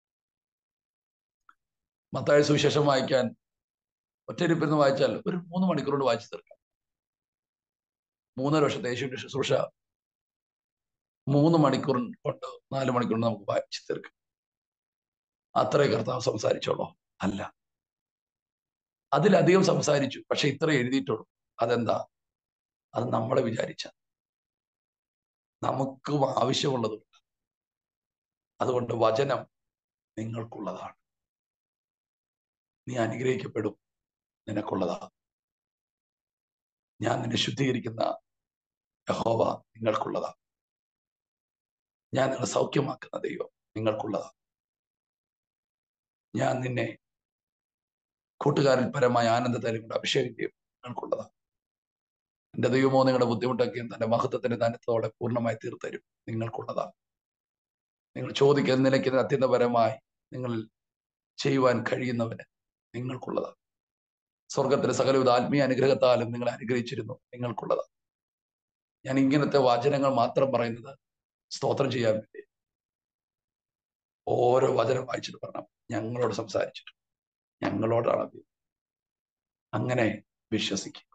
മത്തായ സുവിശേഷം വായിക്കാൻ ഒറ്റയിരിപ്പിൽ നിന്ന് വായിച്ചാൽ ഒരു മൂന്ന് മണിക്കൂർ കൊണ്ട് വായിച്ചു തീർക്കാം മൂന്നര വർഷത്തെ യേശുവിന്റെ ശുശ്രൂഷ മൂന്ന് മണിക്കൂർ കൊണ്ട് നാല് മണിക്കൂർ കൊണ്ട് നമുക്ക് വായിച്ചു തീർക്കാം അത്രേ കർത്താവ് സംസാരിച്ചോളൂ അല്ല അതിലധികം സംസാരിച്ചു പക്ഷെ ഇത്ര എഴുതിയിട്ടുള്ളൂ അതെന്താ അത് നമ്മളെ വിചാരിച്ച നമുക്കും ആവശ്യമുള്ളതുണ്ട് അതുകൊണ്ട് വചനം നിങ്ങൾക്കുള്ളതാണ് നീ അനുഗ്രഹിക്കപ്പെടും നിനക്കുള്ളതാ ഞാൻ നിന്നെ ശുദ്ധീകരിക്കുന്ന യഹോവ നിങ്ങൾക്കുള്ളതാ ഞാൻ നിങ്ങളെ സൗഖ്യമാക്കുന്ന ദൈവം നിങ്ങൾക്കുള്ളതാ ഞാൻ നിന്നെ കൂട്ടുകാരിൽ പരമായ ആനന്ദത്താലും കൊണ്ട് അഭിഷേകം ചെയ്യും നിങ്ങൾക്കുള്ളതാ എന്റെ ദൈവമോ നിങ്ങളുടെ ബുദ്ധിമുട്ടൊക്കെയും തന്റെ മഹത്വത്തിന്റെ ധനത്തോടെ പൂർണ്ണമായി തീർത്തരും നിങ്ങൾക്കുള്ളതാ നിങ്ങൾ ചോദിക്കുന്ന നിലയ്ക്കുന്ന അത്യന്തപരമായി നിങ്ങൾ ചെയ്യുവാൻ കഴിയുന്നവന് നിങ്ങൾക്കുള്ളതാ സ്വർഗത്തിലെ സകലവിധ ആത്മീയ അനുഗ്രഹത്താലും നിങ്ങളെ അനുഗ്രഹിച്ചിരുന്നു നിങ്ങൾക്കുള്ളതാ ഞാൻ ഇങ്ങനത്തെ വചനങ്ങൾ മാത്രം പറയുന്നത് സ്തോത്രം ചെയ്യാൻ വേണ്ടി ഓരോ വചനം വായിച്ചിട്ട് പറഞ്ഞു ഞങ്ങളോട് സംസാരിച്ചിട്ട് ഞങ്ങളോടാണ് അത് അങ്ങനെ വിശ്വസിക്കുക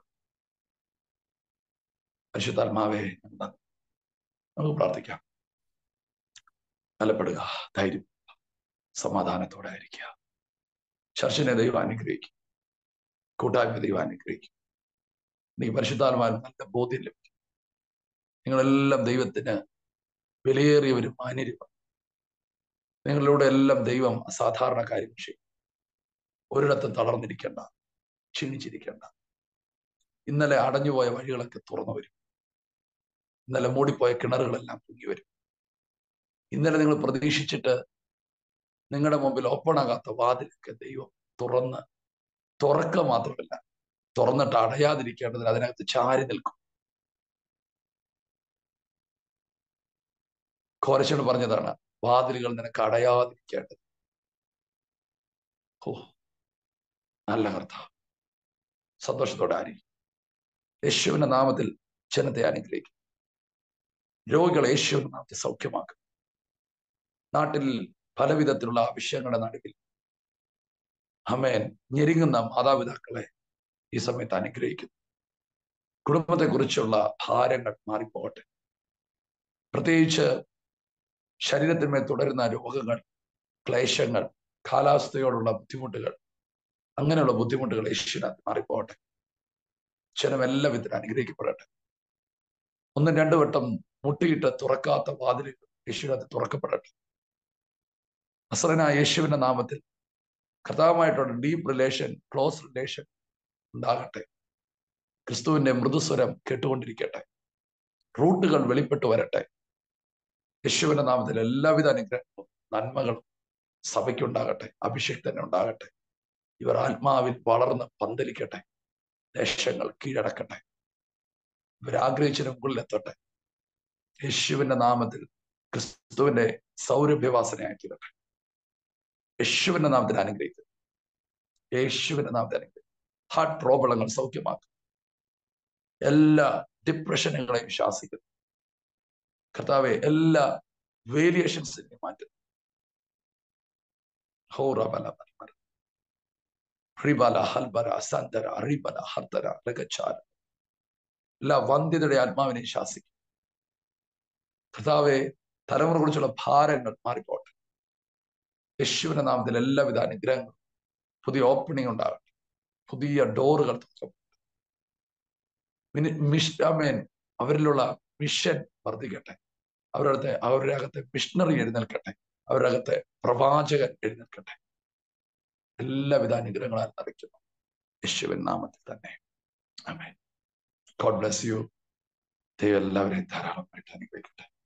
പരിശുദ്ധാത്മാവേ എന്താ നമുക്ക് പ്രാർത്ഥിക്കാം ബലപ്പെടുക ധൈര്യം സമാധാനത്തോടെ ആയിരിക്കുക ചർച്ചിനെ ദൈവം അനുഗ്രഹിക്കും കൂട്ടായ്മ ദൈവം അനുഗ്രഹിക്കും നീ പരിശുദ്ധാത്മാവിന് നല്ല ബോധ്യം ലഭിക്കും നിങ്ങളെല്ലാം ദൈവത്തിന് വിലയേറിയവരും മാന്യരുമാണ് നിങ്ങളിലൂടെ എല്ലാം ദൈവം അസാധാരണ കാര്യം ചെയ്യും ഒരിടത്തും തളർന്നിരിക്കേണ്ട ക്ഷീണിച്ചിരിക്കേണ്ട ഇന്നലെ അടഞ്ഞുപോയ വഴികളൊക്കെ തുറന്നു വരും ഇന്നലെ മൂടിപ്പോയ കിണറുകളെല്ലാം പൊങ്ങി വരും ഇന്നലെ നിങ്ങൾ പ്രതീക്ഷിച്ചിട്ട് നിങ്ങളുടെ മുമ്പിൽ ഓപ്പൺ ആകാത്ത വാതിലൊക്കെ ദൈവം തുറന്ന് തുറക്കുക മാത്രമല്ല തുറന്നിട്ട് അടയാതിരിക്കേണ്ടതിന് അതിനകത്ത് ചാരി നിൽക്കും കോരശോട് പറഞ്ഞതാണ് വാതിലുകൾ നിനക്ക് അടയാതിരിക്കേണ്ടത് ഓ നല്ല കർത്താവ് സന്തോഷത്തോടെ ആയിരിക്കും യേശുവിന്റെ നാമത്തിൽ ജനത്തെ അനുഗ്രഹിക്കും രോഗികളെ യേശുവിന്റെ നാമത്തിൽ സൗഖ്യമാക്കും നാട്ടിൽ പലവിധത്തിലുള്ള വിഷയങ്ങളുടെ നടുവിൽ അമേൻ ഞെരുങ്ങുന്ന മാതാപിതാക്കളെ ഈ സമയത്ത് അനുഗ്രഹിക്കുന്നു കുടുംബത്തെക്കുറിച്ചുള്ള ഭാരങ്ങൾ മാറിപ്പോകട്ടെ പ്രത്യേകിച്ച് ശരീരത്തിന്മേൽ തുടരുന്ന രോഗങ്ങൾ ക്ലേശങ്ങൾ കാലാവസ്ഥയോടുള്ള ബുദ്ധിമുട്ടുകൾ അങ്ങനെയുള്ള ബുദ്ധിമുട്ടുകൾ യേശുവിനകത്ത് മാറിപ്പോകട്ടെ ജനം എല്ലാ വിധത്തിലും അനുഗ്രഹിക്കപ്പെടട്ടെ ഒന്നും രണ്ടു വട്ടം മുട്ടിയിട്ട് തുറക്കാത്ത വാതിലുകൾ യേശുവിനകത്ത് തുറക്കപ്പെടട്ടെ അസറനായ യേശുവിന്റെ നാമത്തിൽ കർത്താവുമായിട്ടുള്ള ഡീപ്പ് റിലേഷൻ ക്ലോസ് റിലേഷൻ ഉണ്ടാകട്ടെ ക്രിസ്തുവിന്റെ മൃദുസ്വരം കേട്ടുകൊണ്ടിരിക്കട്ടെ റൂട്ടുകൾ വെളിപ്പെട്ടു വരട്ടെ യേശുവിന്റെ നാമത്തിൽ എല്ലാവിധ അനുഗ്രഹങ്ങളും നന്മകളും സഭയ്ക്കുണ്ടാകട്ടെ അഭിഷേക്തന്നെ ഉണ്ടാകട്ടെ ഇവർ ആത്മാവിൽ വളർന്ന് പന്തലിക്കട്ടെ ദേശങ്ങൾ കീഴടക്കട്ടെ ഇവർ ആഗ്രഹിച്ചതിന് മുകളിലെത്തട്ടെ യേശുവിന്റെ നാമത്തിൽ ക്രിസ്തുവിന്റെ സൗരഭ്യവാസനയാക്കി തീരട്ടെ യേശുവിന്റെ നാമത്തിൽ അനുഗ്രഹിക്കും യേശുവിന്റെ നാമത്തിൽ അനുഗ്രഹിക്കും ഹാർട്ട് പ്രോബ്ലങ്ങൾ സൗഖ്യമാക്കും എല്ലാ ഡിപ്രഷനുകളെയും ശാസിക്കുന്നു കർത്താവെ എല്ലാ വേരിയേഷൻസിനെയും മാറ്റുന്നു ഹോറബല റിബല ഹൽബര സന്തര റിബല ഹർത്തര രഗച്ചാര എല്ലാ വന്ധ്യതയുടെ ആത്മാവിനെ ശാസിക്കും കർത്താവെ തലമുറ കുറിച്ചുള്ള ഭാരങ്ങൾ മാറിപ്പോട്ടെ യേശുവിന്റെ നാമത്തിൽ എല്ലാവിധ അനുഗ്രഹങ്ങളും പുതിയ ഓപ്പണിംഗ് ഉണ്ടാകട്ടെ പുതിയ ഡോറുകൾ തുറക്കും മിഷ്ടാമേൻ അവരിലുള്ള മിഷൻ വർദ്ധിക്കട്ടെ അവരുടെ അവരുടെ അകത്തെ മിഷണറി എഴുന്നേൽക്കട്ടെ അവരുടെ അകത്തെ പ്രവാചകൻ എഴുന്നേൽക്കട്ടെ എല്ലാവിധ അനുഗ്രഹങ്ങളാൽ നിറയ്ക്കുന്നു യേശുവിൻ നാമത്തിൽ തന്നെ അമേൻ ഗോഡ് ബ്ലസ് യു ദൈവം എല്ലാവരെയും ധാരാളമായിട്ട് അനുഗ്രഹിക്കട്ടെ